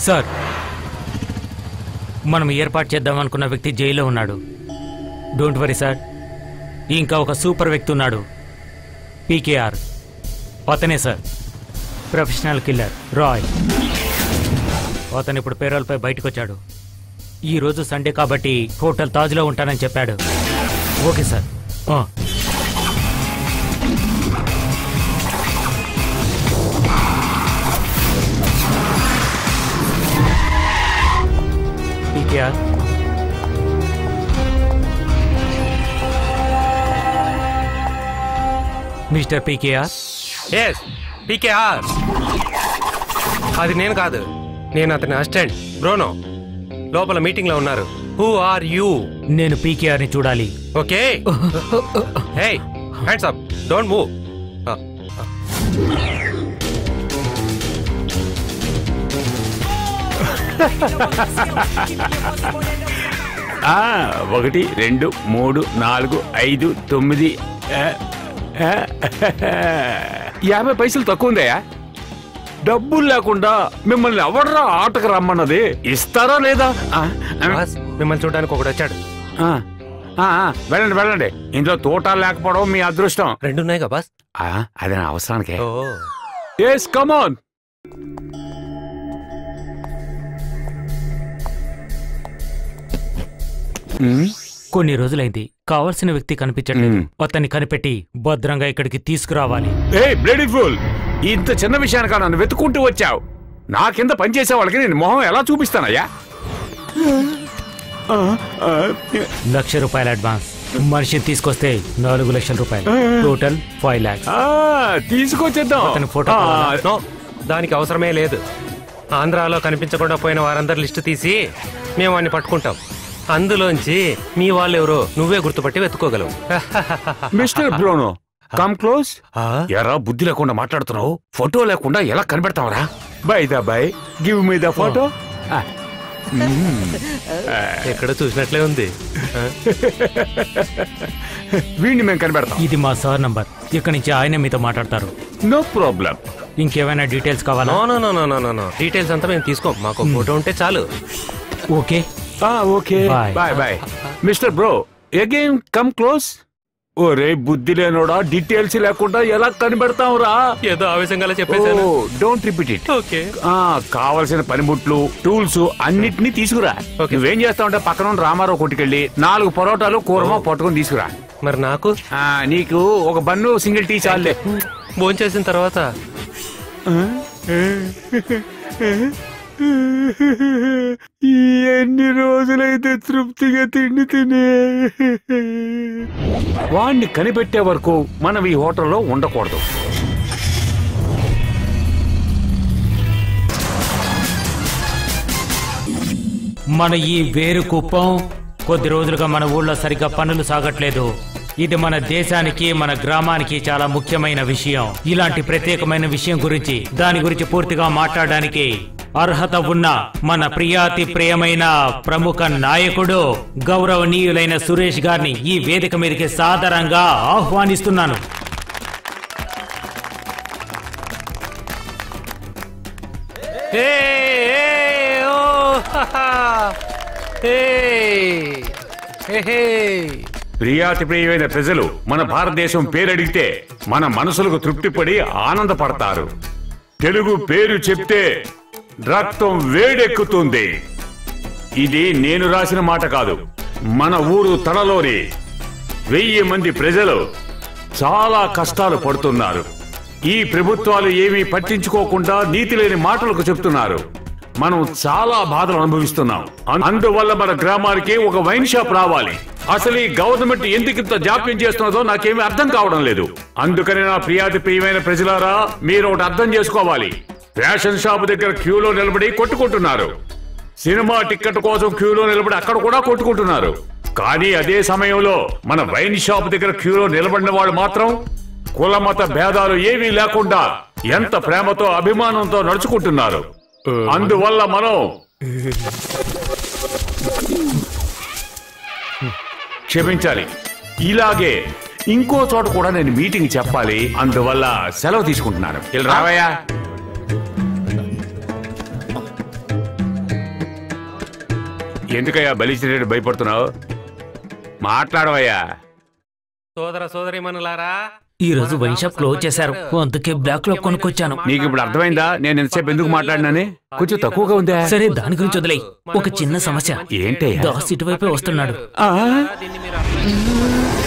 Sir మనం ఏర్పాటు చేద్దాం అనుకున్న వ్యక్తి జైల్లో ఉన్నాడు డోంట్ వరీ సార్ ఇంకా ఒక సూపర్ వ్యక్తి ఉన్నాడు పీకేఆర్ అతనే సార్ ప్రొఫెషనల్ కిల్లర్ రాయ్ అతను ఇప్పుడు పేరోల్పై బయటకు వచ్చాడు ఈ రోజు సండే కాబట్టి హోటల్ తాజ్లో ఉంటానని చెప్పాడు ఓకే సార్ ఆ. P K R mister P K R yes P K R అది నేను కాదు నేను అతని అసిస్టెంట్ బ్రోనో లోపల మీటింగ్ లో ఉన్నారు హూ ఆర్ యూ నేను పీకేఆర్ని చూడాలి okay hey hands up don't move ఆ, ఒకటి రెండు మూడు నాలుగు ఐదు తొమ్మిది ఆ, ఆ, యాభై పైసలు తక్కువ ఉందయ్యా డబ్బులు లేకుండా మిమ్మల్ని ఎవడరా ఆటకు రమ్మన్నది ఇస్తారా లేదా ఆ, ఆ, బాస్ మిమ్మల్ని చూడడానికి ఒకడు వచ్చాడు ఆ, ఆ, ఆ, వెళ్ళండి వెళ్ళండి ఇందులో తోట లేకపోవడం మీ అదృష్టం రెండు ఉన్నాయిగా బాస్ ఆ, అది నా అవసరానికే ఓ ఎస్ కమాన్ కొన్ని రోజులైంది కావలసిన వ్యక్తి కనిపించట్లేదు మ్మ్. అతన్ని కనిపెట్టి భద్రంగా ఇక్కడికి తీసుకురావాలి ఏ బ్లేడీ ఫుల్ ఇంత చిన్న విషయానికి నన్ను వెతుకుంటూ వచ్చావు నా కింద పనిచేసే వాళ్ళకి నేను మొహం ఎలా చూపిస్తానయ్యా ఆ, ఆ, లక్ష రూపాయల అడ్వాన్స్ మనిషిని తీసుకొస్తే నాలుగు లక్షల రూపాయలు టోటల్ ఫైవ్ లాక్స్ ఆ, తీసుకొచ్చేద్దాం అతని ఫోటో ఆ, కావాలా? నో దానికి అవసరమే లేదు ఆంధ్రాలో కనిపించకుండా పోయిన వారందరి లిస్టు తీసి మేము వాడిని పట్టుకుంటాం అందులోంచి మీ వాళ్ళు ఎవరో నువ్వే గుర్తుపట్టి వెతుకోగలవు మిస్టర్ బ్రోనో కమ్ క్లోజ్ ఆ? ఎరా బుద్ధి లేకుండా మాట్లాడుతున్నావు ఫోటో లేకుండా ఎలా కనిపెడతావరా by the by give me the photo ఎక్కడ చూసినట్లే ఉంది ఆ? వీడిని మేము కనిపెడతాం ఇది మా సార్ నంబర్ ఇక్కడి నుంచి ఆయన మీతో మాట్లాడతారు నో ప్రాబ్లం ఇంకేమైనా డీటెయిల్స్ కావాలా no no no no no no no details అంతా మేము తీసుకోం మాకు ఫోటో ఉంటే చాలు okay okay Bye. Bye bye mister bro again come close ఓరే బుద్ధి లేనోడా డీటెయిల్స్ లేకుండా ఎలా కనిపెడతావురా ఏదో ఆవేశంగా చెప్పేశాను డోంట్ రిపీట్ ఇట్ ఓకే ఆ కావలసిన పనిముట్లు టూల్స్ అన్నిటినీ తీసుకురా Okay. నువ్వేం చేస్తావంటే పక్కన ఉన్న రామారావు కొట్టుకెళ్ళి నాలుగు పొరోటాలు కూరమా పట్టుకొని తీసుకురా మరి నాకు ఆ నీకు ఒక బన్ను సింగిల్ టీ చాలే భోంచేసిన తర్వాత ఎన్ని రోజులైతే తృప్తిగా తిండి తినే వాణ్ణి కనిపెట్టే వరకు మనం ఈ హోటల్లో ఉండకూడదు మన ఈ వేరు కుప్పం కొద్ది రోజులుగా మన ఊళ్ళో సరిగ్గా పనులు సాగట్లేదు ఇది మన దేశానికి మన గ్రామానికి చాలా ముఖ్యమైన విషయం ఇలాంటి ప్రత్యేకమైన విషయం గురించి దాని గురించి పూర్తిగా మాట్లాడడానికి అర్హత ఉన్న మన ప్రియాతి ప్రియమైన ప్రముఖ నాయకుడు గౌరవనీయులైన సురేష్ గారిని ఈ వేదిక మీదకి సాదరంగా ఆహ్వానిస్తున్నాను ఏ ఏ, ఓ, హహా. ఏ, హే, హే. ప్రియాతి ప్రియమైన ప్రజలు మన భారతదేశం పేరడిగితే మన మనసులకు తృప్తిపడి ఆనందపడతారు తెలుగు పేరు చెప్తే రక్తం వేడెక్కుతుంది ఇది నేను రాసిన మాట కాదు మన ఊరు తలలోని వెయ్యి మంది ప్రజలు చాలా కష్టాలు పడుతున్నారు ఈ ప్రభుత్వాలు ఏమీ పట్టించుకోకుండా నీతి లేని మాటలకు చెప్తున్నారు మనం చాలా బాధలు అనుభవిస్తున్నాం అం- అందువల్ల మన గ్రామానికి ఒక వైన్ షాప్ రావాలి అసలు ఈ గవర్నమెంట్ ఎందుకు ఇంత జాప్యం చేస్తున్నదో నాకేమీ అర్థం కావడం లేదు అందుకని నా ప్రియాతి ప్రియమైన ప్రజలారా మీరు ఒకటి అర్థం చేసుకోవాలి ఫ్యాషన్ షాప్ దగ్గర క్యూలో నిలబడి కొట్టుకుంటున్నారు సినిమా టికెట్ కోసం క్యూలో నిలబడి అక్కడ కూడా కొట్టుకుంటున్నారు కానీ అదే సమయంలో మన వైన్ షాప్ దగ్గర క్యూలో నిలబడిన వాళ్ళు మాత్రం కులమత భేదాలు ఏమీ లేకుండా ఎంత ప్రేమతో అభిమానంతో నడుచుకుంటున్నారు అందువల్ల మనం క్షమించాలి ఇలాగే ఇంకో చోట కూడా నేను మీటింగ్ చెప్పాలి అందువల్ల సెలవు తీసుకుంటున్నాను ఇలా రావయ్యా ఎందుకయ్యా బలిసిరేడు భయపడుతున్నావు మాట్లాడవయ్యా సోదర సోదరిమనులారా ఈ రోజు వైన్ షాప్ క్లోజ్ చేశారు అందుకే బ్లాక్ లో కొనుక్కొచ్చాను నీకు ఇప్పుడు అర్థమైందా నేను ఎంతసేపు ఎందుకు మాట్లాడినాని కొంచెం తక్కువగా ఉందా సరే దాని గురించి వదిలే ఒక చిన్న సమస్య ఏంటయ్యా దాస్ ఇటువైపే వస్తున్నాడు ఆ? దీన్ని మీరు అర్థం చేసుకోవాలి.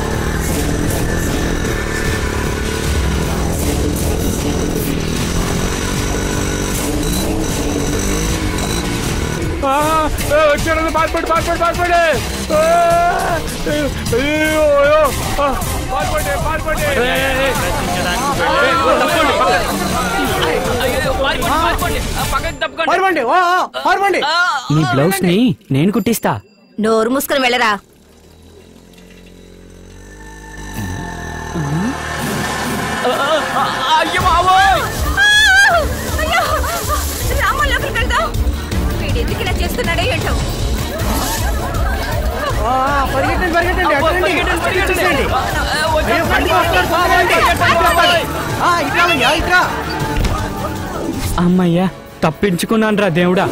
ఆ, ఆ, వచ్చాడు, పారిపోండి, పారిపోండి, పారిపోండి. ఆ, అయ్యో, అయ్యో, ఆ, పారిపోండి, పారిపోండి. పారిపోండి ఓ, ఓ, పారిపోండి నీ బ్లౌజ్ ని నేను కుట్టిస్తా నోరు మూసుకొని వెళ్ళరా వీడు ఎందుకు ఇలా చేస్తున్నాడో ఏంటో ఓ, ఓ, పరిగెట్టండి పరిగెట్టండి అటెండి. వచ్చేసేయండి. అయ్యో, బండికి వస్తున్నారు, తొందరగా రండి. ఆ, ఇట్రా అయ్యా, ఇట్రా అమ్మయ్యా తప్పించుకున్నాను రా దేవుడా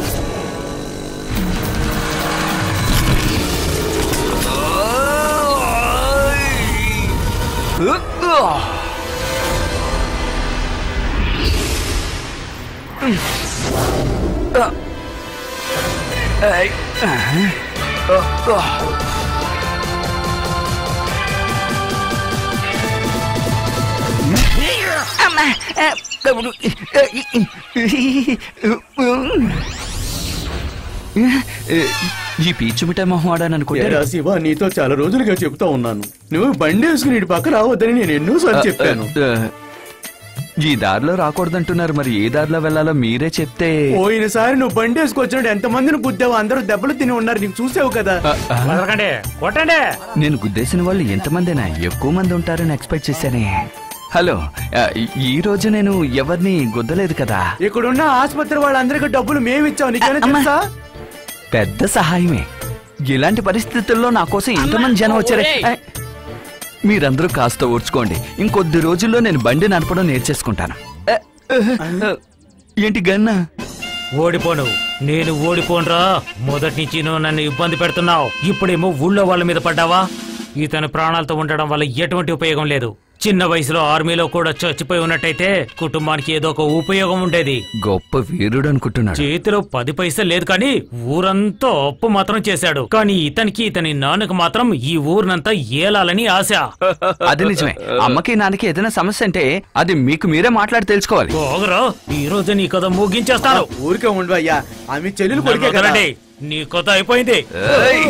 ఈ పీచు మిఠాయి మొహం వాడాను అనుకుంటే ఏరా శివ నీతో చాలా రోజులుగా చెప్తా ఉన్నాను నువ్వు బండి వేసుకుని ఇటు పక్క రావద్దని నేను ఎన్నోసార్లు చెప్పాను ఈ దారిలో రాకూడదంటున్నారు మరి ఏ దారిలో వెళ్ళాలో మీరే చెప్తే పోయినసారి నువ్వు బండి వేసుకొచ్చినట్టు ఎంత మందిని గుద్దావు అందరూ దెబ్బలు తిని ఉన్నారు నీకు చూసావు కదా ఆ, ఆ, వదలకండి కొట్టండి నేను గుద్దేసిన వాళ్ళు ఎంతమందినా ఎక్కువ మంది ఉంటారని ఎక్స్పెక్ట్ చేశానే హలో ఆ, ఈ రోజు నేను ఎవరిని గుద్దలేదు కదా ఇక్కడున్న ఆసుపత్రి వాళ్ళందరికీ డబ్బులు మేమిచ్చావు నీకేమైనా అమ్మా. తెలుసా పెద్ద సహాయమే ఇలాంటి పరిస్థితుల్లో నా కోసం ఎంతమంది జనం వచ్చారే ఏ, మీరందరూ కాస్త ఓర్చుకోండి ఇంకొద్ది రోజుల్లో నేను బండి నడపడం నేర్చేసుకుంటాను ఏ, ఏ, ఏంటి గన్నా ఓడిపోను నేను ఓడిపోనురా మొదటి నుంచి నువ్వు నన్ను ఇబ్బంది పెడుతున్నావు ఇప్పుడేమో ఊళ్ళో వాళ్ళ మీద పడ్డావా ఇతను ప్రాణాలతో ఉండడం వల్ల ఎటువంటి ఉపయోగం లేదు చిన్న వయసులో ఆర్మీలో కూడా చచ్చిపోయి ఉన్నట్టయితే కుటుంబానికి ఏదో ఒక ఉపయోగం ఉండేది గొప్ప వీరుడు అనుకుంటున్నాడు చేతిలో పది పైసలు లేదు కానీ ఊరంతా అప్పు మాత్రం చేశాడు కానీ ఇతనికి ఇతని నాన్నకు మాత్రం ఈ ఊరినంతా ఏలాలని ఆశ అది నిజమే అమ్మకి నాన్నకి ఏదైనా సమస్య అంటే అది మీకు మీరే మాట్లాడి తెలుసుకోవాలి పోగరా ఈ రోజు నీ కథ ముగించేస్తాను ఊరికే ఉండు అయ్యా ఆమె చెల్లెలు కొడుకే నన్ను కదా వదలండి. నీ కథ అయిపోయింది ఏయ్!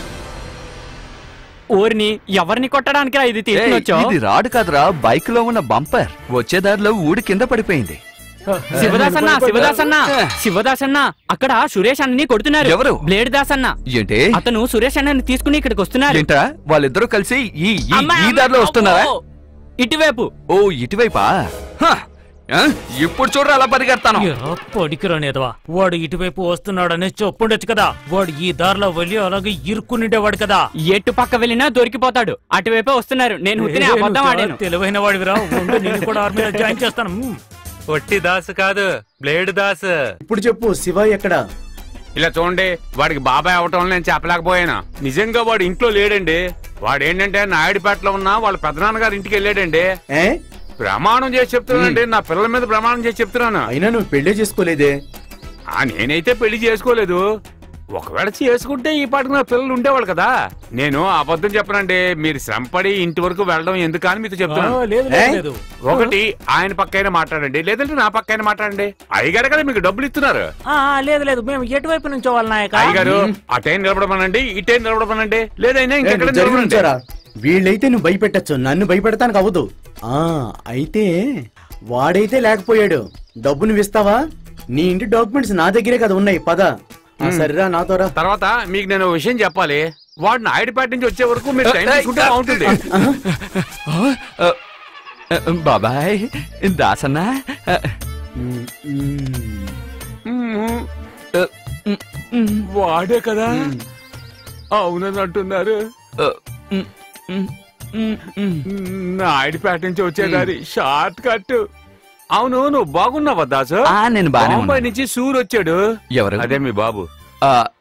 ఊరిని ఎవరిని కొట్టడానికి రా ఇది ఏయ్, తీసుకొచ్చా ఇది రాడు కాదురా బైక్ లో ఉన్న బంపర్ వచ్చే దారిలో ఊడి కింద పడిపోయింది శివదాసన్న శివదాసన్న శివదాసన్న అక్కడ సురేష్ అన్నని కొడుతున్నారు ఎవరు? బ్లేడ్ దాస్ అన్న ఏంటి అతను సురేష్ అన్నని తీసుకుని ఇక్కడికి వస్తున్నారు ఏంటా వాళ్ళిద్దరూ కలిసి ఈ ఈ- అమ్మా, ఈ అమ్మా, దారిలో వస్తున్నారా అబ్బో! ఇటువైపు ఓ ఇటువైపా హ! ఆ? ఇప్పుడు చూడరా అలా పరిగెడతాను ఎరా పడికిరానేదవా వాడు ఇటువైపు వస్తున్నాడని చెప్పుండొచ్చు కదా వాడు ఈ దారిలో వెళ్ళి అలాగే ఇరుక్కునిండేవాడు కదా ఎటు పక్క వెళ్ళినా దొరికిపోతాడు అటువైపే వస్తున్నారు నేను ఉత్తినే ఏ, అబద్ధం నువ్వు ఆడాను చాలా తెలివైన వాడివిరా ఉండు నేను కూడా ఆర్మీలో జాయిన్ చేస్తాను మ్మ్. ఒట్టి దాసు కాదు బ్లేడ్ దాస్ ఇప్పుడు చెప్పు శివ ఎక్కడ ఇలా చూడండి వాడికి బాబాయ్ అవటం వల్ల నేను చెప్పలేకపోయాను నిజంగా వాడు ఇంట్లో లేడండి వాడు ఏంటంటే నాయుడుపేటలో ఉన్న వాళ్ళ పెదనాన్నగారి ఇంటికి వెళ్ళాడండి ఏ ప్రమాణం చేసి చెప్తున్నానండి నా పిల్లల మీద ప్రమాణం చేసి చెప్తున్నాను అయినా నువ్వు పెళ్లి చేసుకోలేదే ఆ నేనైతే పెళ్లి చేసుకోలేదు ఒకవేళ చేసుకుంటే ఈ పాటికి నా పిల్లలు ఉండేవాళ్ళు కదా నేను అబద్ధం చెప్పనండి మీరు శ్రమపడి ఇంటి వరకు వెళ్ళడం ఎందుకు అని మీతో ఆ, చెప్తున్నాను లేదు ఏ? లేదు, లేదు ఒకటి ఆయన పక్కైనా మాట్లాడండి లేదంటే నా పక్కైనా మాట్లాడండి అయ్యగారు కదా మీకు డబ్బులు ఇస్తున్నారు ఆ, లేదు లేదు మేము ఎటువైపు నుంచో వాళ్ళ నాయక అయ్యగారు అటైన్ నిలబడమనండి ఇటైన్ నిలబడమనండి లేదైనా ఏ, ఇంకెక్కడ నువ్వు జరిగి నిలబడండి ఉంచారా? వీళ్ళైతే నువ్వు భయపెట్టచ్చు నన్ను భయపెడతానికి అవ్వదు ఆ అయితే వాడైతే లేకపోయాడు డబ్బు నువ్వు ఇస్తావా నీ ఇంటి డాక్యుమెంట్స్ నా దగ్గరే కదా ఉన్నాయి పద ఆ, సరేరా నాతో రా తర్వాత మీకు నేను ఓ విషయం చెప్పాలి వాడు నాయుడుపేట నుంచి వచ్చే వరకు మీరు టైం తీసుకుంటే బాగుంటుంది ఆ, ఆ, బాబాయ్ దాసన్న ఆ, ఉమ్, ఉమ్. మ్మ్. ఆ, ఉమ్, ఉమ్, వాడే కదా అవునని అంటున్నారు ఆ, ఉమ్, ఉమ్, ఉమ్, ఉమ్. నాయుడుపేట నుంచి వచ్చేదారి షార్ట్ కట్ అవును నువ్వు బాగున్నావా దాసు ఆ, నేను బానే బాంబే ఉన్నాను. నుంచి సూర్ వచ్చాడు ఎవరు? అదే మీ బాబు ఆ,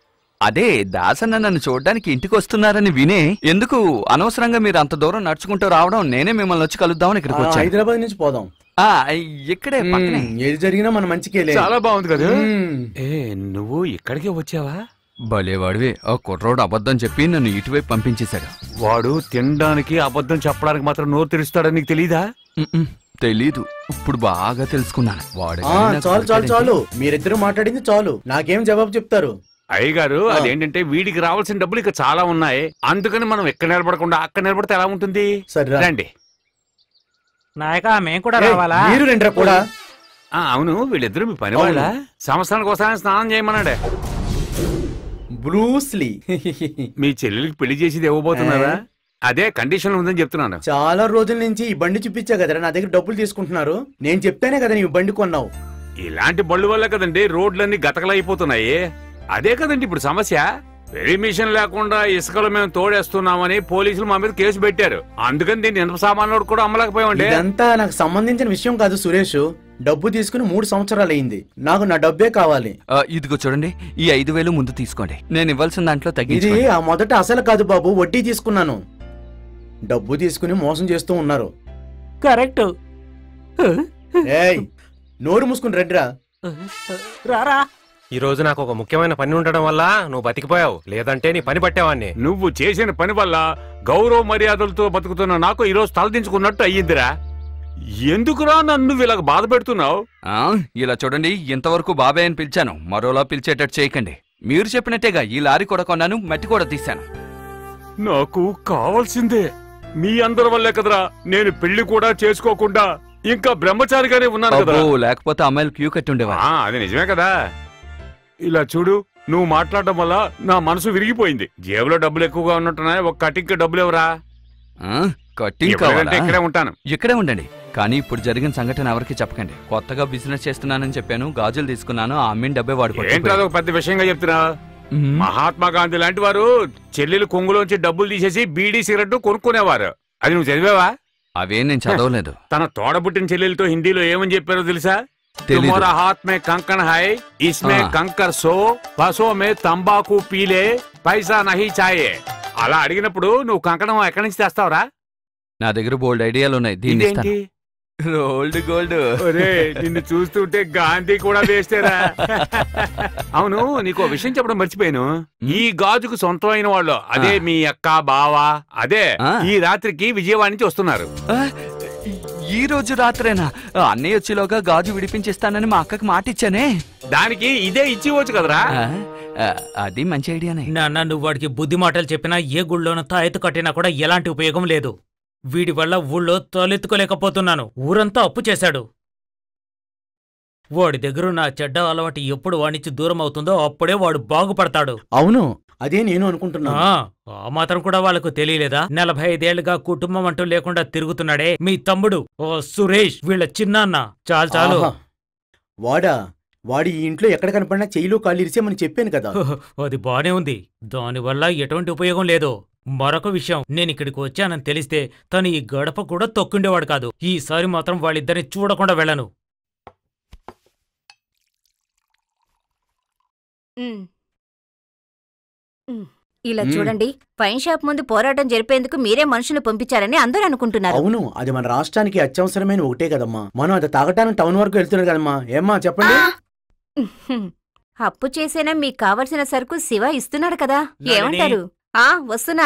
అదే దాసన్న నన్ను చూడడానికి ఇంటికి వస్తున్నారని వినే ఎందుకు అనవసరంగా మీరు అంత దూరం నడుచుకుంటూ రావడం నేనే మిమ్మల్ని వచ్చి కలుద్దామని ఇక్కడికి ఆ, వచ్చాను హైదరాబాద్ నుంచి పోదాం ఆ, ఇక్కడే పక్కనే మ్మ్, ఏది జరిగినా మన మంచికేలే చాలా బాగుంది కదా మ్మ్. ఏ నువ్వు ఇక్కడికే వచ్చావా భలేవాడివి ఆ కుర్రోడు అబద్ధం చెప్పి నన్ను ఇటువైపు పంపించేశాడు వాడు తినడానికి అబద్ధం చెప్పడానికి మాత్రం నోరు తెరుస్తాడని నీకు తెలీదా మ్మ్. తెలీదు ఇప్పుడు బాగా తెలుసుకున్నాను వాడు ఆ, చాలు చాలు చాలు మీరిద్దరు మాట్లాడింది చాలు నాకేం జవాబు చెప్తారు అయ్యగారు అదేంటంటే వీడికి రావాల్సిన డబ్బులు ఇక చాలా ఉన్నాయి అందుకని మనం ఎక్కడ నిలబడకుండా అక్కడ నిలబడితే ఎలా ఉంటుంది సరేరా. రండి నాయక మేం కూడా ఏయ్, రావాలా మీరు రెండ్రా కూడా ఆ, అవును వీళ్ళిద్దరు మీ పని వాళ్ళ సంవత్సరానికి ఒకసారి స్నానం చేయమన్నాడే బ్రూస్లీ మీ చెల్లెలికి పెళ్లి చేసేది ఇవ్వబోతున్నారా అదే కండిషన్ ఉందని చెప్తున్నాను చాలా రోజుల నుంచి ఈ బండి చూపించా కదరా నా దగ్గర డబ్బులు తీసుకుంటున్నారు నేను చెప్తేనే కదా నీవు బండి కొన్నావు ఇలాంటి బళ్ళు వల్ల కదండి రోడ్లన్నీ గతకలైపోతున్నాయి అదే కదండి ఇప్పుడు సమస్య పెరిమిషన్ లేకుండా ఇసుకలు మేము తోడేస్తున్నామని పోలీసులు మా మీద కేసు పెట్టారు అందుకని దీన్ని ఇనుప సామాన్లు కూడా అమ్మలేకపోయామండి ఇదంతా నాకు సంబంధించిన విషయం కాదు సురేష్ డబ్బు తీసుకుని మూడు సంవత్సరాలు అయింది నాకు నా డబ్బే కావాలి ఆ, ఇదిగో చూడండి ఈ ఐదు వేలు ముందు తీసుకోండి నేను ఇవ్వాల్సిన దాంట్లో ఇది తగ్గించుకోండి ఆ మొదట అసలు కాదు బాబు వడ్డీ తీసుకున్నాను డబ్బు తీసుకుని మోసం చేస్తూ ఉన్నారు కరెక్ట్ ఏయ్ నోరు మూసుకుని రండిరా రారా ఈ రోజు నాకు ఒక ముఖ్యమైన పని ఉండడం వల్ల నువ్వు బతికిపోయావు లేదంటే నీ పని పట్టేవాడిని నువ్వు చేసిన పని వల్ల గౌరవ మర్యాదలతో బతుకుతున్న నాకు ఈరోజు తలదించుకున్నట్టు అయ్యిందిరా ఎందుకురా నన్ను ఇలాగ బాధ పెడుతున్నావు ఆ, ఇలా చూడండి ఇంతవరకు బాబాయ్ అని పిలిచాను మరోలా పిలిచేటట్టు చేయకండి మీరు చెప్పినట్టేగా ఈ లారీ కూడా కొన్నాను మట్టి కూడా తీశాను నాకు కావాల్సిందే మీ అందరి వల్లే కదరా నేను పెళ్లి కూడా చేసుకోకుండా ఇంకా బ్రహ్మచారిగానే ఉన్నాను కదా అబ్బో లేకపోతే అమ్మాయిలు క్యూ కట్టి ఉండేవా ఆ, అది నిజమే కదా ఇలా చూడు నువ్వు మాట్లాడడం వల్ల నా మనసు విరిగిపోయింది జేబులో డబ్బులు ఎక్కువగా ఉన్నట్టున్నాయి ఒక కటింగ్ డబ్బులు ఎవరా ఆ, కట్టింగ్ కావాలా ఇక్కడే ఉంటాను ఇక్కడే ఉండండి కానీ ఇప్పుడు జరిగిన సంఘటన ఎవరికి చెప్పకండి కొత్తగా బిజినెస్ చేస్తున్నానని చెప్పాను గాజులు తీసుకున్నాను ఆ అమ్మిన డబ్బే వాడు ఏంటి పట్టుకుపోయాడు. అదొక పెద్ద విషయంగా చెప్తున్నా మ్మ్. మహాత్మా గాంధీ లాంటి వారు చెల్లెలు కొంగులోంచి డబ్బులు తీసేసి బీడీ సిగరెట్ కొనుక్కునేవారు అది నువ్వు చదివావా అవేం నేను చదవలేదు తన తోడబుట్టిన చెల్లెలతో హిందీలో ఏమని చెప్పారో తెలుసా తెలీదు. తుమోరా హాత్ మే కంకన్ హై ఇస్మే ఆ. కంకర్ సో పసో మే తంబాకు పీలే పైసా నహి చాయే అలా అడిగినప్పుడు నువ్వు కంకణం ఎక్కడి నుంచి తెస్తావురా నా దగ్గర బోల్డ్ ఐడియాలు ఉన్నాయి దీన్ని ఇదేంటి ఇస్తాను రోల్డ్ గోల్డ్ ఒరే నిన్ను చూస్తుంటే గాంధీ కూడా వేస్తేరా అవును నీకు ఓ విషయం చెప్పడం మర్చిపోయాను ఈ గాజుకు సొంతమైన వాళ్ళు అదే ఆ. మీ అక్క బావ అదే ఆ. ఈ రాత్రికి విజయవాడ నుంచి వస్తున్నారు ఆ, ఈ రోజు రాత్రేనా ఆ, అన్నయ్య వచ్చేలోగా గాజు విడిపించేస్తానని మా అక్కకి మాట ఇచ్చానే దానికి ఇదే ఇచ్చివచ్చు కదరా ఆ, ఆ, అది మంచి ఐడియానే నాన్న నువ్వు వాడికి బుద్ధి మాటలు చెప్పినా ఏ గుళ్ళోనూ తాయెత్తు కట్టినా కూడా ఎలాంటి ఉపయోగం లేదు వీడి వల్ల ఊళ్ళో తలెత్తుకోలేకపోతున్నాను ఊరంతా అప్పు చేశాడు వాడి దగ్గర నా చెడ్డ అలవాటు ఎప్పుడు వాణించి దూరం అవుతుందో అప్పుడే వాడు బాగుపడతాడు అవును అదే నేను అనుకుంటున్నా ఆ ఆ మాత్రం కూడా వాళ్ళకు తెలియలేదా నలభై ఐదేళ్లుగా కుటుంబం అంటూ లేకుండా తిరుగుతున్నాడే మీ తమ్ముడు ఓ సురేష్ వీళ్ళ చిన్నాన్న చాలు చాలు ఆహా. వాడా వాడి ఈ ఇంట్లో ఎక్కడ కనపడినా చెయ్యిలో కాళ్ళు ఇరిసేమని చెప్పాను కదా అది బానే ఉంది దానివల్ల ఎటువంటి ఉపయోగం లేదు మరొక విషయం నేను ఇక్కడికి వచ్చానని తెలిస్తే తను ఈ గడప కూడా తొక్కుండేవాడు కాదు ఈసారి మాత్రం వాళ్ళిద్దరిని చూడకుండా వెళ్ళను ఉమ్. ఉమ్. ఇలా చూడండి వైన్ షాప్ ముందు పోరాటం జరిపేందుకు మీరే మనుషులు పంపించారని అందరూ అనుకుంటున్నారు అవును అది మన రాష్ట్రానికి అత్యవసరమైన ఒకటే కదమ్మా మనం అది తాగటానికి టౌన్ వరకు వెళ్తున్నాడు కదమ్మా ఏమ్మా చెప్పండి ఉహుం. అప్పు చేసేనా మీకు కావలసిన సరుకు శివ ఇస్తున్నాడు కదా నళిని. ఏమంటారు ఆ వస్తున్నా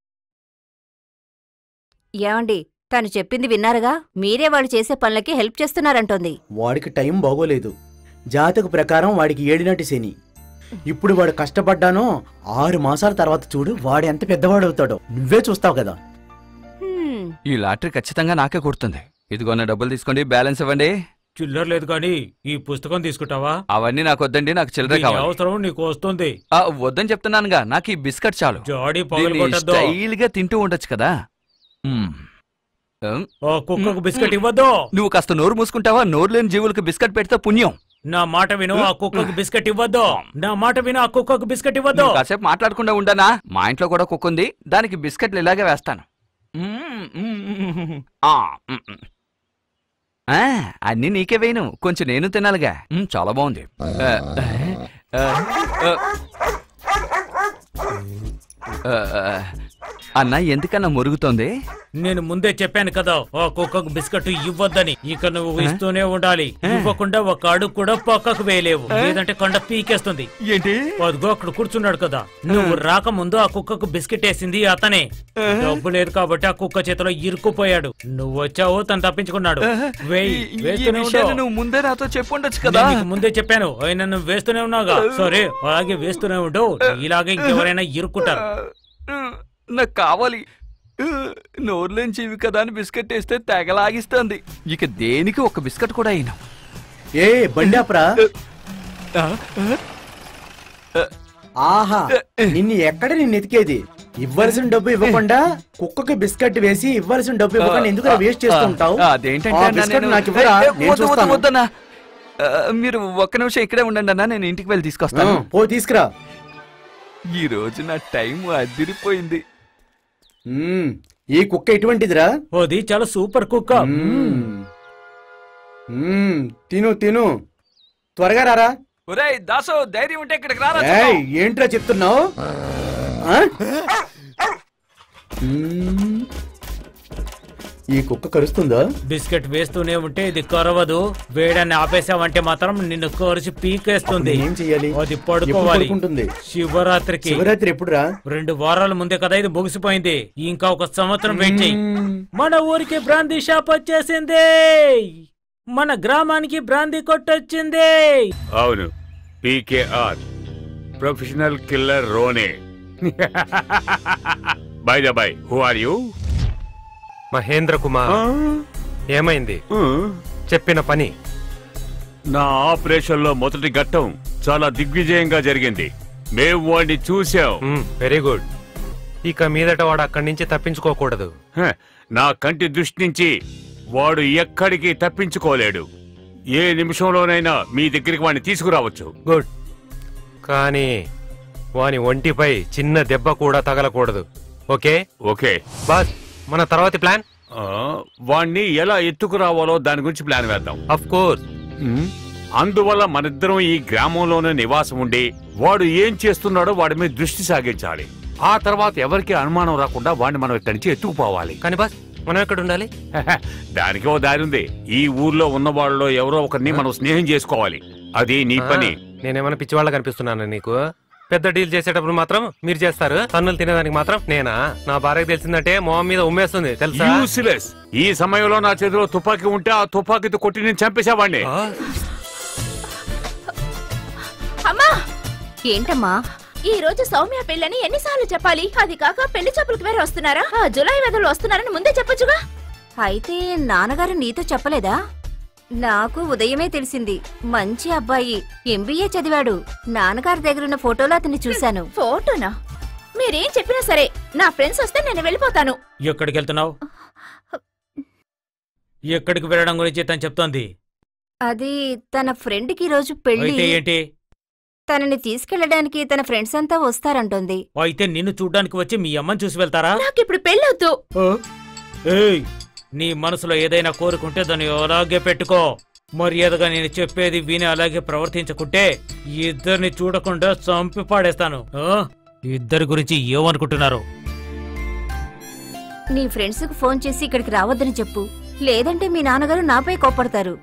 ఏమండి తను చెప్పింది విన్నారుగా మీరే వాళ్ళు చేసే పనులకి హెల్ప్ చేస్తున్నారంటోంది వాడికి టైం బాగోలేదు జాతక ప్రకారం వాడికి ఏడినటి శని ఇప్పుడు వాడు కష్టపడ్డానో ఆరు మాసాల తర్వాత చూడు వాడు ఎంత పెద్దవాడు అవుతాడో నువ్వే చూస్తావు కదా హ్మ్. ఈ లాటరీ ఖచ్చితంగా నాకే కొడుతుంది ఇదిగో నా డబ్బులు తీసుకోండి బ్యాలెన్స్ ఇవ్వండి చిల్లర లేదు కానీ ఈ పుస్తకం తీసుకుంటావా అవన్నీ నాకు వద్దండి నాకు చిల్లర దీని కావాలి అవసరం నీకు వస్తుంది ఆ, వద్దని చెప్తున్నానుగా నాకు ఈ బిస్కెట్ చాలు జాడీ దీన్ని పగలగొట్టద్దు స్టైల్ గా తింటూ ఉండొచ్చు కదా మ్మ్. ఉమ్, ఆ కుక్కకు బిస్కెట్ ఇవ్వద్దు నువ్వు కాస్త నోరు మూసుకుంటావా నోరు లేని జీవులకు బిస్కెట్ పెడితే పుణ్యం నా మాట విను ఆ కుక్కకు బిస్కెట్ ఇవ్వద్దు నా మాట విను ఆ కుక్కకు బిస్కెట్ ఇవ్వద్దు నువ్వు కాసేపు మాట్లాడకుండా ఉండనా మా ఇంట్లో కూడా కుక్క ఉంది దానికి బిస్కెట్లు ఇలాగే వేస్తాను మ్మ్, మ్మ్, మ్మ్. ఆ, మ్మ్, మ్మ్. ఆ, అన్నీ నీకే వేయను కొంచెం నేను తినాలిగా మ్మ్, చాలా బాగుంది ఆ, ఆ, ఆ, ఆ, అన్న ఎందుకన్నా మురుగుతోంది నేను ముందే చెప్పాను కదా ఆ కుక్కకు బిస్కెట్ ఇవ్వద్దని ఇక నువ్వు ఇస్తూనే ఉండాలి ఇవ్వకుండా ఒక అడుగు కూడా పక్కకు వేయలేవు లేదంటే కొండ పీకేస్తుంది ఏంటి అదిగో అక్కడ కూర్చున్నాడు కదా నువ్వు రాకముందు ఆ కుక్కకు బిస్కెట్ వేసింది అతనే డబ్బు లేదు కాబట్టి ఆ కుక్క చేతిలో ఇరుక్కుపోయాడు నువ్వు వచ్చావు తను తప్పించుకున్నాడు వేయి ఈ- ఈ వేస్తూనే విషయాన్ని ఉండవు నువ్వు ముందే నాతో చెప్పుండొచ్చు నేను కదా నీకు ముందే చెప్పాను ఆయన నువ్వు వేస్తూనే ఉన్నావుగా సరే అలాగే వేస్తూనే ఉండవు ఇలాగే ఇంకెవరైనా ఇరుక్కుంటారు నాకు కావాలి నోరులేని చెవి కదా అని బిస్కెట్ వేస్తే తెగలాగిస్తుంది ఇక దేనికి ఒక బిస్కెట్ కూడా అయినా ఏ బండి ఆపరా ఆహా నిన్ను ఎక్కడ నిన్ను ఎతికేది ఇవ్వాల్సిన డబ్బు ఇవ్వకుండా కుక్కకి బిస్కెట్ వేసి ఇవ్వాల్సిన డబ్బు ఇవ్వకుండా ఎందుకు వేస్ట్ చేస్తుంటావు అదేంటంటే ఆ అన్నా బిస్కెట్ నేను- నాకు ఇవ్వరా ఏ, ఏ, నేను వద్దు, వద్దు, చూస్తాను వద్దన్నా. ఆ, మీరు ఒక్క నిమిషం ఇక్కడే ఉండండి అన్నా నేను ఇంటికి వెళ్ళి ఆ, తీసుకొస్తాను పో తీసుకురా ఈ రోజు నా టైం అదిరిపోయింది మ్మ్. ఈ కుక్క ఎటువంటిదిరా అది చాలా సూపర్ కుక్క మ్మ్. మ్మ్. తిను తిను త్వరగా రారా ఒరేయ్ దాసు ధైర్యం ఉంటే ఇక్కడికి రారా ఏయ్ ఏంట్రా చెప్తున్నావు ఆ? మ్మ్. ఈ కుక్క కరుస్తుందా బిస్కెట్ వేస్తూనే ఉంటే ఇది కరవదు వేడాన్ని ఆపేసావంటే మాత్రం నిన్ను కరిచి పీకేస్తుంది ఏం చెయ్యాలి అది ఎప్పుడు పడుకోవాలి పడుకుంటుంది శివరాత్రికి శివరాత్రి ఎప్పుడురా రెండు వారాల ముందే కదా ఇది ముగిసిపోయింది ఇంకా ఒక సంవత్సరం వెయిట్ చెయ్యి మన ఊరికి బ్రాందీ షాప్ వచ్చేసింది మన గ్రామానికి బ్రాందీ కొట్టొచ్చింది అవును పీకేఆర్ ప్రొఫెషనల్ కిల్లర్ రోనే by the by who are you Mahendra Kumar ఏమైంది చెప్పిన పని నా ఆపరేషన్ లో మొదటి ఘట్టం చాలా దిగ్విజయంగా జరిగింది మేము వాడిని చూసాం వెరీ గుడ్ ఇక మీదట వాడు అక్కడి నుంచి తప్పించుకోకూడదు హ, నా కంటి దృష్టి నుంచి వాడు ఎక్కడికి తప్పించుకోలేడు ఏ నిమిషంలోనైనా మీ దగ్గరికి వాడిని తీసుకురావచ్చు గుడ్ కానీ వాని ఒంటిపై చిన్న దెబ్బ కూడా తగలకూడదు ఓకే ఓకే బాస్ మన తర్వాతి ప్లాన్ ఆ, వాణ్ణి ఎలా ఎత్తుకురావాలో దాని గురించి ప్లాన్ వేద్దాం అఫ్ కోర్స్ ఉమ్, అందువల్ల మనిద్దరం ఈ గ్రామంలోనే నివాసం ఉండి వాడు ఏం చేస్తున్నాడో వాడి మీద దృష్టి సాగించాలి ఆ తర్వాత ఎవరికి అనుమానం రాకుండా వాడిని మనం ఇక్కడి నుంచి ఎత్తుకుపోవాలి కానీ బాస్ మనం ఎక్కడ ఉండాలి దానికి ఓ దారి ఉంది ఈ ఊర్లో ఉన్న వాళ్ళలో ఎవరో ఒకరిని మనం స్నేహం చేసుకోవాలి అది నీ పని ఆ, నేనేమైనా పిచ్చివాళ్ళ కనిపిస్తున్నాను నీకు పెద్ద డీల్ చేసేటప్పుడు మాత్రం మీరు చేస్తారు తన్నులు తినేదానికి మాత్రం నేనా నా భార్యకు తెలిసిందంటే మొహం మీద ఉమ్మేస్తుంది తెలుసా యూస్లెస్ ఈ సమయంలో నా చేతిలో తుపాకీ ఉంటే ఆ తుపాకీతో కొట్టి నేను చంపేశావాడిని ఆ, అమ్మా ఏంటమ్మా ఈ రోజు సౌమ్య పెళ్ళని ఎన్నిసార్లు చెప్పాలి అది కాక పెళ్లి చూపులకు వేరే వస్తున్నారా ఆ జులై వెదలు వస్తున్నారని ముందే చెప్పొచ్చుగా అయితే నాన్నగారు నీతో చెప్పలేదా నాకు ఉదయమే తెలిసింది మంచి అబ్బాయి ఎంబీఏ చదివాడు నాన్నగారి దగ్గరున్న ఫోటోలో అతన్ని చూశాను ఫోటోనా మీరేం చెప్పినా సరే నా ఫ్రెండ్స్ వస్తే నేను వెళ్ళిపోతాను ఎక్కడికి వెళ్తున్నావు ఎక్కడికి వెళ్ళడం గురించి తను చెప్తోంది అది తన ఫ్రెండ్ కి రోజు పెళ్లి అయితే ఏంటి తనని తీసుకెళ్ళడానికి తన ఫ్రెండ్స్ అంతా వస్తారంటోంది అయితే నిన్ను చూడ్డానికి వచ్చి మీ అమ్మని చూసి వెళ్తారా నాకు ఇప్పుడు పెళ్ళొద్దు ఏయ్ నీ మనసులో ఏదైనా కోరుకుంటే దాన్ని అలాగే పెట్టుకో మర్యాదగా నేను చెప్పేది విని అలాగే ప్రవర్తించకుంటే ఇద్దరిని చూడకుండా చంపి పాడేస్తాను ఆ? ఇద్దరి గురించి ఏమనుకుంటున్నారు నీ ఫ్రెండ్స్ కు ఫోన్ చేసి ఇక్కడికి రావద్దని చెప్పు లేదంటే మీ నాన్నగారు నాపై కోపడతారు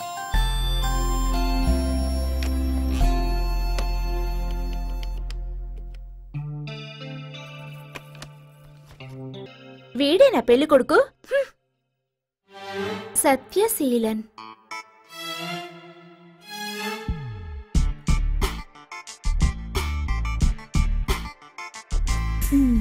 వీడే నా పెళ్లి కొడుకు హ్మ్. సత్యశీలన్ హ్మ్.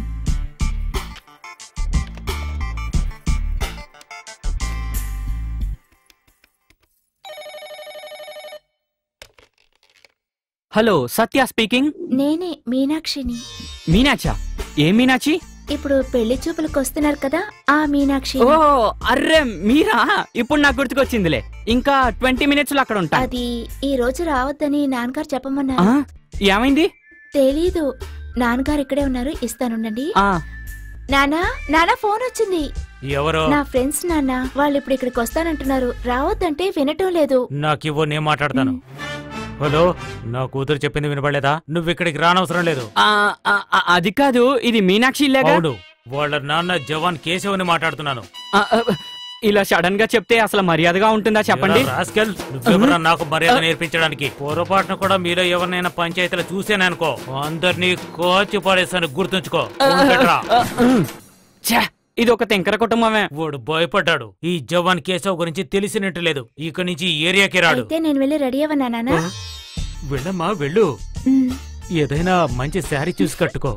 హలో సత్య స్పీకింగ్ నేనే మీనాక్షిని మీనాచా ఏ మీనాచి ఇప్పుడు పెళ్లి చూపులకు వస్తున్నారు కదా ఆ మీనాక్షి ఓ అర్రే మీరా ఇప్పుడు నాకు గుర్తుకొచ్చిందిలే ఇంకా ట్వంటీ మినిట్స్ లో అక్కడ ఉంటా అది ఈ రోజు రావద్దని నాన్నగారు ఆ, చెప్పమన్నారు ఏమైంది తెలీదు నాన్నగారు ఇక్కడే ఉన్నారు ఇస్తానుండండి ఆ నానా నానా ఫోన్ వచ్చింది ఎవరో నా ఫ్రెండ్స్ నాన్న వాళ్ళు ఇప్పుడు ఇక్కడికి వస్తానంటున్నారు రావద్దంటే వినటం లేదు నాకివ్వు నేను మాట్లాడతాను హలో నా కూతురు చెప్పింది వినపడలేదా నువ్వు ఇక్కడికి రానవసరం లేదు ఆ, ఆ, ఆ, అది కాదు ఇది మీనాక్షి ఇల్లేగా అవును వాళ్ళ నాన్న జవాన్ కేశవ్ అని మాట్లాడుతున్నాను ఆ, ఆ, ఇలా సడన్ గా చెప్తే అసలు మర్యాదగా ఉంటుందా చెప్పండి ఏరా రాస్కెల్, నువ్వెవరా నాకు మర్యాద నేర్పించడానికి పొరపాటున కూడా మీలో ఎవరినైనా పంచాయతీలో చూసాననుకో అందరినీ కోచి పడేసాను గుర్తుంచుకో ఊరుకట్రా. ఛే, ఇది ఒక తింకర కుటుంబమే వాడు భయపడ్డాడు ఈ జవాన్ కేశవ్ గురించి తెలిసినట్టు లేదు ఇక నుంచి ఈ ఏరియాకి రాడు అయితే నేను వెళ్ళి రెడీ అవ్వనా నాన్న వెళ్ళమ్మా వెళ్ళు ఉమ్. ఏదైనా మంచి శారీ చూసి కట్టుకో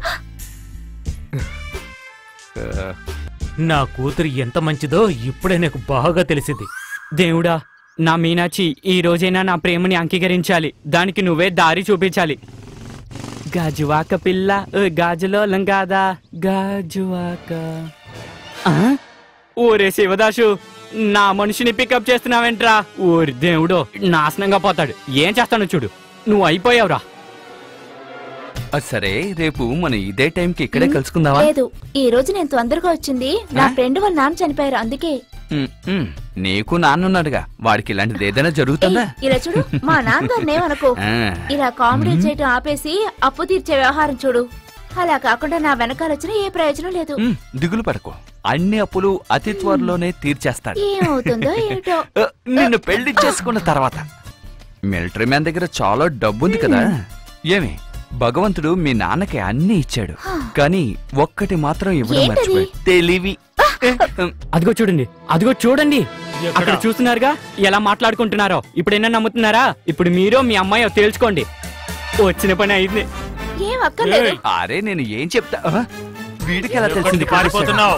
నా కూతురు ఎంత మంచిదో ఇప్పుడే నాకు బాగా తెలిసింది దేవుడా నా మీనాక్షి ఈ రోజైనా నా ప్రేమని అంగీకరించాలి దానికి నువ్వే దారి చూపించాలి గాజువాక పిల్ల ఓ గాజులో లంగాదా గాజువాక ఆ? ఓరే శివదాసు నా మనిషిని పికప్ చేస్తున్నావేంట్రా ఓరి దేవుడో నాశనంగా పోతాడు ఏం చేస్తాను చూడు నువ్వు అయిపోయావురా అది సరే రేపు మనం ఇదే టైంకి ఇక్కడే కలుసుకుందావా లేదు ఈ రోజు నేను తొందరగా వచ్చింది నా ఫ్రెండ్ వాళ్ళ నాన్న చనిపోయారు అందుకే ఉమ్, ఉమ్. నీకు నాన్నున్నాడుగా వాడికి ఇలాంటిది ఏదైనా జరుగుతుందా ఏయ్, ఇలా చూడు మా నాన్నగారిని ఏమనుకో ఆ. ఇలా కామెడీ చేయటం ఆపేసి అప్పు తీర్చే వ్యవహారం చూడు అలా కాకుండా నా వెనకాల వచ్చిన ఏ ప్రయోజనం లేదు ఉమ్, దిగులు పడకు అన్ని అప్పులు అతి త్వరలోనే తీర్చేస్తాడు ఏమవుతుందో ఏమిటో ఆ, నిన్ను పెళ్లి చేసుకున్న తర్వాత మిలిటరీ మ్యాన్ దగ్గర చాలా డబ్బుంది కదా ఏమి భగవంతుడు మీ నాన్నకి అన్ని ఇచ్చాడు కానీ ఒక్కటి మాత్రం ఇవ్వడం ఏంటది? మర్చిపోయి తెలివి అదిగో చూడండి అదిగో చూడండి ఎక్కడ? అక్కడ చూస్తున్నారుగా ఎలా మాట్లాడుకుంటున్నారో ఇప్పుడైనా నమ్ముతున్నారా ఇప్పుడు మీరు మీ అమ్మాయి తేల్చుకోండి వచ్చిన పని అయింది ఏం అక్కర్లేదు ఏయ్, అరే నేను ఏం చెప్తా ఆ? వీడికి ఎలా తెలిసింది ఎక్కడికి పారిపోతున్నావు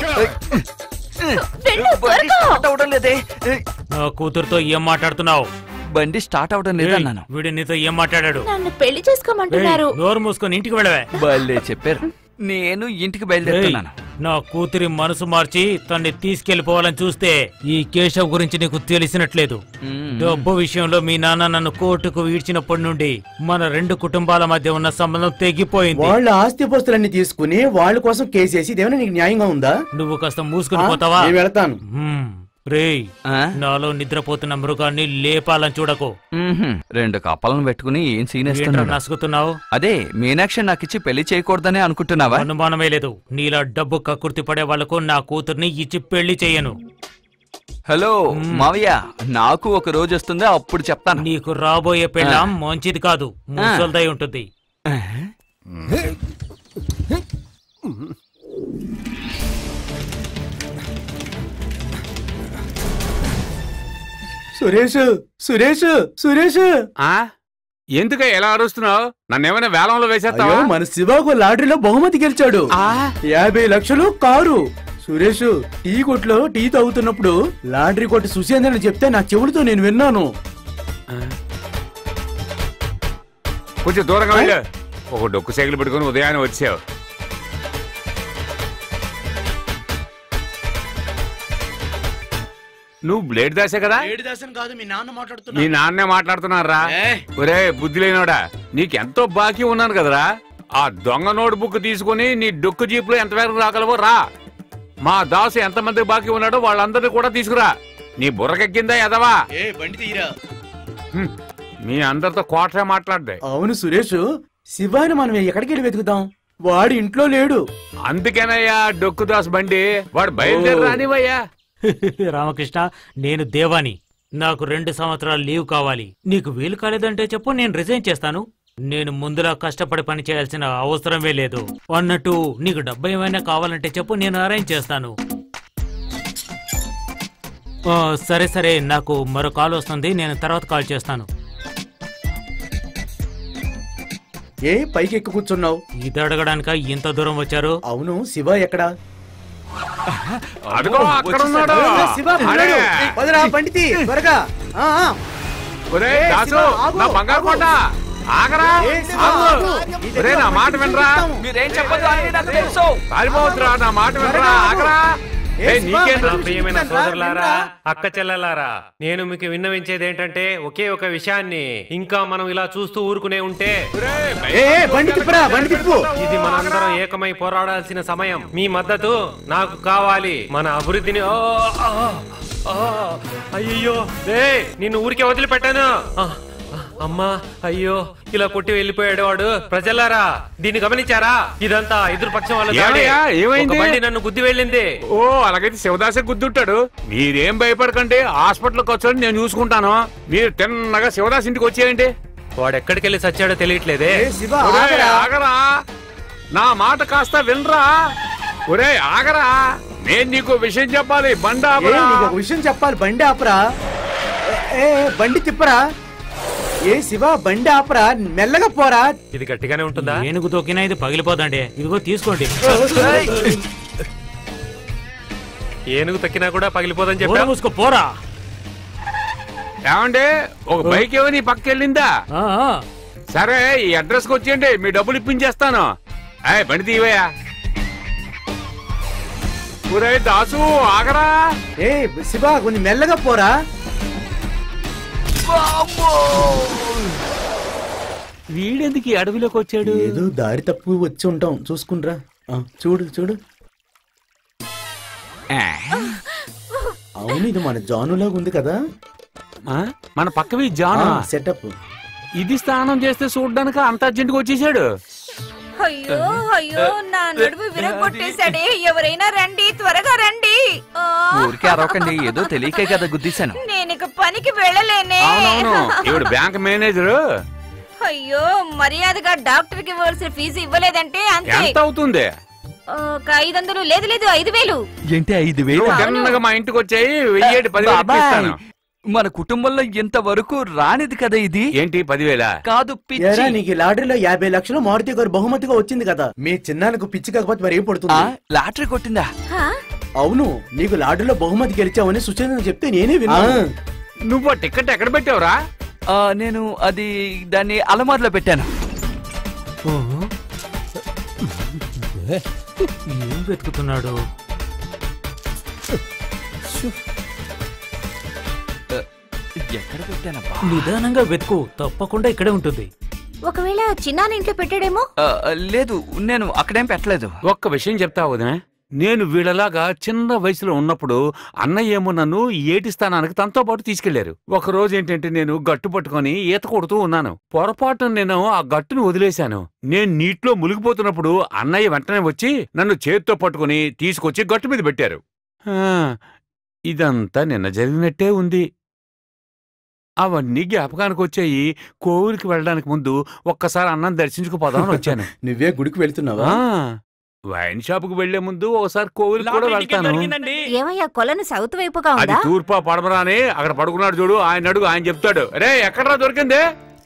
వెళ్ళు, బండి త్వరగా. స్టార్ట్ అవడం లేదే ఏయ్, నా కూతురుతో ఏం మాట్లాడుతున్నావు బండి స్టార్ట్ అవడం ఏయ్, లేదన్నాను వీడు నీతో ఏం మాట్లాడాడు నన్ను పెళ్లి ఏయ్, చేసుకోమంటున్నారు నోరు మూసుకొని ఇంటికి వెళ్ళవే భలే చెప్పారు నేను ఇంటికి ఏయ్, బయలుదేరుతున్నాను నా కూతురి మనసు మార్చి తన్ని తీసుకెళ్లిపోవాలని చూస్తే ఈ కేశవ్ గురించి నీకు తెలిసినట్లేదు మ్మ్. డబ్బు విషయంలో మీ నాన్న నన్ను కోర్టుకు ఈడ్చినప్పటి నుండి మన రెండు కుటుంబాల మధ్య ఉన్న సంబంధం తెగిపోయింది వాళ్ళ ఆస్తిపోస్తులన్నీ తీసుకుని వాళ్ళ కోసం కేసేసి ఇదేమైనా నీకు న్యాయంగా ఉందా నువ్వు కాస్త మూసుకుని ఆ? పోతావా నేను వెళ్తాను హ్మ్. రేయ్ ఆ? నాలో నిద్రపోతున్న మృగాన్ని లేపాలని చూడకు మ్మ్హ్మ్. రెండు కప్పలను పెట్టుకుని ఏం సీన్ ఏంట్రా వేస్తున్నాడు నసుకుతున్నావు అదే మీనాక్షి నాకిచ్చి పెళ్లి చేయకూడదనే అనుకుంటున్నావా అనుమానమే లేదు నీలా డబ్బు కక్కుర్తి పడే వాళ్లకు నా కూతుర్ని ఇచ్చి పెళ్లి చేయను హలో మావయ్య నాకు ఒక రోజు వస్తుంది అప్పుడు చెప్తాను నీకు రాబోయే పెళ్ళ మంచిది కాదు ముసల్దై ఉంటుంది సురేష్ సురేష్ సురేష్ ఆ ఎందుక ఎలా అరుస్తున్నావు నన్నేమైనా వేలంలో అయ్యో వేసేస్తావా మన శివాకు లాటరీలో బహుమతి గెలిచాడు యాభై లక్షలు కారు సురేష్ టీ కొట్లో టీ తాగుతున్నప్పుడు లాటరీ కొట్టి సుశేంద్ర అని చెప్తే నా చెవులతో నేను విన్నాను కొంచెం దూరంగా వెళ్ళు ఒక డొక్కు సైకిల్ పెట్టుకుని ఉదయాన్నే వచ్చావు నువ్వు బ్లేడ్ దాసే కదా కాదు మీ నాన్న మీ నాన్నే మాట్లాడుతున్నారా ఒరే బుద్ధి లేనోడా నీకెంతో బాకీ ఉన్నాను కదరా ఆ దొంగ నోట్ బుక్ తీసుకుని నీ డొక్కు జీపులో ఎంత వరకు రాగలవో రా మా దాసు ఎంతమంది బాకీ ఉన్నాడో వాళ్ళందరినీ కూడా తీసుకురా నీ బుర్రకెక్కిందా ఎదవా ఏ బండి తీరా హ్మ్. మీ అందరితో కోటరే మాట్లాడదే అవును సురేష్ శివాని మనం ఎక్కడికి వెళ్ళి వెతుకుతాం వాడు ఇంట్లో లేడు అందుకేనయ్యా డొక్కు దాస్ బండి వాడు బయలుదేరి రానివయ్యా రామకృష్ణ నేను దేవాని నాకు రెండు సంవత్సరాలు లీవ్ కావాలి నీకు వీలు కాలేదంటే చెప్పు నేను రిజైన్ చేస్తాను నేను ముందులా కష్టపడి పని చేయాల్సిన అవసరమే లేదు అన్నట్టు నీకు డబ్బు ఏమైనా కావాలంటే చెప్పు నేను అరేంజ్ చేస్తాను ఆ, సరే సరే నాకు మరో కాల్ వస్తుంది నేను తర్వాత కాల్ చేస్తాను ఏ పైకి ఎక్కి కూర్చున్నావు ఇది అడగడానిక ఇంత దూరం వచ్చారు అవును శివ ఎక్కడా అదిగో అక్కడ ఉన్నాడు శివ అరే, పిల్లాడు. వదరా బండి తీ, త్వరగా ఆ, ఆ. ఒరేయ్, ఏ, దాసు శివ, ఆగు, నా బంగారు ఆగు. కొండ ఆగరా ఏ, శివ, ఆగు. ఆగు. ఒరేయ్, నా మాట వినరా మీరేం చెప్పదు అని నాకు తెలుసు పారిపోతురా నా మాట వినరా ఆగరా ఏ, ఏయ్, శివ, నీకేంట్రా నా బండి ప్రియమైన తీసుకుంటాను రా, సోదరులారా వినరా? అక్క చెల్లెలారా నేను మీకు విన్నవించేది ఏంటంటే ఒకే ఒక విషయాన్ని ఇంకా మనం ఇలా చూస్తూ ఊరుకునే ఉంటే ఏ ఏ, బండి తిప్పురా బండి తిప్పు ఇది మనందరం ఏకమై పోరాడాల్సిన సమయం మీ మద్దతు నాకు కావాలి మన అభివృద్ధిని ఓ, ఆ, ఆ, అయ్యయ్యో రే నిన్ను ఊరికే వదిలిపెట్టాను ఆ, అమ్మా అయ్యో ఇలా కొట్టి వెళ్ళిపోయాడు వాడు ప్రజలారా దీన్ని గమనించారా ఇదంతా ఎదురు పక్షం వాళ్ళ దాడి. ఏమయ్యా? ఏమైంది? ఒక బండి నన్ను గుద్ది వెళ్ళింది ఓ అలాగైతే శివదాసే గుద్దుంటాడు మీరేం భయపడకండి హాస్పిటల్కి వచ్చాడు నేను చూసుకుంటాను మీరు తిన్నగా శివదాస్ ఇంటికి వచ్చేయండి వాడు ఎక్కడికి వెళ్ళి చచ్చాడో తెలియట్లేదే ఏ శివ ఒరేయ్, ఆగరా. ఆగరా నా మాట కాస్త వినరా ఒరే ఆగరా నేను నీకు విషయం చెప్పాలి బండి ఏ, ఆపరా. నీకు ఒక విషయం చెప్పాలి బండి ఆపరా ఏ, ఏ బండి తిప్పరా ఏ శివ బండి ఆపరా మెల్లగా పోరా ఇది గట్టిగానే ఉంటుందా ఏనుగు తొక్కినా ఇది పగిలిపోదండి ఇదిగో తీసుకోండి ఏనుగు తక్కినా కూడా పగిలిపోదని ఊర చెప్పా మూసుకో పోరా ఏమండి ఒక బైక్ ఏమో నీ పక్క వెళ్ళిందా ఆ, ఆ. సరే ఈ అడ్రస్ కి వచ్చేయండి మీ డబ్బులు ఇప్పించేస్తాను అయ్య బండి తీవయ్యా ఒరే దాసు ఆగరా ఏ శివ కొంచెం మెల్లగా పోరా వీడెందుకు ఈ అడవిలోకి వచ్చాడు ఏదో దారి తప్పు వచ్చి ఉంటాం చూసుకుంట్రా ఆ, చూడు చూడు అవును ఇది మన జానులాగా ఉంది కదా ఆ? మన పక్కవి జాను సెటప్ ఇది స్నానం చేస్తే చూడడానికి అంత అర్జెంట్ గా వచ్చేసాడు అయ్యో అయ్యో నా నడుము విరగొట్టేశాడే ఎవరైనా రండి త్వరగా రండి ఆ, ఊరికే అరవకండి ఏదో తెలియకే కదా గుద్దేశాను నేను ఇక పనికి వెళ్ళలేనే అవునవును ఈవిడ బ్యాంక్ మేనేజర్ అయ్యో మర్యాదగా డాక్టర్ కి ఇవ్వాల్సిన ఫీజు ఇవ్వలేదంటే అంతే ఎంత అవుతుంది ఒక ఐదు వందలు లేదు లేదు ఐదు వేలు ఏంటి ఐదు వేలు నువ్వు తిన్నగా మా ఇంటికి వచ్చాయి వెయ్యేటి పదివేలు బాబాయ్, ఇప్పిస్తాను మన కుటుంబంలో ఇంతవరకు రానిది కదా ఇది ఏంటి పదివేల కాదు ఏరా పిచ్చి నీకు ఈ లాటరీలో యాభై లక్షలు మారుతి గారు బహుమతిగా వచ్చింది కదా మీ చిన్నానికి పిచ్చి కాకపోతే మరి ఏం ఆ, పడుతుంది లాటరీ కొట్టిందా హా? అవును నీకు లాటరీలో బహుమతి గెలిచావని సుచరిత చెప్తే నేనే విన్నా నువ్వు ఆ టికెట్ ఎక్కడ పెట్టావురా ఆ, నేను అది దాన్ని అలమార్లో పెట్టాను ఏం వెతుకుతున్నాడు ఎక్కడ పెట్టానబ్బా నిదానంగా వెతుకు తప్పకుండా ఇక్కడే ఉంటుంది ఒకవేళ చిన్నాని ఇంట్లో పెట్టాడేమో ఆ, లేదు నేను అక్కడేం పెట్టలేదు ఒక్క విషయం చెప్తా వదినా నేను వీళ్ళలాగా చిన్న వయసులో ఉన్నప్పుడు అన్నయ్య ఏమో నన్ను ఏటి స్థానానికి తనతో పాటు తీసుకెళ్లారు ఒక రోజు ఏంటంటే నేను గట్టు పట్టుకొని ఈత కొడుతూ ఉన్నాను పొరపాటు నేను ఆ గట్టును వదిలేశాను నేను నీటిలో మునిగిపోతున్నప్పుడు అన్నయ్య వెంటనే వచ్చి నన్ను చేత్తో పట్టుకొని తీసుకొచ్చి గట్టు మీద పెట్టారు ఆ, ఇదంతా నిన్న జరిగినట్టే ఉంది అవన్నీ జ్ఞాపకానికి వచ్చాయి కోవిలికి వెళ్ళడానికి ముందు ఒక్కసారి అన్నం దర్శించుకుపోదామని వచ్చాను నువ్వే గుడికి వెళ్తున్నావా ఆ వైన్ షాప్ కు వెళ్లే ముందు ఒకసారి కోవిల్ కూడా వెళ్తాను ఏమయ్యా కొలను సౌత్ వైపుగా అది ఉందా తూర్పా పడమరా అని అక్కడ పడుకున్నాడు చూడు ఆయన అడుగు ఆయన చెప్తాడు రే ఎక్కడరా దొరికింది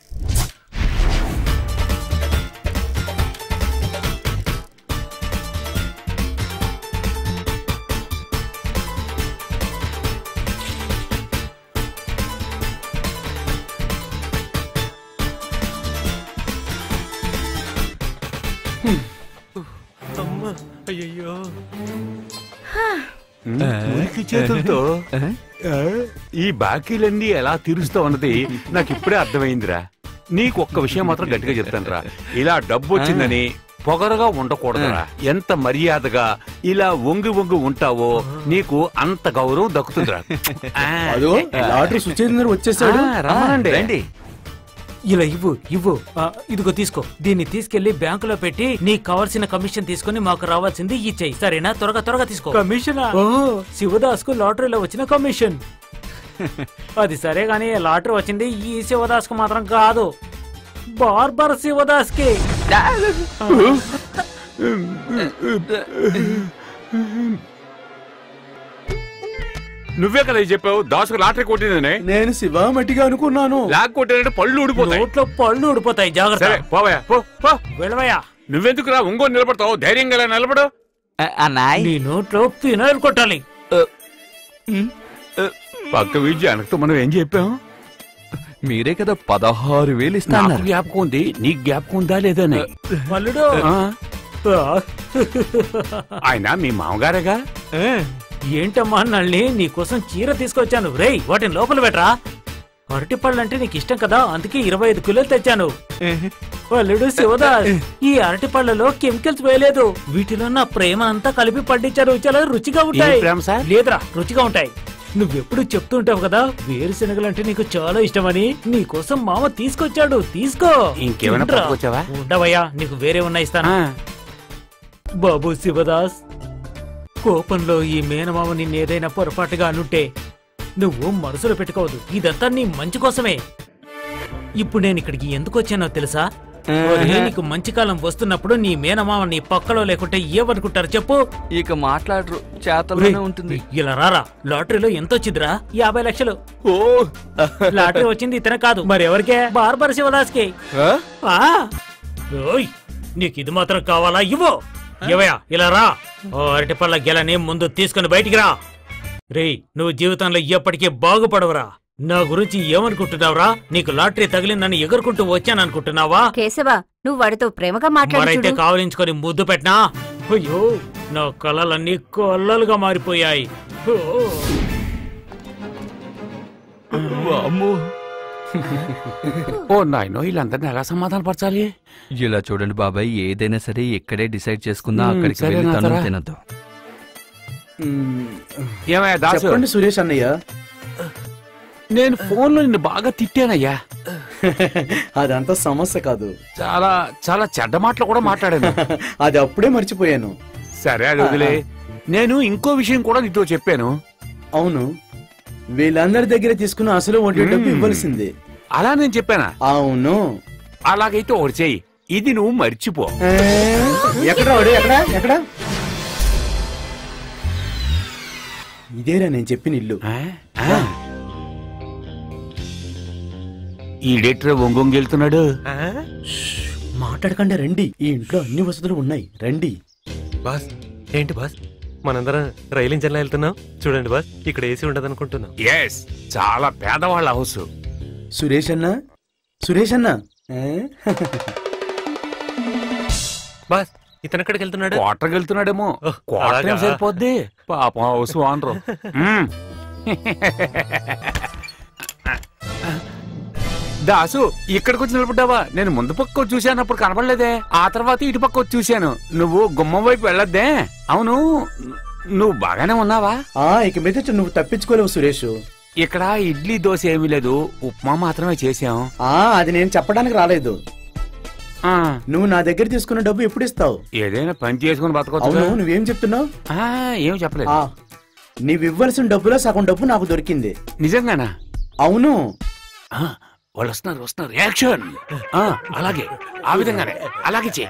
అమ్మా అయ్యయ్యో మురికి చేతులతో ఆ, ఈ బాకీలన్నీ ఎలా తీరుస్తావు అన్నది నాకు ఇప్పుడే అర్థమైందిరా నీకు ఒక్క విషయం మాత్రం గట్టిగా చెప్తానురా ఇలా డబ్బు వచ్చిందని పొగరగా ఉండకూడదురా ఎంత మర్యాదగా ఇలా వంగి వంగి ఉంటావో నీకు అంత గౌరవం దక్కుతుందిరా ఆ, అదో లాటరీ సుచేంద్ర వచ్చేసాడు ఆ, రమ్మనండి. రండి ఇలా ఇవ్వు ఇవ్వు ఆ, ఇదిగో తీసుకో దీన్ని తీసుకెళ్లి బ్యాంకులో పెట్టి నీకు కావాల్సిన కమిషన్ తీసుకుని మాకు రావాల్సింది ఇచ్చేయి సరేనా త్వరగా త్వరగా తీసుకో కమిషన్ శివదాస్ కు లాటరీలో వచ్చిన కమిషన్ అది సరే గానీ లాటరీ వచ్చింది ఈ శివదాస్ కు మాత్రం కాదు బార్బర్ శివదాస్ కి నువ్వే కదా ఇది చెప్పావు దాసుకు లాటరీ కొట్టిందని నేను శివామటిగా అనుకున్నాను లాక్ కొట్టినట్టు పళ్ళు ఊడిపోతాయి నోట్లో పళ్ళు ఊడిపోతాయి జాగ్రత్త సరే పోవయ్యా పో పో వెళ్ళవయ్యా నువ్వెందుకు రా ఇంకో నిలబడతావు ధైర్యంగా ఇలా నిలబడు ఆ, అన్నాయ్ నీ నోట్లో పినాయిల్ కొట్టాలి పక్క విద్య అనకతో మనం ఏం చెప్పాం మీరే కదా పదహారు వేలు నాకు ఇస్తాన్నారు జ్ఞాపకం ఉంది నీకు జ్ఞాపకం ఉందా లేదని మల్లుడు ఆ, ఆ. ఆయన మీ మామగారేగా ఏంటమ్మా నల్ని నీకోసం చీర తీసుకొచ్చాను రేయ్ వాటిని లోపల పెట్టరా అరటి పళ్ళు అంటే నీకు ఇష్టం కదా అందుకే ఇరవై ఐదు కిలోలు తెచ్చాను పల్లుడు శివదాస్ ఈ అరటి పళ్ళలో కెమికల్స్ వేయలేదు వీటిలో నా ప్రేమ అంతా కలిపి పండించారు చాలా రుచిగా ఉంటాయి ఏం ప్రేమ సార్? లేదురా రుచిగా ఉంటాయి నువ్వెప్పుడు చెప్తుంటావు కదా వేరుశనగలంటే నీకు చాలా ఇష్టమని నీకోసం మామ తీసుకొచ్చాడు తీసుకో ఇంకేమైనా తినరా. పట్టుకొచ్చావా? ఉండవయ్యా నీకు వేరే ఉన్నా ఇస్తాను బాబు శివదాస్ కోపంలో ఈ మేనమామ నిన్నేదైనా పొరపాటుగా అనుంటే నువ్వు మనసులో పెట్టుకోవద్దు ఇదంతా నీ మంచి కోసమే ఇప్పుడు నేను ఇక్కడికి ఎందుకు వచ్చానో తెలుసా ఒరేయ్, నీకు మంచి కాలం వస్తున్నప్పుడు నీ మేనమామ నీ పక్కలో లేకుంటే ఏమనుకుంటారు చెప్పు ఇక మాట్లాడరు చేతల్లోనే ఉంటుంది ఇలా రారా లాటరీలో ఎంత వచ్చిందిరా యాభై లక్షలు ఓ లాటరీ వచ్చింది ఇతనే కాదు మరి ఎవరికే బార్బర్ శివదాస్ కి ఆ? ఓయ్ నీకు ఇది మాత్రం కావాలా ఇవ్వు ఇవయా ఇలా రా ఓ అరటి పళ్ళ గెలని ముందు తీసుకుని బయటికి రా రేయ్ నువ్వు జీవితంలో ఎప్పటికీ బాగుపడవురా నా గురించి ఏమనుకుంటున్నావురా నీకు లాటరీ తగిలి నన్ను ఎగురుకుంటూ వచ్చాననుకుంటున్నావా కేశవ నువ్వు వాడితో ప్రేమగా మాట్లాడి మరైతే చూడు. కావలించుకొని ముద్దు పెట్టనా అయ్యో నా కళలన్నీ కొల్లలుగా మారిపోయాయి ఓ. అమ్మో ఓ నాయనో వీళ్ళందరినీ ఎలా సమాధానపరచాలి ఇలా చూడండి బాబాయ్ ఏదైనా సరే ఇక్కడే డిసైడ్ చేసుకుందాం మ్మ్, అక్కడికి సరే వెళ్ళి తను నాతరా. తినద్దు మ్మ్. ఏమయ్యా దాసు చెప్పండి సురేష్ అన్నయ్య నేను ఫోన్లో నిన్ను బాగా తిట్టానయ్యా అదంతా సమస్య కాదు చాలా చాలా చెడ్డ మాటలు కూడా మాట్లాడాను అది అప్పుడే మర్చిపోయాను సరే అది వదిలే నేను ఇంకో విషయం కూడా నీతో చెప్పాను అవును వీళ్ళందరి దగ్గర తీసుకున్న అసలు వడ్డీ డబ్బు మ్మ్. ఇవ్వాల్సిందే అలా నేను చెప్పానా అవును అలాగైతే ఒకటి చెయ్యి ఇది నువ్వు మర్చిపో ఏ, ఎక్కడ వాడు ఎక్కడ ఎక్కడ ఇదేరా నేను చెప్పిన ఇల్లు ఆ? ఆ. ఈ డేటర్ ఒంగొంగి వెళ్తున్నాడు మాట్లాడకండి రండి ఈ ఇంట్లో అన్ని వసతులు ఉన్నాయి రండి బాస్ ఏంటి బాస్ మనందరం రైలు ఇంజన్లో వెళ్తున్నాం చూడండి బాస్ ఇక్కడ ఏసీ ఉండదు అనుకుంటున్నాం ఎస్ చాలా పేదవాళ్ళ హౌస్ సురేష్ అన్న సురేష్ అన్న ఏ? బాస్ ఇతను ఎక్కడికి వెళ్తున్నాడు క్వార్టర్కి వెళ్తున్నాడేమో ఓహ్, క్వార్టర్ అలాగా? సరిపోద్ది పాపం హౌస్ ఓనరు మ్మ్. దాసు ఇక్కడికి వచ్చి నిలబడ్డావా నేను ముందు పక్క వచ్చి చూశాను అప్పుడు కనపడలేదే ఆ తర్వాత ఇటు పక్క వచ్చి చూశాను నువ్వు గుమ్మం వైపు వెళ్ళొద్దే అవును నువ్వు బాగానే ఉన్నావా ఆ ఇక మీద నువ్వు తప్పించుకోలేవు సురేష్ ఇక్కడ ఇడ్లీ దోశ ఏమీ లేదు ఉప్మా మాత్రమే చేశాం ఆ అది నేను చెప్పడానికి రాలేదు ఆ, నువ్వు నా దగ్గర తీసుకున్న డబ్బు ఎప్పుడు ఇస్తావు ఏదైనా పని చేసుకుని బతకొచ్చు అవును నువ్వేం చెప్తున్నావు ఏం చెప్పలేదు ఆ నీవు ఇవ్వాల్సిన డబ్బులో సగం డబ్బు నాకు దొరికింది నిజంగానా అవును ఆ, వాళ్ళు వస్తున్నారు వస్తున్నారు యాక్షన్ ఆ, అలాగే ఆ విధంగానే అలాగే చే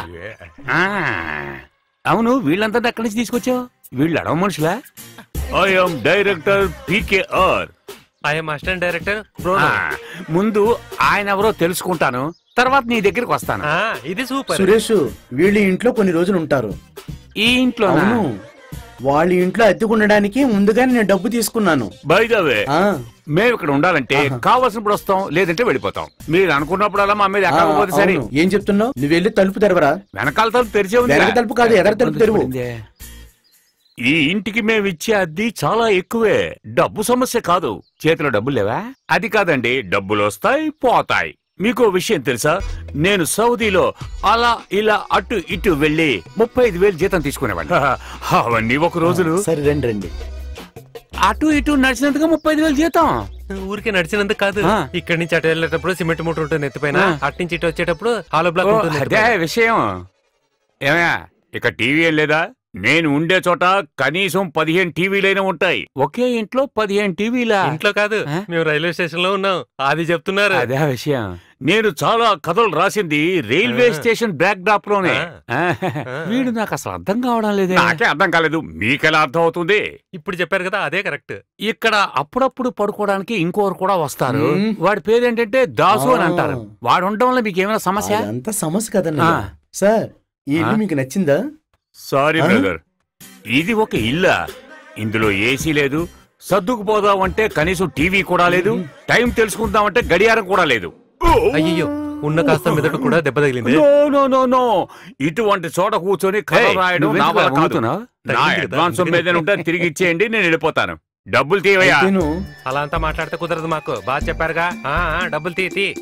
అవును వీళ్ళంతా ఎక్కడి నుంచి తీసుకొచ్చావు వీళ్ళు అడవ మనుషులా I'm director P K R I'm assistant director ముందు ఆయన ఎవరో తెలుసుకుంటాను తర్వాత నీ దగ్గరికి వస్తాను ఇది సూపర్ సురేష్ వీళ్ళు ఈ ఇంట్లో కొన్ని రోజులు ఉంటారు ఈ ఇంట్లో అవును వాళ్ళ ఇంట్లో అద్దెకుండడానికి ముందుగానే నేను డబ్బు తీసుకున్నాను బై ద వే ఆ మేము ఇక్కడ ఉండాలంటే కావాల్సినప్పుడు వస్తాం లేదంటే వెళ్ళిపోతాం మీరు అనుకున్నప్పుడల్లా మా మీద ఆ, ఎక్కకపోతే సరే అవును. ఏం చెప్తున్నావు నువ్వు వెళ్ళి తలుపు తెరవరా వెనకాల తలుపు తెరిచే ఉంది వెనక తలుపు కాదు, ఎదర తలుపు తెరువు. ఈ ఇంటికి మేము ఇచ్చే అద్దె చాలా ఎక్కువే డబ్బు సమస్య కాదు చేతిలో డబ్బులు లేవా అది కాదండి డబ్బులు వస్తాయి పోతాయి మీకు ఓ విషయం తెలుసా నేను సౌదీలో అలా ఇలా అటు ఇటు వెళ్ళి ముప్పై ఐదు వేలు జీతం తీసుకునేవాడిని అవన్నీ ఒక రోజులు సరే రండి రండి అటు ఇటు నడిచినందుకు ముప్పై ఐదు వేలు జీతం ఊరికే నడిచినందుకు కాదు ఆ. ఇక్కడి నుంచి అటు వెళ్ళేటప్పుడు సిమెంట్ మూట ఉంటుంది ఎత్తిపైన ఆ. అటు నుంచి ఇటు వచ్చేటప్పుడు హాలో బ్లాక్ ఓ, ఉంటుంది అదే ఎత్తిపైన. విషయం ఏమయ్యా ఇక టీవీ ఏం లేదా నేను ఉండే చోట కనీసం పదిహేను టీవీలైనా ఉంటాయి ఒకే ఇంట్లో పదిహేను టీవీలా ఇంట్లో కాదు ఆ? మేము రైల్వే స్టేషన్ లో ఉన్నాం అది చెప్తున్నారు అదే విషయం నేను చాలా కథలు రాసింది రైల్వే ఆ. స్టేషన్ బ్యాక్ డ్రాప్ లోనే ఆ. ఆ, వీడు నాకు అసలు అర్థం కావడం లేదే నాకే అర్థం కాలేదు మీకెలా అర్థం అవుతుంది ఇప్పుడు చెప్పారు కదా అదే కరెక్ట్ ఇక్కడ అప్పుడప్పుడు పడుకోవడానికి ఇంకోరు కూడా వస్తారు మ్మ్. వాడి పేరేంటంటే దాసు అని ఆ. అంటారు వాడు ఉండడం వల్ల మీకు ఏమైనా సమస్య అదంతా సమస్య కదన్న ఆ. సార్ ఈ ఇల్లు ఆ? మీకు నచ్చిందా సారీ ఆ? బ్రదర్ ఇది ఒక ఇల్లా ఇందులో ఏసీ లేదు సర్దుకుపోదామంటే కనీసం టీవీ కూడా లేదు టైం తెలుసుకుందామంటే గడియారం కూడా లేదు అయ్యో ఉన్న కాస్త మెదడు కూడా దెబ్బ తగిలింది నో నో నో నో ఇటువంటి చోట కూర్చొని కథ ఏయ్, రాయడం నువ్వెందుకు నా వల్ల అలా కాదు. ఊగుతున్నావ్? నా తగ్గింది కదా. అడ్వాన్స్ మీద ఉంటే తిరిగి ఇచ్చేయండి నేను వెళ్ళిపోతాను డబ్బులు తీవయ్యా అయితేను అలా అంతా మాట్లాడితే కుదరదు మాకు బాగా చెప్పారుగా ఆ, ఆ, డబ్బులు తీ తీ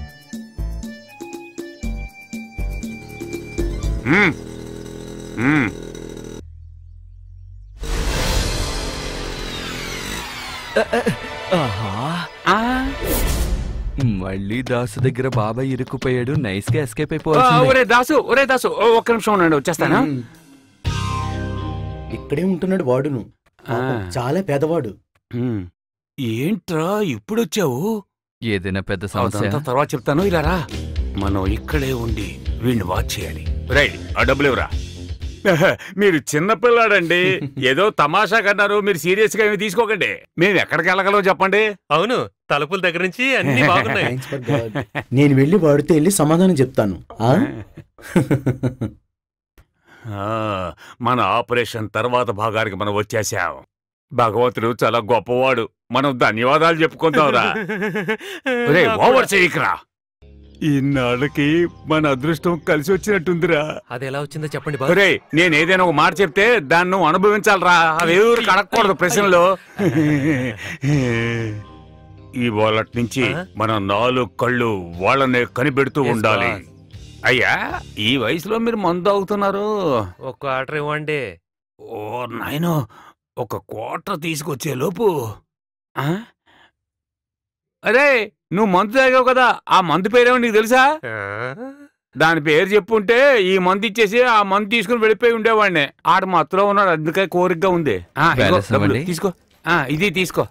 మ్మ్. మ్మ్. ఆహా ఆ, మళ్ళీ దాసు దగ్గర బాబాయ్ ఇరుక్కుపోయాడు నైస్ గా ఎస్కేప్ ఆ, అయిపోవాలి ఒరే దాసు ఒరే దాసు ఓ, ఒక్క నిమిషం ఉండండి వచ్చేస్తాను ఇక్కడే ఉంటున్నాడు వాడును పాపం, చాలా పేదవాడు ఉమ్. ఏంట్రా ఇప్పుడు వచ్చావు ఏదైనా పెద్ద సమస్య అదంతా తర్వాత చెప్తాను ఇలా రా మనం ఇక్కడే ఉండి వీడిని వాచ్ చేయాలి రైట్ ఆ డబ్బులు ఇవ్వరా మీరు చిన్నపిల్లాడండి ఏదో తమాషా కన్నారు మీరు సీరియస్ గా ఏమి తీసుకోకండి మేము ఎక్కడికి వెళ్ళగలమో చెప్పండి అవును తలుపుల దగ్గర నుంచి అన్ని బాగున్నాయి Thanks for God. నేను వెళ్ళి వాడితో వెళ్ళి సమాధానం చెప్తాను ఆ? ఆ, మన ఆపరేషన్ తర్వాత భాగానికి మనం వచ్చేసాం భగవంతుడు చాలా గొప్పవాడు మనం ధన్యవాదాలు చెప్పుకుందాంరా ఒరే ఓవర్ చేయకరా ఇన్నాళ్ళకి మన అదృష్టం కలిసి వచ్చినట్టుందిరా అది ఎలా వచ్చిందో చెప్పండి బాబు ఒరే నేను ఏదైనా ఒక మాట చెప్తే దాన్ని నువ్వు అనుభవించాలరా అవి ఎవరు కడగకూడదు ప్రశ్నలో ఈ వాళ్ళ నుంచి ఆ? మన నాలుగు కళ్ళు వాళ్ళనే కనిపెడుతూ Yes, ఉండాలి boss. అయ్యా ఈ వయసులో మీరు మందు అవుతున్నారు ఒక్క ఆర్డర్ ఇవ్వండి ఓ నాయనో ఒక క్వార్టర్ తీసుకొచ్చే లోపు ఆ? అరే నువ్వు మందు తాగావు కదా ఆ మందు పేరేమో నీకు తెలుసా ఆ? దాని పేరు చెప్పుంటే ఈ మందు ఇచ్చేసి ఆ మందు తీసుకుని వెళ్ళిపోయి ఉండేవాడిని ఆడు మత్తులో ఉన్నాడు అందుకే కోరికగా ఉంది ఆ, ఇదిగో బ్యాలెన్స్ డబ్బులు, ఇవ్వండి. తీసుకో ఆ, ఇది తీసుకో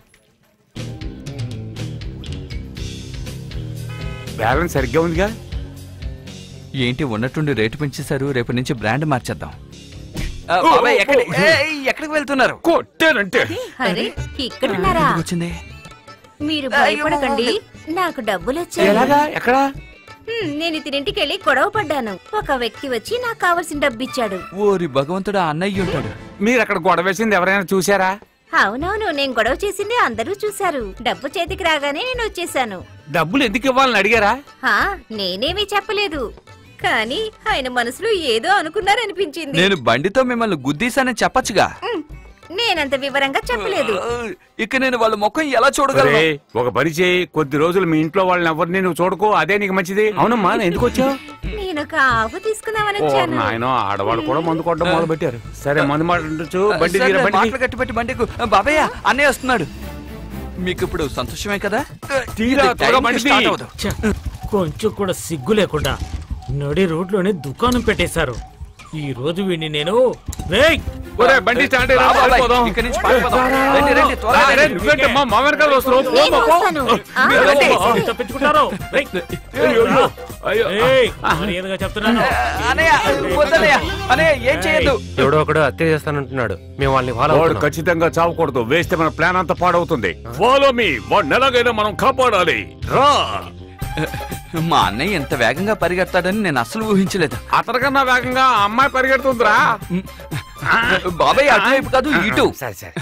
బ్యాలెన్స్ సరిగ్గా ఉందిగా ఏంటి ఉన్నట్టుండి రేటు పెంచేశారు రేపటి నుంచి బ్రాండ్ మార్చేద్దాం ఆ, బాబాయ్ ఎక్కడి ఏయ్, ఎక్కడికి వెళ్తున్నారు కొట్టానంటే అరే ఇక్కడున్నారా ఎందుకు వచ్చింది మీరు భయపడకండి నాకు డబ్బులు వచ్చాయి ఎలాగా ఎక్కడా హ్మ్, నేను తిరింటికి వెళ్ళి గొడవ పడ్డాను ఒక వ్యక్తి వచ్చి నాకు కావలసిన డబ్బు ఇచ్చాడు ఓరి భగవంతుడు ఆ అన్నయ్య ఉంటాడు మీరు అక్కడ గొడవ వేసింది ఎవరైనా చూసారా అవునవును నేను గొడవ చేసింది అందరూ చూశారు డబ్బు చేతికి రాగానే నేను వచ్చేసాను డబ్బులు ఎందుకు ఇవ్వాలని అడిగారా హా నేనేమీ చెప్పలేదు కానీ ఆయన మనసులో ఏదో అనుకున్నారనిపించింది నేను బండితో మిమ్మల్ని గుద్దీశానని చెప్పచ్చుగా హ్మ్, నేనంత వివరంగా చెప్పలేదు ఇక నేను వాళ్ళ ముఖం ఎలా చూడగలను ఒరేయ్, ఒక పని చేయి కొద్ది రోజులు మీ ఇంట్లో వాళ్ళని ఎవరిని నువ్వు చూడకో అదే నీకు మంచిది అవునమ్మా నేను ఎందుకు వచ్చావు నేను ఒక ఆవు తీసుకుందామని ఓ వచ్చాను నాయన ఆడవాళ్ళు కూడా మందు కొట్టడం మొదలు పెట్టారు సరే మందు మాట్లాడచ్చు బండి సరే, తీరా బండి మాటలు కట్టి పెట్టి బండికు బాబాయ్ అన్నయ్య వస్తున్నాడు మీకు ఇప్పుడు సంతోషమే కదా తీరా, ఇది త్వరగా టైంకి బండి స్టార్ట్ తీ. అవ్వదు. ఛ, కొంచెం కూడా సిగ్గు లేకుండా నడి రోడ్లోనే దుకాణం పెట్టేశారు ఈ రోజు వీడిని నేను రేయ్! ఒరేయ్, బండి స్టార్ట్ అయ్యి రా, రా బాబాయ్, పారిపోదాం. ఇక్కడి నుంచి పారిపోదాం. రండి, రండి, త్వరగా రా, రే, రండి. నువ్వేంటమ్మా, మా వెనకాల వస్తున్నావు? పో, నేను పో, పో. వస్తాను. ఆ, మీరు రండి. ఆ, తప్పించుకుంటారు రేయ్! అయ్యో, అయ్యో, అయ్యో. ఏయ్, మర్యాదగా చెప్తున్నాను అన్నయ్య వద్దన్నయ్య అన్నయ్య ఏం చేయొద్దు ఎవడో ఒకడు హత్య చేస్తానంటున్నాడు మేము వాళ్ళని ఫాలో వాడు అవుతున్నాం ఖచ్చితంగా చావకూడదు వేస్తే మన ప్లాన్ అంతా పాడవుతుంది ఫాలో మీ వాడిని ఎలాగైనా మనం కాపాడాలి రా మా అన్నయ్య ఎంత వేగంగా పరిగెడతాడని నేను అసలు ఊహించలేదు అతనికన్నా వేగంగా ఆ అమ్మాయి పరిగెడుతుందిరా బాబాయ్ అటువైపు కాదు ఇటు సరే సరే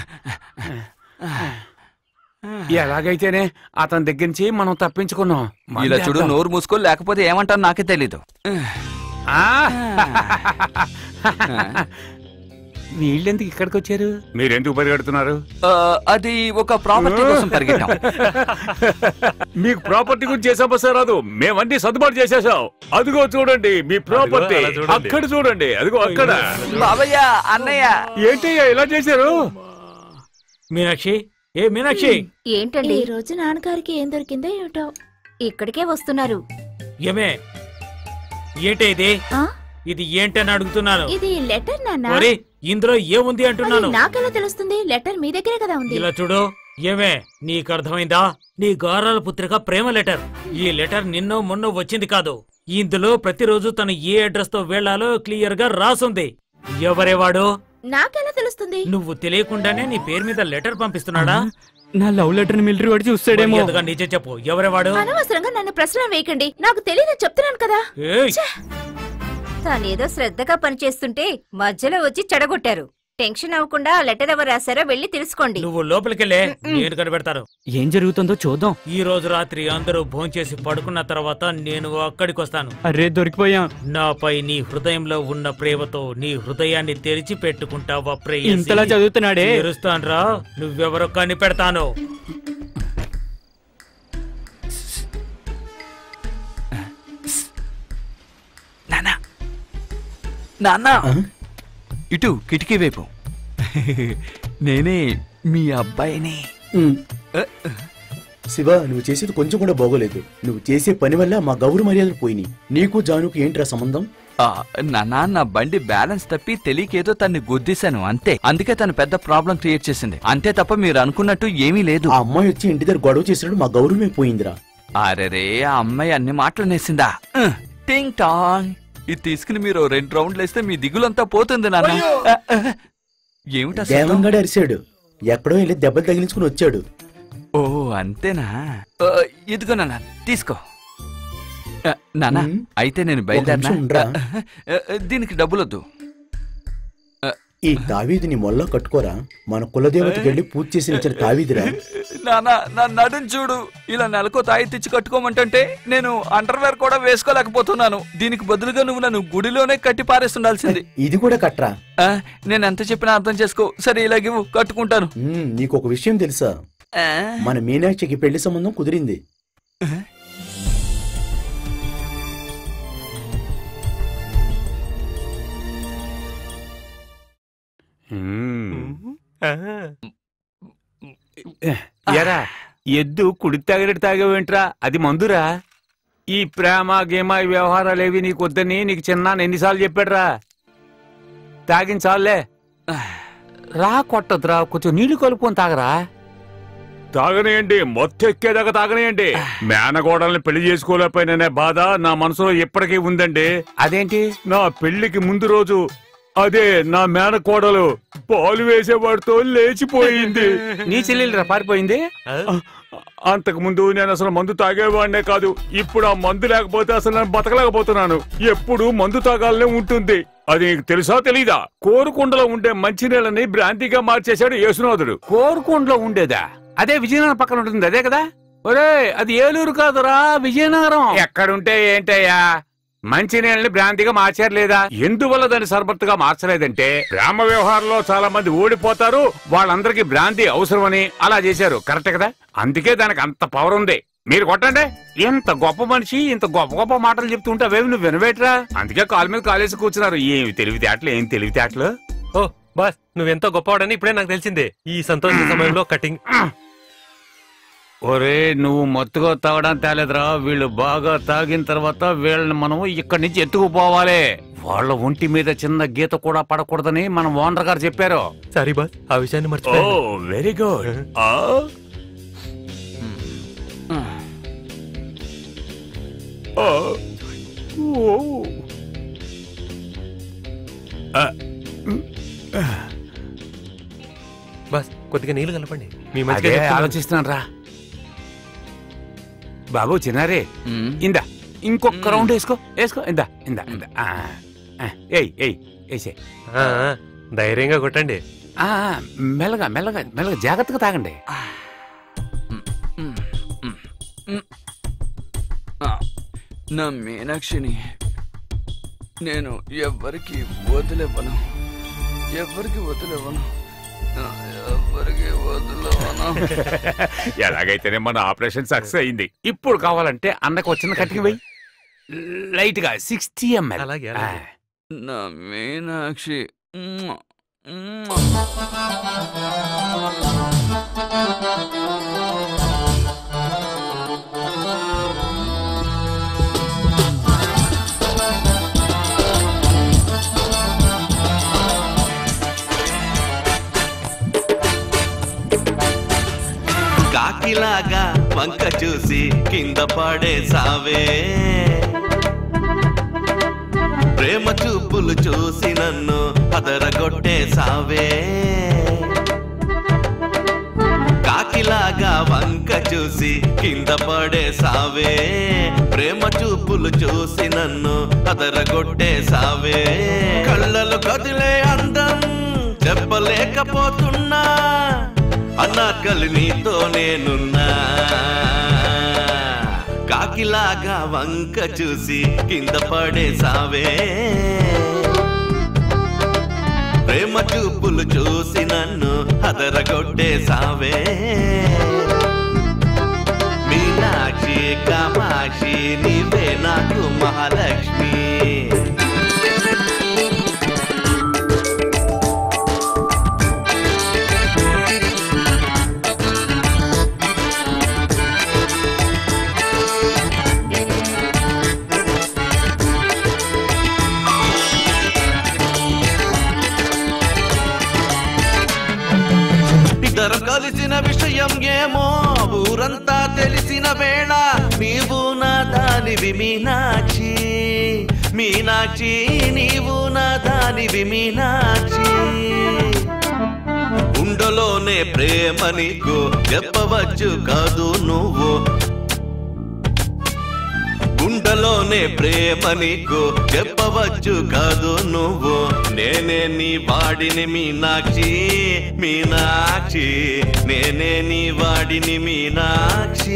ఎలాగైతేనే అతని దగ్గర నుంచి మనం తప్పించుకున్నాం ఇలా చూడు నోరు మూసుకో లేకపోతే ఏమంటాను నాకే తెలీదు ఆ? వీళ్ళెందుకు ఇక్కడికి వచ్చారు మీరెందుకు పరిగెడుతున్నారు ఆ, అది ఒక ప్రాపర్టీ కోసం పరిగెట్టాం మీకు ప్రాపర్టీ గురించి ఏ సమస్య రాదు మేమన్నీ సర్దుబాటు చేసేసాం అదిగో చూడండి మీ ప్రాపర్టీ అలా చూడండి. అక్కడ చూడండి అదిగో అక్కడ బాబయ్య అన్నయ్య ఏంటయ్యా ఇలా చేశారు మీనాక్షి ఏ మీనాక్షి ఏంటండి ఈ రోజు నాన్నగారికి ఏం దొరికిందో ఏమిటో ఇక్కడికే వస్తున్నారు ఏమే ఏంటి ఇది ఆ? ఇది ఏంటని అడుగుతున్నాను ఇది లెటర్ నాన్న మరి ఇందులో ఏముంది అంటున్నాను అది నాకెలా తెలుస్తుంది లెటర్ మీ దగ్గరే కదా ఉంది ఇలా చూడు ఏమే నీకు అర్థమైందా నీ గారాల పుత్రిక ప్రేమ లెటర్ ఈ లెటర్ నిన్నో మొన్నో వచ్చింది కాదు ఇందులో ప్రతిరోజు తను ఏ అడ్రస్ తో వెళ్లాలో క్లియర్ గా రాసుంది ఎవరేవాడు నాకెలా తెలుస్తుంది నువ్వు తెలియకుండానే నీ పేరు మీద లెటర్ పంపిస్తున్నాడా నా లవ్ లెటర్ మిలిటరీ వాడు చూస్తాడేమో మర్యాదగా నిజం చెప్పు ఎవరేవాడు అనవసరంగా నన్ను ప్రశ్న వేయకండి నాకు తెలియదు చెప్తున్నాను కదా ఏయ్ తానేదో శ్రద్ధగా పనిచేస్తుంటే మధ్యలో వచ్చి చెడగొట్టారు టెన్షన్ అవ్వకుండా ఆ లెటర్ ఎవరు రాశారో వెళ్ళి తెలుసుకోండి నువ్వు లోపలికెళ్ళే నేను కనిపెడతాను ఏం జరుగుతుందో చూద్దాం ఈ రోజు రాత్రి అందరూ భోంచేసి పడుకున్న తర్వాత నేను అక్కడికి వస్తాను అరే దొరికిపోయాం నాపై నీ హృదయంలో ఉన్న ప్రేమతో నీ హృదయాన్ని తెరిచి పెట్టుకుంటావా ప్రేయసి ఇంతలా చదువుతున్నాడే తెరుస్తాన్రా నువ్వెవరో కనిపెడతాను నాన్న నాన్న ఇటు కిటికీ వైపు నేనే మీ అబ్బాయిని ఉమ్. శివ నువ్వు చేసేది కొంచెం కూడా బాగోలేదు నువ్వు చేసే పని వల్ల మా గౌరవ మర్యాదలు పోయినాయి నీకు జానుకు ఏంట్రా సంబంధం ఆ, నాన్న నా బండి బ్యాలెన్స్ తప్పి తెలియకేదో తన్ని గుద్దేశాను అంతే అందుకే తను పెద్ద ప్రాబ్లం క్రియేట్ చేసింది అంతే తప్ప మీరు అనుకున్నట్టు ఏమీ లేదు ఆ అమ్మాయి వచ్చి ఇంటి దగ్గర గొడవ చేసినప్పుడు మా గౌరవమే పోయిందిరా అరెరే ఆ అమ్మాయి అన్ని మాటలు నేసిందా ఉహ్, టింగ్ టాంగ్ ఇది తీసుకుని మీరు ఓ రెండు రౌండ్లు వేస్తే మీ దిగులంతా పోతుంది నాన్న ఆ, ఆ, ఏమిటా శబ్దం? దేవంగాడు అరిశాడు ఎక్కడో వెళ్ళి దెబ్బలు తగిలించుకుని వచ్చాడు ఓ అంతేనా ఆ, ఇదిగో నాన్న తీసుకో ఆ, నాన్న ఉమ్. అయితే నేను ఒక నిమిషం బయలుదేరినా ఉండురా. ఆ, ఆ, దీనికి డబ్బులొద్దు ఈ తావీదిని మొల్ల కట్టుకోరా మన కులదేవతకి వెళ్ళి పూజ చేసి ఇచ్చిన తావీదిరా నానా నా నడుం చూడు ఇలా నెలకో తాయి తెచ్చి కట్టుకోమంటుంటే నేను అండర్వేర్ కూడా వేసుకోలేకపోతున్నాను దీనికి బదులుగా నువ్వు నన్ను గుడిలోనే కట్టి పారేస్తుండాల్సింది ఇది కూడా కట్రా ఆ, నేను ఎంత చెప్పినా అర్థం చేసుకో సరే ఇలాగివ్వు కట్టుకుంటాను ఉమ్, నీకు ఒక విషయం తెలుసా ఆ, మన మీనాక్షికి పెళ్లి సంబంధం కుదిరింది ఎరా ఎద్దు కుడి తాగినట్టు తాగేవేంట్రా అది మందురా ఈ ప్రేమ గేమ ఈ వ్యవహారాలేవి నీకు వద్దని నీకు చిన్న ఎన్నిసార్లు చెప్పాడురా తాగించాలే రా కొట్టదురా కొంచెం నీళ్లు కలుపుకొని తాగరా తాగనేయండి మొత్తం ఎక్కేదాకా తాగనేయండి మేనగోడల్ని పెళ్లి చేసుకోలేకపోయిననే బాధ నా మనసులో ఇప్పటికీ ఉందండి అదేంటి నా పెళ్లికి ముందు రోజు అదే నా మేనకోడలు పాలు వేసేవాడితో లేచిపోయింది నీ చెల్లెలు పారిపోయింది అంతకు ముందు నేను అసలు మందు తాగేవాడినే కాదు ఇప్పుడు ఆ మందు లేకపోతే అసలు నేను బతకలేకపోతున్నాను ఎప్పుడు మందు తాగాలనే ఉంటుంది అది నీకు తెలుసా తెలీదా కోరుకొండలో ఉండే మంచినీళ్ళని భ్రాంతిగా మార్చేశాడు యేసునాథుడు కోరుకొండలో ఉండేదా అదే విజయనగరం పక్కన ఉంటుంది అదే కదా ఒరే అది ఏలూరు కాదురా విజయనగరం ఎక్కడుంటే ఏంటయ్యా మంచినీళ్ళని భ్రాంతిగా మార్చారు లేదా ఎందువల్ల దాన్ని సర్బత్తుగా మార్చలేదంటే గ్రామ వ్యవహారంలో చాలా మంది ఓడిపోతారు వాళ్ళందరికీ భ్రాంతి అవసరమని అలా చేశారు కరెక్ట్ కదా అందుకే దానికి అంత పవర్ ఉంది మీరు కొట్టండి ఇంత గొప్ప మనిషి ఇంత గొప్ప గొప్ప మాటలు చెప్తుంటే అవేవి నువ్వు వినవేట్రా అందుకే కాలు మీద కాలేసి కూర్చున్నారు ఏమి తెలివితేటలు ఏం తెలివితేటలు ఓ బాస్ నువ్వెంతో గొప్పవాడని ఇప్పుడే నాకు తెలిసిందే ఈ సంతోష సమయంలో కటింగ్ ఒరే నువ్వు మత్తుగా తాగడం తేలేదురా వీళ్ళు బాగా తాగిన తర్వాత వీళ్ళని మనం ఇక్కడి నుంచి ఎత్తుకుపోవాలి వాళ్ళ ఒంటి మీద చిన్న గీత కూడా పడకూడదని మన ఓనర్ గారు చెప్పారు సారీ బాస్ ఆ విషయాన్ని ఓ మర్చిపోయాను వెరీ గుడ్ బాస్ కొద్దిగా నీళ్లు కలపండి మీ అదే మంచిగా చెప్తున్నాను. ఆలోచిస్తున్నాను రా బాబు చిన్నారే ఉమ్. ఇందా ఇంకొక రౌండ్ వేసుకో వేసుకో ఇందా ఇందా ఇందా ఆ, ఆ, ఏయ్ ఏయ్ వేసే ఆ, ఆ, ధైర్యంగా కొట్టండి మెల్లగా మెల్లగా మెల్లగా జాగ్రత్తగా తాగండి ఆ, నా మీనాక్షిని నేను ఎవ్వరికి వదిలేవను ఎవ్వరికి వదిలేవను ఆ, ఎవ్వరికి వదిలేవను ఎలాగైతేనే మన ఆపరేషన్ సక్సెస్ అయింది ఇప్పుడు కావాలంటే అన్నకు వచ్చిన కట్టికి పోయి లైట్ గా సిక్స్టీ ఎంఎల్ అలాగే, అలాగే. నా మీనాక్షి మ్మ్. మ్మ్. కాకిలాగా వంక చూసి కింద పడేసావే ప్రేమ చూపులు చూసి నన్ను అదరగొట్టేసావే కాకిలాగా వంక చూసి కింద పడేసావే ప్రేమ చూపులు చూసి నన్ను అదరగొట్టేసావే కళ్ళలు కదిలే అందం చెప్పలేకపోతున్నా అన్నాకలి నీతో నేనున్నా కాకిలాగా వంక చూసి కింద పడేసావే ప్రేమ చూపులు చూసి నన్ను అదరగొట్టేసావే మీనాక్షి కామాక్షి నీవే నాకు మహాలక్ష్మి విషయం ఏమో ఊరంతా తెలిసిన వేళ నీవు నా దానివి మీనాక్షి మీనాక్షి నీవు నా దానివి మీనాక్షి ఉండలోనే ప్రేమ నీకు చెప్పవచ్చు కాదు నువ్వు గుండెలోనే ప్రేమ నీకు చెప్పవచ్చు కాదు నువ్వు నేనే నీ వాడిని మీనాక్షి మీనాక్షి నేనే నీ వాడిని మీనాక్షి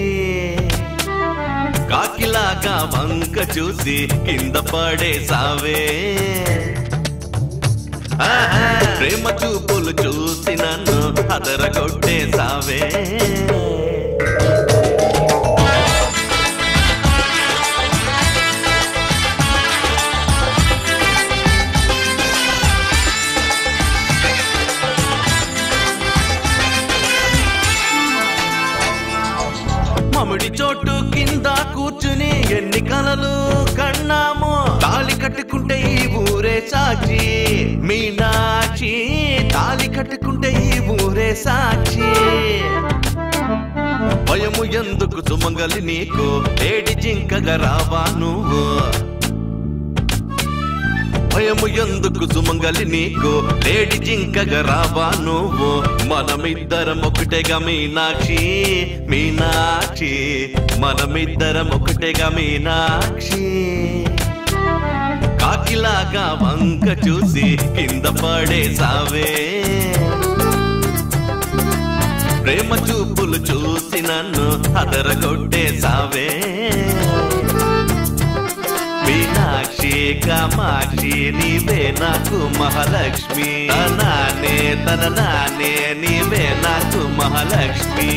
కాకిలాగా వంక చూసి కింద పడేసావే ఆహా, ప్రేమ చూపులు చూసి నన్ను అదరగొట్టేసావే మమిడి చోటు కింద కూర్చుని ఎన్ని కలలు కన్నామో తాళి కట్టుకుంటే ఈ ఊరే సాక్షి మీనాక్షి తాళి కట్టుకుంటే ఈ ఊరే సాక్షి భయము ఎందుకు సుమంగలి నీకు లేడి జింకగా రావా నువ్వు భయము ఎందుకు సుమంగలి నీకు లేడి జింకగా రావా నువ్వు మనమిద్దరం ఒకటేగా మీనాక్షి మీనాక్షి మనమిద్దరం ఒకటేగా మీనాక్షి కాకిలాగా వంక చూసి కింద పడేసావే ప్రేమ చూపులు చూసి నన్ను అదరగొట్టేసావే మీనాక్షి కామాక్షి నీవే నాకు మహాలక్ష్మి తనానే తన నానే నీవే నాకు మహాలక్ష్మి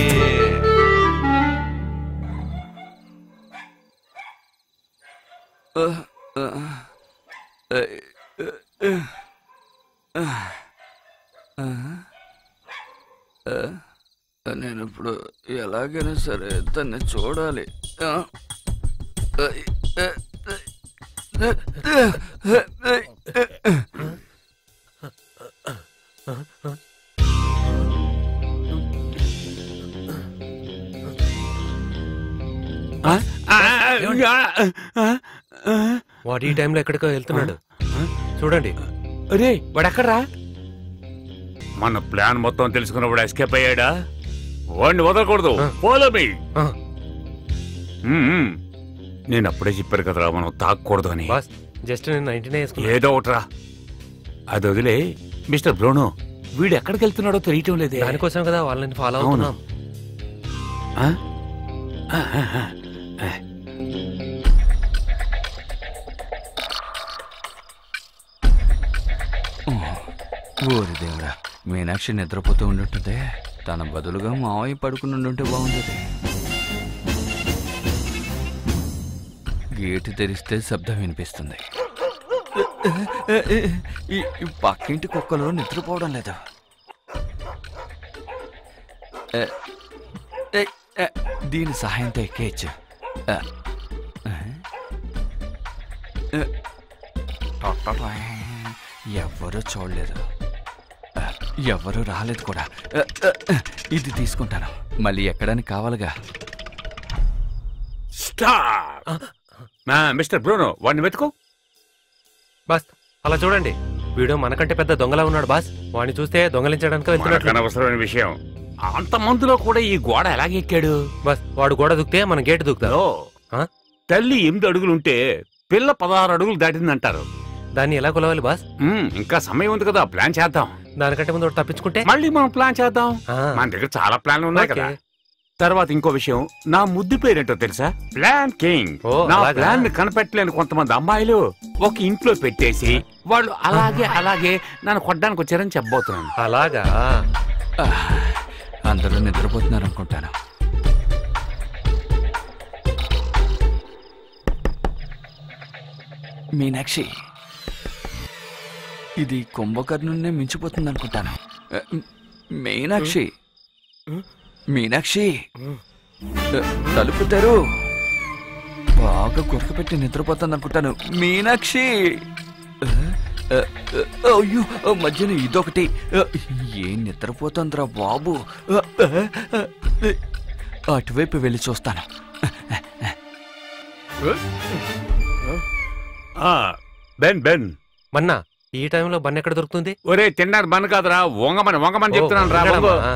నేను ఇప్పుడు ఎలాగైనా సరే తన్ని చూడాలి ఆ. వాడు ఈ టైంలో ఎక్కడికో వెళ్తున్నాడు చూడండి అరే వాడు ఎక్కడరా మన ప్లాన్ మొత్తం తెలుసుకున్నప్పుడు ఎస్కేప్ అయ్యాడా వాడిని వదలకూడదు ఫాలో మీ నేను అప్పుడే చెప్పారు కదరా మనం తాకూడదు అని బాస్ జస్ట్ నేను నైన్టీనే వేసుకున్నా ఏదో ఒకట్రా అది వదిలే మిస్టర్ బ్రోనో వీడు ఎక్కడికి వెళ్తున్నాడో తెలియటం లేదే దానికోసం కదా వాళ్ళని ఫాలో అవును. అవుతున్నాం ఆ? ఆ, ఆ, ఆ, ఆ. ఓరి దేవుడా మీనాక్షి నిద్రపోతూ ఉండుంటుంది తన బదులుగా మావయ్య పడుకుని ఉండుంటే బాగుండేది గేటు తెరిస్తే శబ్దం వినిపిస్తుంది ఈ ఈ పక్కింటి కుక్కలు నిద్రపోవడం లేదు ఏ, ఏ, ఏ, దీని సహాయంతో ఎక్కేయచ్చు ఏ, ఏ, ఏ, టొట్టటాయ్. ఎవ్వరూ చూడలేదు ఆ, ఎవ్వరూ రాలేదు కూడా ఆ, ఆ, ఇది తీసుకుంటాను మళ్ళీ ఎక్కడానికి కావాలిగా స్టాప్ ఆ, మిస్టర్ బ్రూనో వాడిని వెతుకో బాస్ అలా చూడండి వీడు మనకంటే పెద్ద దొంగలా ఉన్నాడు బాస్ వాడిని చూస్తే దొంగలించడానికి మనకు వెళ్తున్నట్లు అనవసరమైన విషయం అంత మందిలో కూడా ఈ గోడ ఎలాగెక్కాడు బస్ వాడు గోడ దూకితే మనం గేట్ దూకుతాం ఓ, తల్లి ఎనిమిది అడుగులుంటే పిల్ల పదహారు అడుగులు దాటిందంటారు దాన్ని ఎలా కొలవాలి బాస్ మ్మ్, ఇంకా సమయం ఉంది కదా ప్లాన్ చేద్దాం దానికంటే ముందు ఒకటి తప్పించుకుంటే మళ్ళీ మనం ప్లాన్ చేద్దాం ఆ, మన దగ్గర చాలా ప్లాన్లు ఉన్నాయి ఓకే. కదా తర్వాత ఇంకో విషయం నా ముద్దు పేరేంటో తెలుసా ప్లాన్ కింగ్ ఓ, నా అలాగా? ప్లాన్ ని కనిపెట్టలేని కొంతమంది అమ్మాయిలు ఒక ఇంట్లో పెట్టేసి వాళ్ళు అలాగే అలాగే నన్ను కొట్టడానికి వచ్చారని చెప్పబోతున్నాను అలాగా ఆ, అందరూ నిద్రపోతున్నారు అనుకుంటాను మీనాక్షి ఇది కుంభకర్ణున్నే మించిపోతుంది అనుకుంటాను ఆ, మీనాక్షి మీనాక్షి ఆ, తలుపు తెరు బాగా గురకపెట్టి నిద్రపోతుంది అనుకుంటాను మీనాక్షి ఆ, ఆ, ఆ, అయ్యో ఆ, మధ్యన ఇదొకటి ఆ, ఏం నిద్రపోతుందిరా బాబు ఆ, ఆ, ఆ, అటువైపు వెళ్ళి చూస్తాను ఆ, బెన్ బెన్ మన్నా ఈ టైంలో బన్ ఎక్కడ దొరుకుతుంది ఒరే తిన్నారు బన్ కాదురా వంగమని వంగమని చెప్తున్నాను రా ఓ, వంగు. ఉండడమ్మా.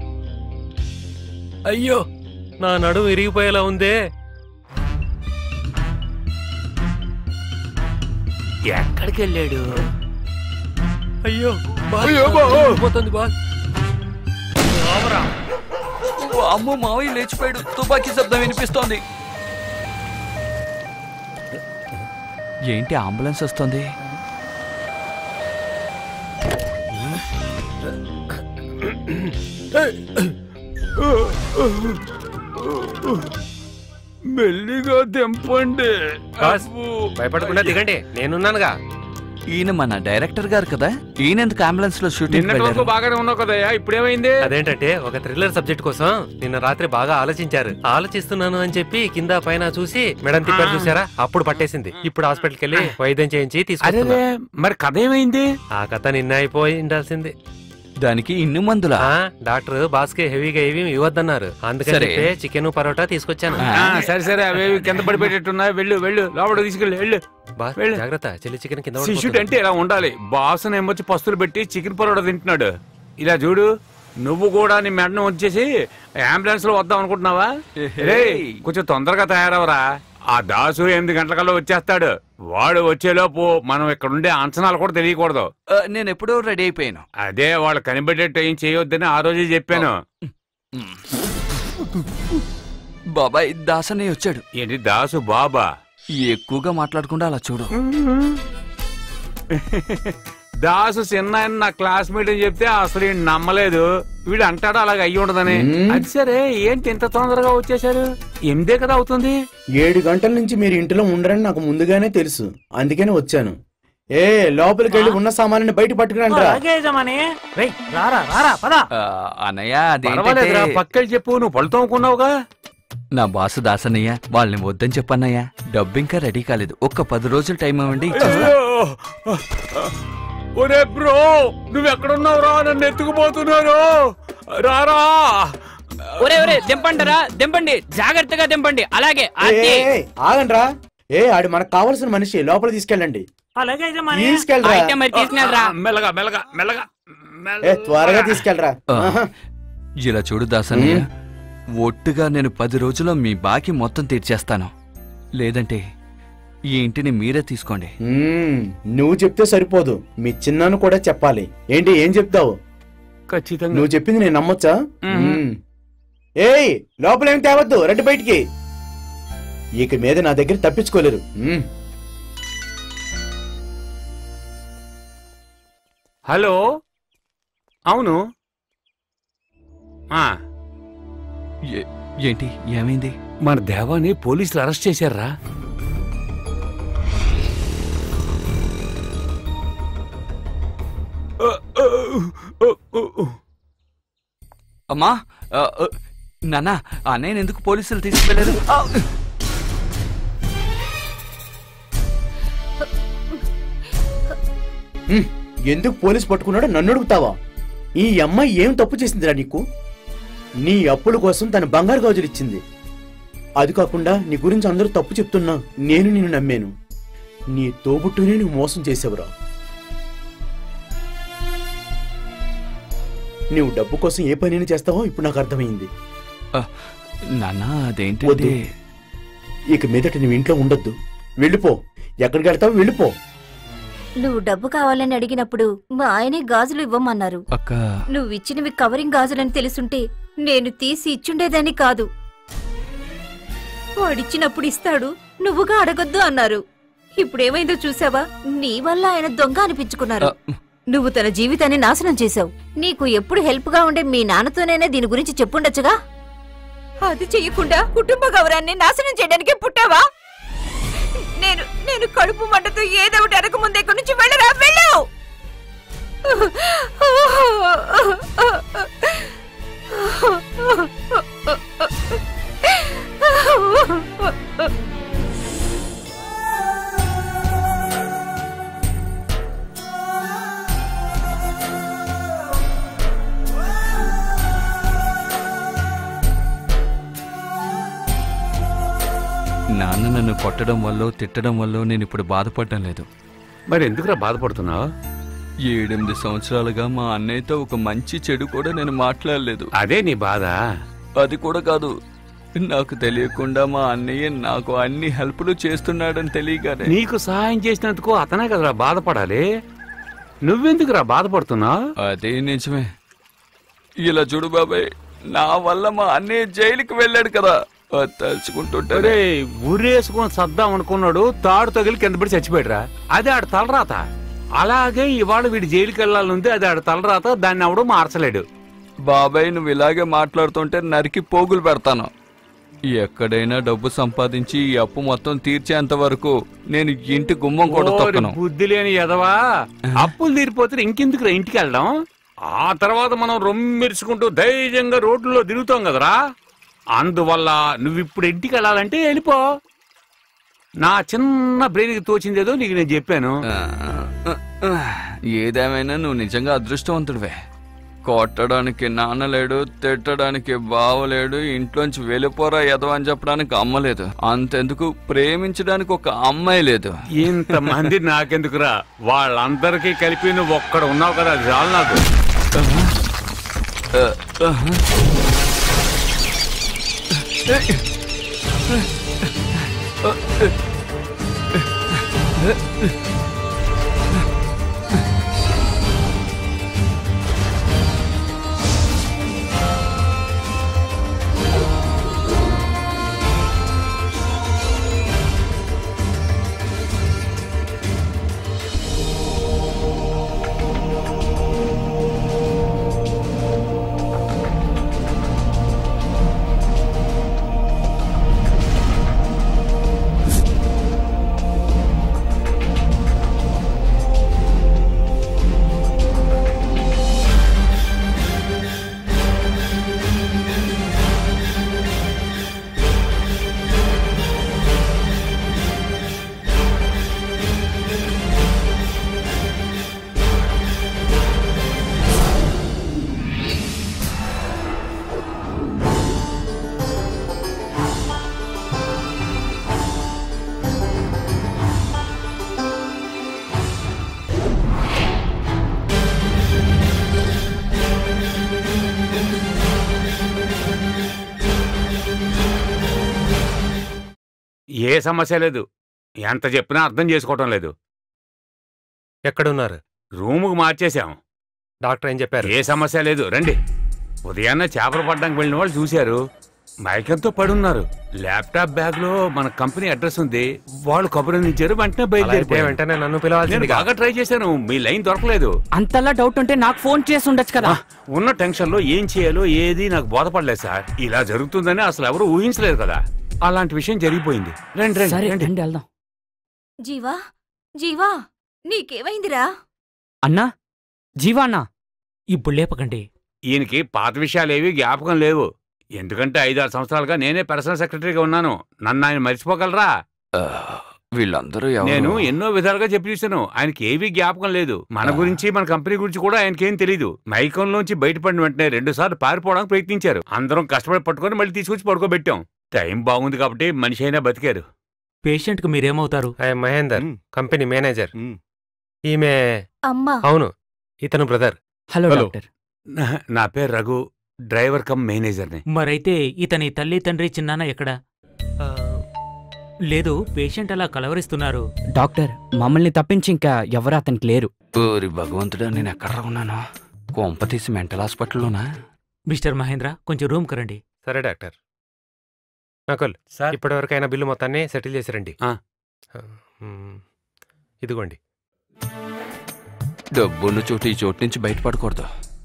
అయ్యో నా నడుము విరిగిపోయేలా ఉందే ఎక్కడికి వెళ్ళాడు అయ్యో బాల్ అయ్యో, బా. పోతుంది బాల్ అమ్మో మావయ్య లేచిపోయాడు తుపాకీ శబ్దం వినిపిస్తోంది ఏంటి అంబులెన్స్ వస్తుంది మెల్లిగా తెంపండి బాస్, భయపడకుండా దిగండి నేనున్నానుగా ఈయన మన డైరెక్టర్ గారు కదా ఈయన ఎందుకు అంబులెన్స్ లో షూటింగ్ నిన్నటి వరకు బాగానే ఉన్నావు కదయ్యా ఇప్పుడేమైంది అదేంటంటే ఒక థ్రిల్లర్ సబ్జెక్ట్ కోసం నిన్న రాత్రి బాగా ఆలోచించారు ఆలోచిస్తున్నాను అని చెప్పి కింద పైన చూసి మెడం తిప్పారు చూసారా అప్పుడు పట్టేసింది ఇప్పుడు హాస్పిటల్కి వెళ్ళి వైద్యం చేయించి అరే తీసుకొస్తున్నా మరి కథ ఏమైంది ఆ కథ నిన్న అయిపోయి ఉండాల్సింది దానికి ఇన్ని మందులా ఆ డాక్టర్ బాస్ కి హెవీగా ఏవి ఇవ్వద్దన్నారు అందుకని సరే. చెప్పే చికెన్ పరోటా తీసుకొచ్చాను ఆ, సరే సరే అవేవి కింద పడిపోయేటట్టున్నాయి వెళ్ళు వెళ్ళు లోపల తీసుకెళ్ళి వెళ్ళు బాస్ వెళ్ళు. జాగ్రత్త చిల్లి చికెన్ కింద శిష్యుడు పడిపోతుంది. అంటే ఇలా ఉండాలి బాసుని ఏమొచ్చి పస్తులు పెట్టి చికెన్ పరోటా తింటున్నాడు ఇలా చూడు నువ్వు కూడా నీ మెడను వచ్చేసి అంబులెన్స్ లో వద్దాం అనుకుంటున్నావా రేయ్, కొంచెం తొందరగా తయారవరా ఆ దాసు ఎనిమిది గంటలకల్లా వచ్చేస్తాడు వాడు వచ్చేలోపు మనం ఇక్కడ ఉండే అంచనాలు కూడా తెలియకూడదు ఆ, నేను ఎప్పుడో రెడీ అయిపోయాను అదే వాళ్ళు కనిపెట్టేట్టు ఏం చేయొద్దని ఆ రోజే చెప్పాను బాబాయ్ దాసనే వచ్చాడు ఏంటి దాసు బాబా ఎక్కువగా మాట్లాడకుండా అలా చూడు దాసు చిన్న ఆయన నా క్లాస్మేట్ అని చెప్తే అసలు ఈయన నమ్మలేదు వీడు అంటాడు అలాగ అయ్యి ఉండదని మ్మ్. అది సరే ఏంటి ఇంత తొందరగా వచ్చేసారు ఎనిమిదే కదా అవుతుంది ఏడు గంటల నుంచి మీరు ఇంటిలో ఉండరని నాకు ముందుగానే తెలుసు అందుకనే వచ్చాను ఏ లోపలికి వెళ్ళి ఉన్న సామాన్ని బయట పట్టుకురండి రా రారా రారా పదా ఆ, అన్నయ్య పర్వాలేదురా అదేంటంటే పక్కకి చెప్పు నువ్వు పళ్ళు తోముకున్నావుగా నా బాసు దాసన్నయ్య వాళ్ళని వద్దని చెప్పన్నయ్య డబ్బు ఇంకా రెడీ కాలేదు ఒక్క పది రోజులు టైం ఇవ్వండి ఇచ్చేస్తా. అయ్యో! ఒరే బ్రో నువ్వు ఎక్కడున్నావురా నన్ను ఎత్తుకుపోతున్నాను రారా ఒరే ఒరే దింపండిరా దింపండి జాగ్రత్తగా దింపండి అలాగే అది ఆగండి రా ఏ ఆడు మనకు కావాల్సిన మనిషి లోపల తీసుకెళ్ళండి అలాగే తీసుకెళ్ళరా అయితే మరి తీసుకున్నారా ఆ, మెల్లగా మెల్లగా మెల్లగా ఏ త్వరగా తీసుకెళ్ళరా ఆ. ఆహా. ఇలా చూడు దాసన్నయ్య ఒట్టుగా నేను పది రోజుల్లో మీ బాకీ మొత్తం తీర్చేస్తాను లేదంటే ఈ ఇంటిని మీరే తీసుకోండి మ్మ్, నువ్వు చెప్తే సరిపోదు మీ చిన్నాను కూడా చెప్పాలి ఏంటి ఏం చెప్తావు ఖచ్చితంగా నువ్వు చెప్పింది నేను నమ్మొచ్చా మ్మ్. మ్మ్. ఏయ్ లోపల ఏం తేవద్దు రండి బయటికి ఇక మీద నా దగ్గర తప్పించుకోలేరు మ్మ్. హలో అవును ఆ ఏ- ఏంటి ఏమైంది మన దేవాని పోలీసులు అరెస్ట్ చేశారా అమ్మా ఆ, ఆ, నాన్న అన్నయ్య ఎందుకు పోలీసులు తీసుకువెళ్ళారు ఆ! మ్మ్. ఎందుకు పోలీసు పట్టుకున్నాడో నన్ను అడుగుతావా ఈ అమ్మాయి ఏం తప్పు చేసిందిరా నీకు నీ అప్పుల కోసం తన బంగారు గాజులు ఇచ్చింది అది కాకుండా నీ గురించి అందరూ తప్పు చెప్తున్నా నేను నిన్ను నమ్మాను నీ తోబుట్టునే నువ్వు మోసం చేసావురా నువ్వు డబ్బు కోసం ఏ పనిని చేస్తావో ఇప్పుడు నాకు అర్థమైంది ఆ, నాన్న అదేంటంటే వద్దు. ఇక మీదట నువ్వు ఇంట్లో ఉండొద్దు వెళ్ళిపో ఎక్కడికి వెళ్తావు వెళ్ళిపో నువ్వు డబ్బు కావాలని అడిగినప్పుడు మా ఆయనే గాజులు ఇవ్వమన్నారు అక్క నువ్వు ఇచ్చినవి కవరింగ్ గాజులని తెలుసుంటే నేను తీసి ఇచ్చుండేదని కాదు వాడిచ్చినప్పుడు ఇస్తాడు నువ్వుగా అడగొద్దు అన్నారు ఇప్పుడేమైందో చూసావా నీ వల్ల ఆయన దొంగ అనిపించుకున్నారు ఆ, నువ్వు తన జీవితాన్ని నాశనం చేశావు నీకు ఎప్పుడు హెల్ప్ గా ఉండే మీ నాన్నతోనైనా దీని గురించి చెప్పుండొచ్చుగా అది చెయ్యకుండా కుటుంబ గౌరవాన్ని నాశనం చేయడానికి పుట్టావా నేను నేను కడుపు మంటతో ఏదో ఒకటి అడగ ముందు ఇక్కడి నుంచి వెళ్ళరా వెళ్ళు నాన్న నన్ను కొట్టడం వల్ల తిట్టడం వల్ల నేను ఇప్పుడు బాధపడటం లేదు మరి ఎందుకురా బాధపడుతున్నావు ఏడెనిమిది సంవత్సరాలుగా మా అన్నయ్యతో ఒక మంచి చెడు కూడా నేను మాట్లాడలేదు అదే నీ బాధ అది కూడా కాదు నాకు తెలియకుండా మా అన్నయ్య నాకు అన్ని హెల్ప్లు చేస్తున్నాడని తెలియగానే నీకు సహాయం చేసినందుకు అతనే కదరా బాధపడాలి నువ్వెందుకురా బాధపడుతున్నావు అదే నిజమే ఇలా చూడు బాబాయ్ నా వల్ల మా అన్నయ్య జైలుకి వెళ్ళాడు కదా అది తలుచుకుంటుంటే అరే ఊరేసుకొని సద్దాం అనుకున్నాడు తాడు తగిలి కింద పడి చచ్చిపోయాడురా అది ఆడ తలరాత అలాగే ఇవాళ వీడి జైలుకి వెళ్ళాలంది అది ఆడ తలరాత దాన్ని ఎవడో మార్చలేడు బాబాయ్ నువ్వు ఇలాగే మాట్లాడుతుంటే నరికి పోగులు పెడతాను ఎక్కడైనా డబ్బు సంపాదించి ఈ అప్పు మొత్తం తీర్చేంత వరకు నేను ఇంటి గుమ్మం కూడా ఓరి తొక్కను బుద్ధి లేని ఎదవా అప్పులు తీరిపోతే ఇంకెందుకురా ఇంటికి వెళ్దాం ఆ తర్వాత మనం రొమ్మిరుచుకుంటూ ధైర్యంగా రోడ్లలో తిరుగుతాం కదరా అందువల్ల నువ్వు ఇప్పుడు ఇంటికి వెళ్ళాలంటే వెళ్ళిపో నా చిన్న బ్రెయిన్కి తోచిందేదో నీకు నేను చెప్పాను ఏదేమైనా నువ్వు నిజంగా అదృష్టవంతుడివే కొట్టడానికి నాన్న లేడు తిట్టడానికి బావలేడు ఇంట్లోంచి వెళ్ళిపోరా ఎదవ అని చెప్పడానికి అమ్మ లేదు అంతెందుకు ప్రేమించడానికి ఒక అమ్మాయి లేదు ఇంతమంది నాకెందుకురా వాళ్ళందరికీ కలిపి నువ్వు ఒక్కడ ఉన్నావు కదా అది చాలు నాకు ఏ సమస్య లేదు ఎంత చెప్పినా అర్థం చేసుకోవటం లేదు ఎక్కడున్నారు రూముకు మార్చేశాం డాక్టర్ ఏం చెప్పారు ఏ సమస్య లేదు రండి ఉదయాన్నే చేపలు పడ్డానికి వెళ్ళిన వాళ్ళు చూశారు మైకంతో పడున్నారు ల్యాప్టాప్ బ్యాగ్ లో మన కంపెనీ అడ్రస్ ఉంది వాళ్ళు కబురందించారు వెంటనే అలా అయితే బయలుదేరిపోయారు వెంటనే నన్ను నేను పిలవాల్సింది బాగా ట్రై చేశాను మీ లైన్ దొరకలేదు అంతలా డౌట్ ఉంటే నాకు ఫోన్ చేసి ఉండొచ్చు కదా ఉన్న టెన్షన్ లో ఏం చేయాలో ఏది నాకు బోధపడలేదు సార్ ఇలా జరుగుతుందని అసలు ఎవరు ఊహించలేదు కదా అలాంటి విషయం జరిగిపోయింది రండి రండి సరే రండి రండి వెళ్దాం జీవా జీవా నీకేమైందిరా అన్నా జీవా అన్నా ఇప్పుడు లేపకండి ఈయనకి పాత విషయాలేవి జ్ఞాపకం లేవు ఎందుకంటే ఐదారు సంవత్సరాలుగా నేనే పర్సనల్ సెక్రటరీగా ఉన్నాను నన్ను ఆయన మర్చిపోగలరా ఆ, వీళ్ళందరూ ఎవరు? నేను ఎన్నో విధాలుగా చెప్పి చూశాను ఆయనకి ఏవీ జ్ఞాపకం లేదు మన గురించి మన కంపెనీ గురించి కూడా ఆయనకేం తెలియదు మైకంలోంచి బయటపడిన వెంటనే రెండు సార్లు పారిపోవడానికి ప్రయత్నించారు అందరం కష్టపడి పట్టుకొని మళ్ళీ తీసుకొచ్చి పడుకోబెట్టాం టైం బాగుంది కాబట్టి మనిషి అయినా బతికారు పేషెంట్ కు మీరేమవుతారు ఐ మహేందర్ కంపెనీ మేనేజర్ ఈమె అమ్మా అవును ఇతను బ్రదర్ హలో హలో. డాక్టర్ నా- నా పేరు రఘు డ్రైవర్ కమ్ మేనేజర్ని మరైతే ఇతని తల్లి తండ్రి చిన్నాన్న ఎక్కడ లేదు పేషెంట్ అలా కలవరిస్తున్నారు డాక్టర్ మమ్మల్ని తప్పించి ఇంకా ఎవరు అతనికి లేరు ఓరి భగవంతుడా నేను ఎక్కడ ఉన్నాను కొంప తీసి మెంటల్ హాస్పిటల్లోనా మిస్టర్ మహేంద్ర కొంచెం రూమ్ కరండి సరే డాక్టర్ నకుల్ సార్ ఇప్పటివరకైనా బిల్లు మొత్తాన్ని సెటిల్ చేసి రండి ఆ. మ్, ఇదిగోండి డబ్బున్న చోటు ఈ చోటు నుంచి బయటపడకూడదు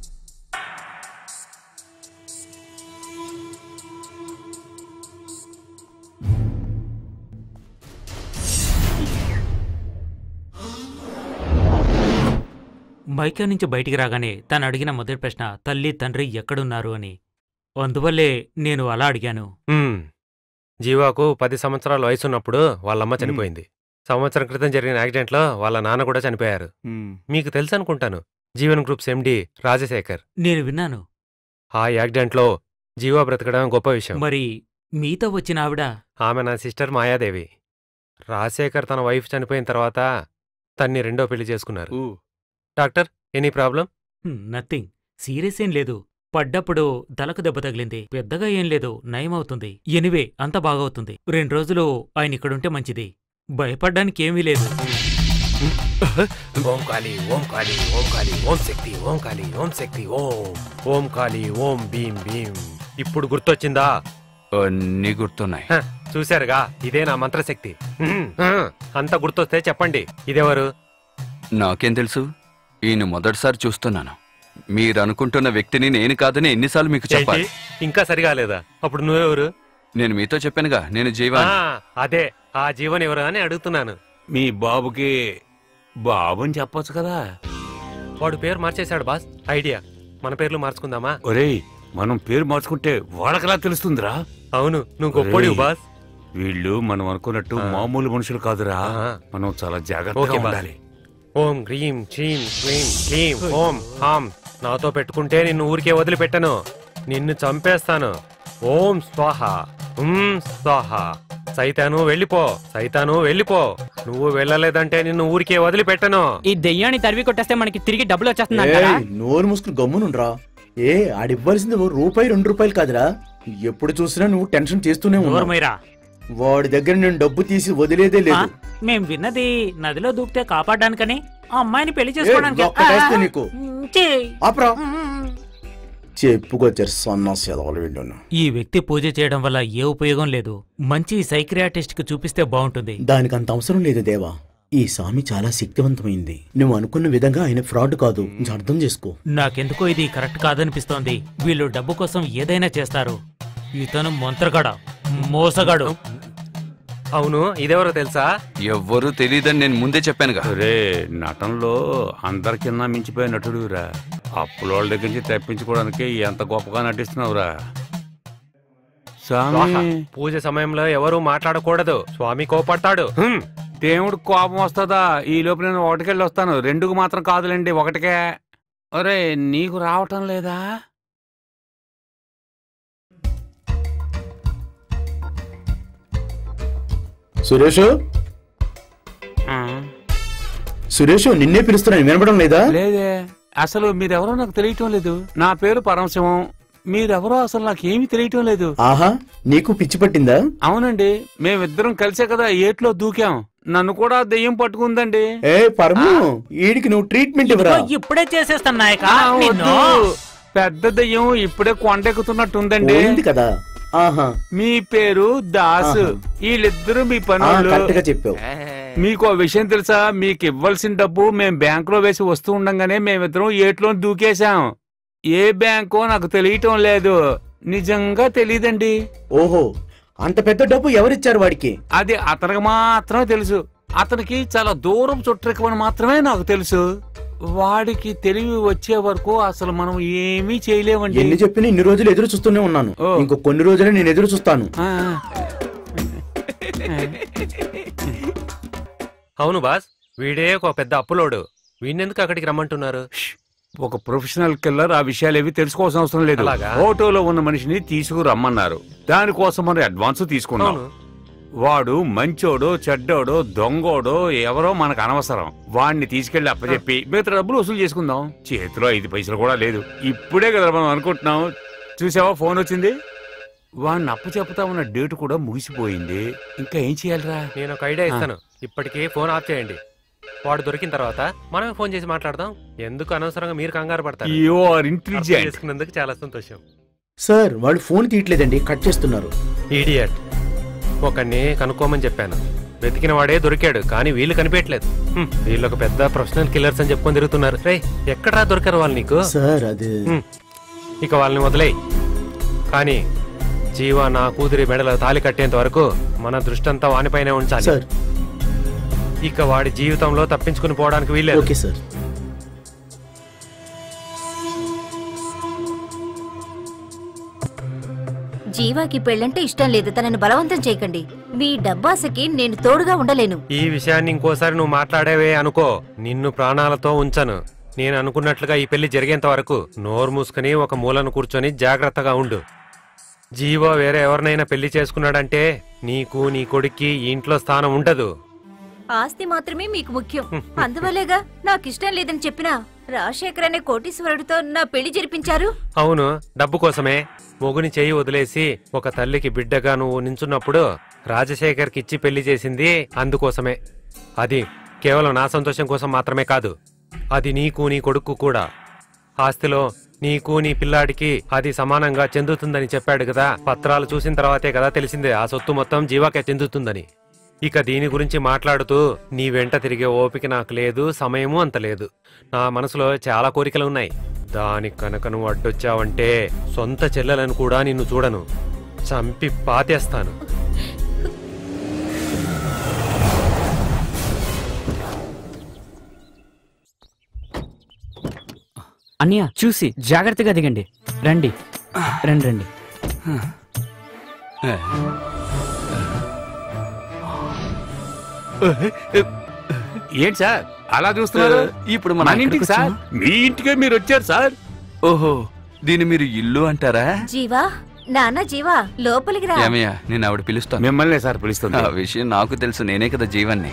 మైకా నుంచి బయటికి రాగానే తను అడిగిన మొదటి ప్రశ్న తల్లి తండ్రి ఎక్కడున్నారు అని అందువల్లే నేను అలా అడిగాను మ్, జీవాకు పది సంవత్సరాల వయసు ఉన్నప్పుడు వాళ్ళమ్మ చనిపోయింది సంవత్సరం క్రితం జరిగిన యాక్సిడెంట్లో వాళ్ళ నాన్న కూడా చనిపోయారు మీకు తెలుసు అనుకుంటాను జీవన్ గ్రూప్స్ ఎండి రాజశేఖర్ నేను విన్నాను ఆ యాక్సిడెంట్లో జీవా బ్రతకడం గొప్ప విషయం మరి మీతో వచ్చిన ఆవిడ ఆమె నా సిస్టర్ మాయాదేవి రాజశేఖర్ తన వైఫ్ చనిపోయిన తర్వాత తన్ని రెండో పెళ్లి చేసుకున్నారు doctor any problem nothing serious ఏం లేదు పడ్డప్పుడు తలకు దెబ్బ తగిలింది పెద్దగా ఏం లేదు నయమవుతుంది ఎనివే అంత బాగవుతుంది రెండు రోజులు ఆయన ఇక్కడుంటే మంచిది భయపడ్డానికి ఏమీ లేదు ఓం కాళీ ఓం కాళీ ఓం కాళీ ఓం శక్తి ఓం కాళీ ఓం శక్తి ఓం ఓం కాళీ ఓం భీం భీం ఇప్పుడు గుర్తొచ్చిందా అన్నీ గుర్తున్నాయి హ, చూశారుగా ఇదే నా మంత్రశక్తి హ్మ్, హ, అంత గుర్తొస్తే చెప్పండి ఇదెవరు నాకేం తెలుసు ఈయన మొదటిసారి చూస్తున్నాను మీరు అనుకుంటున్న వ్యక్తిని నేను కాదని ఎన్నిసార్లు మీకు చెప్పాలి ఏంటి? ఇంకా సరిగా లేదా అప్పుడు నువ్వెవరు నేను మీతో చెప్పానుగా నేను జీవాని ఆ, అదే ఆ జీవన్ ఎవరు అని అడుగుతున్నాను మీ బాబుకి బాబుని చెప్పొచ్చు కదా వాడు పేరు మార్చేశాడు బాస్ ఐడియా మన పేర్లు మార్చుకుందామా ఒరేయ్ మనం పేరు మార్చుకుంటే వాళ్ళకలా తెలుస్తుందిరా అవును నువ్వు గొప్పడివి ఒరేయ్, బాస్ వీళ్ళు మనం అనుకున్నట్టు ఆ. మామూలు మనుషులు కాదురా ఆ. మనం చాలా ఓకే జాగ్రత్తగా బాస్ ఉండాలి ఓం హ్రీం శ్రీం క్లీం క్లీం ఓం హాం నాతో పెట్టుకుంటే నిన్ను ఊరికే వదిలిపెట్టను నిన్ను చంపేస్తాను ఓం స్వాహ ఉమ్ స్వాహ సైతాను వెళ్ళిపో సైతాను వెళ్ళిపో నువ్వు వెళ్ళలేదంటే నిన్ను ఊరికే వదిలిపెట్టను ఈ దెయ్యాన్ని తరివి కొట్టేస్తే మనకి తిరిగి డబ్బులు వచ్చేస్తుందంటారా ఏయ్, నోరు మూసుకుని గమ్మునుండ్రా ఏ ఆడివ్వాల్సింది ఓ రూపాయి రెండు రూపాయలు కాదురా ఎప్పుడు చూసినా నువ్వు టెన్షన్ చేస్తూనే ఉన్నావు నోర్మైరా వాడి దగ్గర నేను డబ్బు తీసి వదిలేదే ఆ, లేదు మేం విన్నది నదిలో దూకితే కాపాడడానికని ఆ అమ్మాయిని పెళ్లి ఏయ్, చేసుకోవడానికి ఒక్కటేస్తే నీకు ఉమ్, చెయ్. ఆపరా చెప్పుకొచ్చారు సన్నాసి ఎదవలు వీళ్ళను ఈ వ్యక్తి పూజ చేయడం వల్ల ఏ ఉపయోగం లేదు మంచి సైక్రియాటిస్ట్ కి చూపిస్తే బాగుంటుంది దానికి అంత అవసరం లేదు దేవా ఈ స్వామి చాలా శక్తివంతమైంది నువ్వు అనుకున్న విధంగా ఆయన ఫ్రాడ్ కాదు అర్థం చేసుకో నాకెందుకో ఇది కరెక్ట్ కాదనిపిస్తోంది వీళ్ళు డబ్బు కోసం ఏదైనా చేస్తారు ఇతను మంత్రగాడ మోసగాడు అవును ఇదెవరో తెలుసా ఎవ్వరూ తెలియదని నేను ముందే చెప్పానుగా ఒరే నటనలో అందరికన్నా మించిపోయే నటుడురా అప్పులోళ్ళ దగ్గర నుంచి తప్పించుకోవడానికి ఎంత గొప్పగా నటిస్తున్నావురా స్వాహ. స్వామి పూజ సమయంలో ఎవరు మాట్లాడకూడదు స్వామి కోపడతాడు హ్మ్. దేవుడు కోపం వస్తుందా ఈ లోపు నేను ఒకటికెళ్ళి వస్తాను రెండుకు మాత్రం కాదులేండి ఒకటికే ఒరే నీకు రావటం లేదా సురేష్ సురేష్ నిన్నే పిలుస్తున్నాను వినపడం లేదా లేదే అసలు మీరెవరో నాకు తెలియటం లేదు నా పేరు పరమశివం మీరెవరో అసలు నాకేమీ తెలియటం లేదు ఆహా నీకు పిచ్చి పట్టిందా అవునండి మేమిద్దరం కలిసే కదా ఏట్లో దూకాం నన్ను కూడా దెయ్యం పట్టుకుందండి ఏ పరము వీడికి నువ్వు ట్రీట్మెంట్ ఇవ్వరా ఇదిగో ఇప్పుడే చేసేస్తాను నాయక ఆ, నిన్ను. వద్దు. పెద్ద దెయ్యం ఇప్పుడే కొండెక్కుతున్నట్టుందండి పోయింది కదా ఆహా మీ పేరు దాసు ఆహా. వీళ్ళిద్దరూ మీ ఆ, పనులు కరెక్ట్ గా చెప్పావు మీకు ఓ విషయం తెలుసా మీకు ఇవ్వాల్సిన డబ్బు మేము బ్యాంకులో వేసి వస్తూ ఉండంగానే మేమిద్దరం ఏట్లో దూకేశాం ఏ బ్యాంకో నాకు తెలియటం లేదు నిజంగా తెలియదండి ఓహో అంత పెద్ద డబ్బు ఎవరిచ్చారు వాడికి అది అతనికి మాత్రమే తెలుసు అతనికి చాలా దూరం చుట్టరికమని మాత్రమే నాకు తెలుసు వాడికి తెలివి వచ్చే వరకు అసలు మనం ఏమీ చేయలేమండి ఎన్ని చెప్పినా ఇన్ని రోజులు ఎదురు చూస్తూనే ఉన్నాను ఓ. ఇంకో కొన్ని రోజులే నేను ఎదురు చూస్తాను ఆ, అవును బాస్ వీడే ఒక పెద్ద అప్పులోడు వీణెందుకు అక్కడికి రమ్మంటున్నారు ఒక ప్రొఫెషనల్ కిల్లర్ ఆ విషయాలు ఏవి తెలుసుకోవాల్సిన అవసరం లేదు అలాగా? ఫోటోలో ఉన్న మనిషిని తీసుకురమ్మన్నారు దానికోసం మనం అడ్వాన్స్ తీసుకున్నాం అవును వాడు మంచోడో చెడ్డోడో దొంగోడో ఎవరో మనకు అనవసరం వాడిని తీసుకెళ్లి అప్పచెప్పి మిగతా డబ్బులు వసూలు చేసుకుందాం చేతిలో ఐదు పైసలు కూడా లేదు ఇప్పుడే కదా మనం అనుకుంటున్నాం చూసావా ఫోన్ వచ్చింది వాడిని అప్పచెప్తా ఉన్న డేట్ కూడా ముగిసిపోయింది ఇంకా ఏం చేయాలిరా నేను ఒక ఐడియా ఇస్తాను ఇప్పటికే ఫోన్ ఆఫ్ చేయండి వాడు దొరికిన తర్వాత మనమే ఫోన్ చేసి మాట్లాడదాం ఎందుకు అనవసరంగా మీరు కంగారు పడతారు యు ఆర్ అర్థం ఇంటెలిజెంట్ చేసుకున్నందుకు చాలా సంతోషం సార్ వాళ్ళు ఫోన్ తీయట్లేదండి కట్ చేస్తున్నారు ఈడియట్ ఒకడిని కనుక్కోమని చెప్పాను వెతికిన వాడే దొరికాడు కానీ వీళ్ళు కనిపించట్లేదు హ్మ్, వీళ్ళు ఒక పెద్ద ప్రొఫెషనల్ కిల్లర్స్ అని చెప్పుకొని తిరుగుతున్నారు రే ఎక్కడరా దొరికారు వాళ్ళు నీకు సార్ అది హ్మ్, ఇక వాళ్ళని వదిలేయి కానీ జీవ నా కూతురి మెడలో తాలి కట్టేంత వరకు మన దృష్టంతా వానిపైనే ఉంచాలి సార్ ఇక వాడి జీవితంలో తప్పించుకుని పోవడానికి వీల్లేదు ఓకే సార్ జీవాకి పెళ్ళంటే ఇష్టం లేదు తనని బలవంతం చేయకండి మీ డబ్బాసకి నేను తోడుగా ఉండలేను ఈ విషయాన్ని ఇంకోసారి నువ్వు మాట్లాడేవే అనుకో నిన్ను ప్రాణాలతో ఉంచను నేను అనుకున్నట్లుగా ఈ పెళ్లి జరిగేంత వరకు నోరు మూసుకుని ఒక మూలను కూర్చొని జాగ్రత్తగా ఉండు జీవో వేరే ఎవరినైనా పెళ్లి చేసుకున్నాడంటే నీకు నీ కొడుక్కి ఈ ఇంట్లో స్థానం ఉండదు ఆస్తి మాత్రమే మీకు ముఖ్యం అందువల్లేగా నాకు ఇష్టం లేదని చెప్పినా రాజశేఖర్ అనే కోటీశ్వరుడితో నా పెళ్లి జరిపించారు అవును డబ్బు కోసమే మొగుని చేయి వదిలేసి ఒక తల్లికి బిడ్డగా నువ్వు నించున్నప్పుడు రాజశేఖర్కి ఇచ్చి పెళ్లి చేసింది అందుకోసమే అది కేవలం నా సంతోషం కోసం మాత్రమే కాదు అది నీకు నీ కొడుకు కూడా ఆస్తిలో నీకు నీ పిల్లాడికి అది సమానంగా చెందుతుందని చెప్పాడు కదా పత్రాలు చూసిన తర్వాతే కదా తెలిసిందే ఆ సొత్తు మొత్తం జీవాకే చెందుతుందని ఇక దీని గురించి మాట్లాడుతూ నీ వెంట తిరిగే ఓపిక నాకు లేదు సమయము అంత లేదు నా మనసులో చాలా కోరికలు ఉన్నాయి దానికి కనుక నువ్వు అడ్డొచ్చావంటే సొంత చెల్లెలను కూడా నిన్ను చూడను చంపి పాతేస్తాను అన్నయ్య చూసి జాగ్రత్తగా దిగండి రండి రండి రండి ఏంటి సార్ అలా చూస్తున్నారు ఇప్పుడు మనం మన ఇంటికి ఎక్కడికి సార్ వచ్చాము? మీ ఇంటికే మీరు వచ్చారు సార్ ఓహో దీన్ని మీరు ఇల్లు అంటారా జీవా నాన్న జీవా లోపలికి రా ఏమయ్యా నేను ఆవిడ పిలుస్తాను మిమ్మల్ని సార్ పిలుస్తుంది ఆ విషయం నాకు తెలుసు నేనే కదా జీవన్ని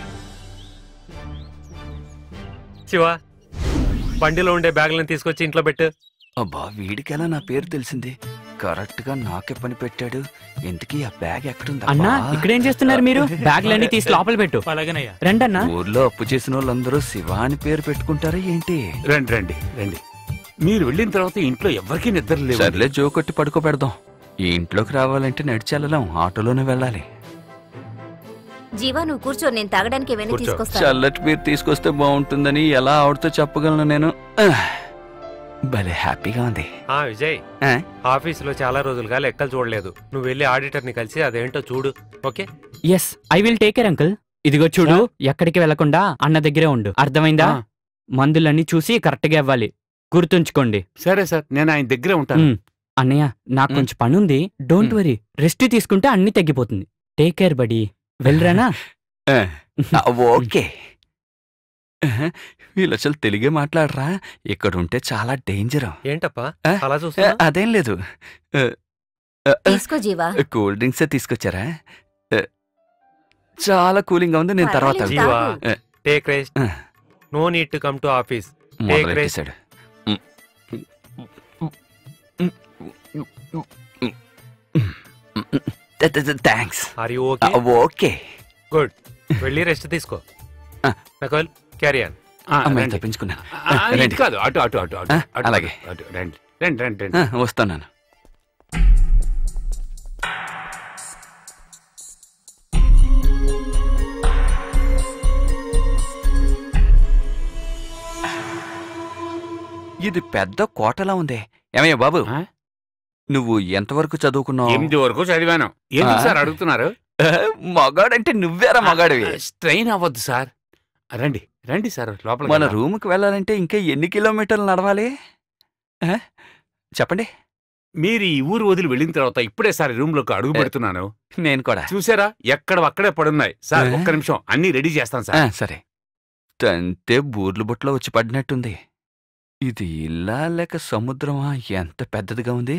శివ బండిలో ఉండే బ్యాగులను తీసుకొచ్చి ఇంట్లో పెట్టు అబ్బా వీడికెలా నా పేరు తెలిసింది కరెక్ట్ గా నాకే పని పెట్టాడు ఎందుకీ ఆ బ్యాగ్ ఎక్కడుంది అన్నా ఇక్కడేం చేస్తున్నారు మీరు బ్యాగ్లన్నీ తీసి లోపల పెట్టు అలాగేనయ్యా రండి అన్నా ఊర్లో అప్పు చేసిన వాళ్ళందరూ శివ అని పేరు పెట్టుకుంటారా ఏంటి రండి రండి రండి మీరు వెళ్ళిన తర్వాత ఇంట్లో ఎవరికీ నిద్ర లేదు సర్లే జో కొట్టి పడుకోబెడదాం ఈ ఇంట్లోకి రావాలంటే నడిచి వెళ్ళలేం ఆటోలోనే వెళ్ళాలి జీవా నువ్వు కూర్చో నేను తాగడానికి ఏమైనా కూర్చో. తీసుకొస్తాను చల్లటి పేరు తీసుకొస్తే బాగుంటుందని ఎలా ఆవిడతో చెప్పగలను నేను ఆహ్, భలే హ్యాపీగా ఉంది ఆ విజయ్ ఆ? ఆఫీసులో చాలా రోజులుగా లెక్కలు చూడలేదు నువ్వు వెళ్ళి ఆడిటర్ ని కలిసి అదేంటో చూడు okay yes I will take care uncle ఇదిగో చూడు ఎక్కడికి వెళ్లకుండా అన్న దగ్గరే ఉండు అర్థమైందా ఆ. మందులన్నీ చూసి కరెక్ట్ గా ఇవ్వాలి గుర్తుంచుకోండి సరే సార్ నేను ఆయన దగ్గరే ఉంటాను ఉమ్. అన్నయ్య నాకు ఉమ్. కొంచెం పని ఉంది డోంట్ ఉమ్. వరీ రెస్ట్ తీసుకుంటే అన్ని తగ్గిపోతుంది టేక్ కేర్ బడి వెళ్ళరానా ఆ, ఆ, ఓకే ఆహా, వీళ్ళు అసలు తెలుగే మాట్లాడరా ఇక్కడ ఉంటే చాలా డేంజర్ ఏంటప్పా ఆ? అలా చూస్తున్నా అదేం లేదు ఆ, ఆ, ఆ, తీసుకో జీవా కూల్ డ్రింక్స్ తీసుకొచ్చారా ఆ, చాలా కూలింగ్ ఉంది నేను తర్వాత పర్వాలేదు, జీవా తాగు. టేక్ రెస్ట్ ఆ. No need to come to office మొదలెట్టేశాడు thanks are you okay okay good వెళ్ళి రెస్ట్ తీసుకో ఆ. నకల్ క్యారీ ఆన్ ఆ, అమ్మాయి రండి. తప్పించుకున్నాను ఆ, రండి. ఇటు కాదు అటు అటు అటు అటు ఆ, అటు, అలాగే. అటు రండి రండి రండి రండి ఆ, వస్తున్నాను ఇది పెద్ద కోటలా ఉంది ఏమయ్య బాబు ఆ? నువ్వు ఎంతవరకు చదువుకున్నావు ఎనిమిది వరకు చదివాను ఎందుకు ఆ? సార్ అడుగుతున్నారు ఆ, మగాడంటే నువ్వేరా మగాడివి స్ట్రెయిన్ అవ్వద్దు సార్ రండి రండి సార్ లోపల మన రూమ్కి వెళ్ళాలంటే ఇంకా ఎన్ని కిలోమీటర్లు నడవాలి ఆ? చెప్పండి మీరు ఈ ఊరు వదిలి వెళ్ళిన తర్వాత ఇప్పుడే సార్ రూమ్ లోకి అడుగు పెడుతున్నాను నేను కూడా చూసారా ఎక్కడ అక్కడే పడున్నాయి సార్ ఆ? ఒక్క నిమిషం అన్ని రెడీ చేస్తాను ఆ, సార్ సరే తంతే బూర్లు బుట్టలో వచ్చి పడినట్టుంది ఇది ఇల్లా లేక సముద్రమా ఎంత పెద్దదిగా ఉంది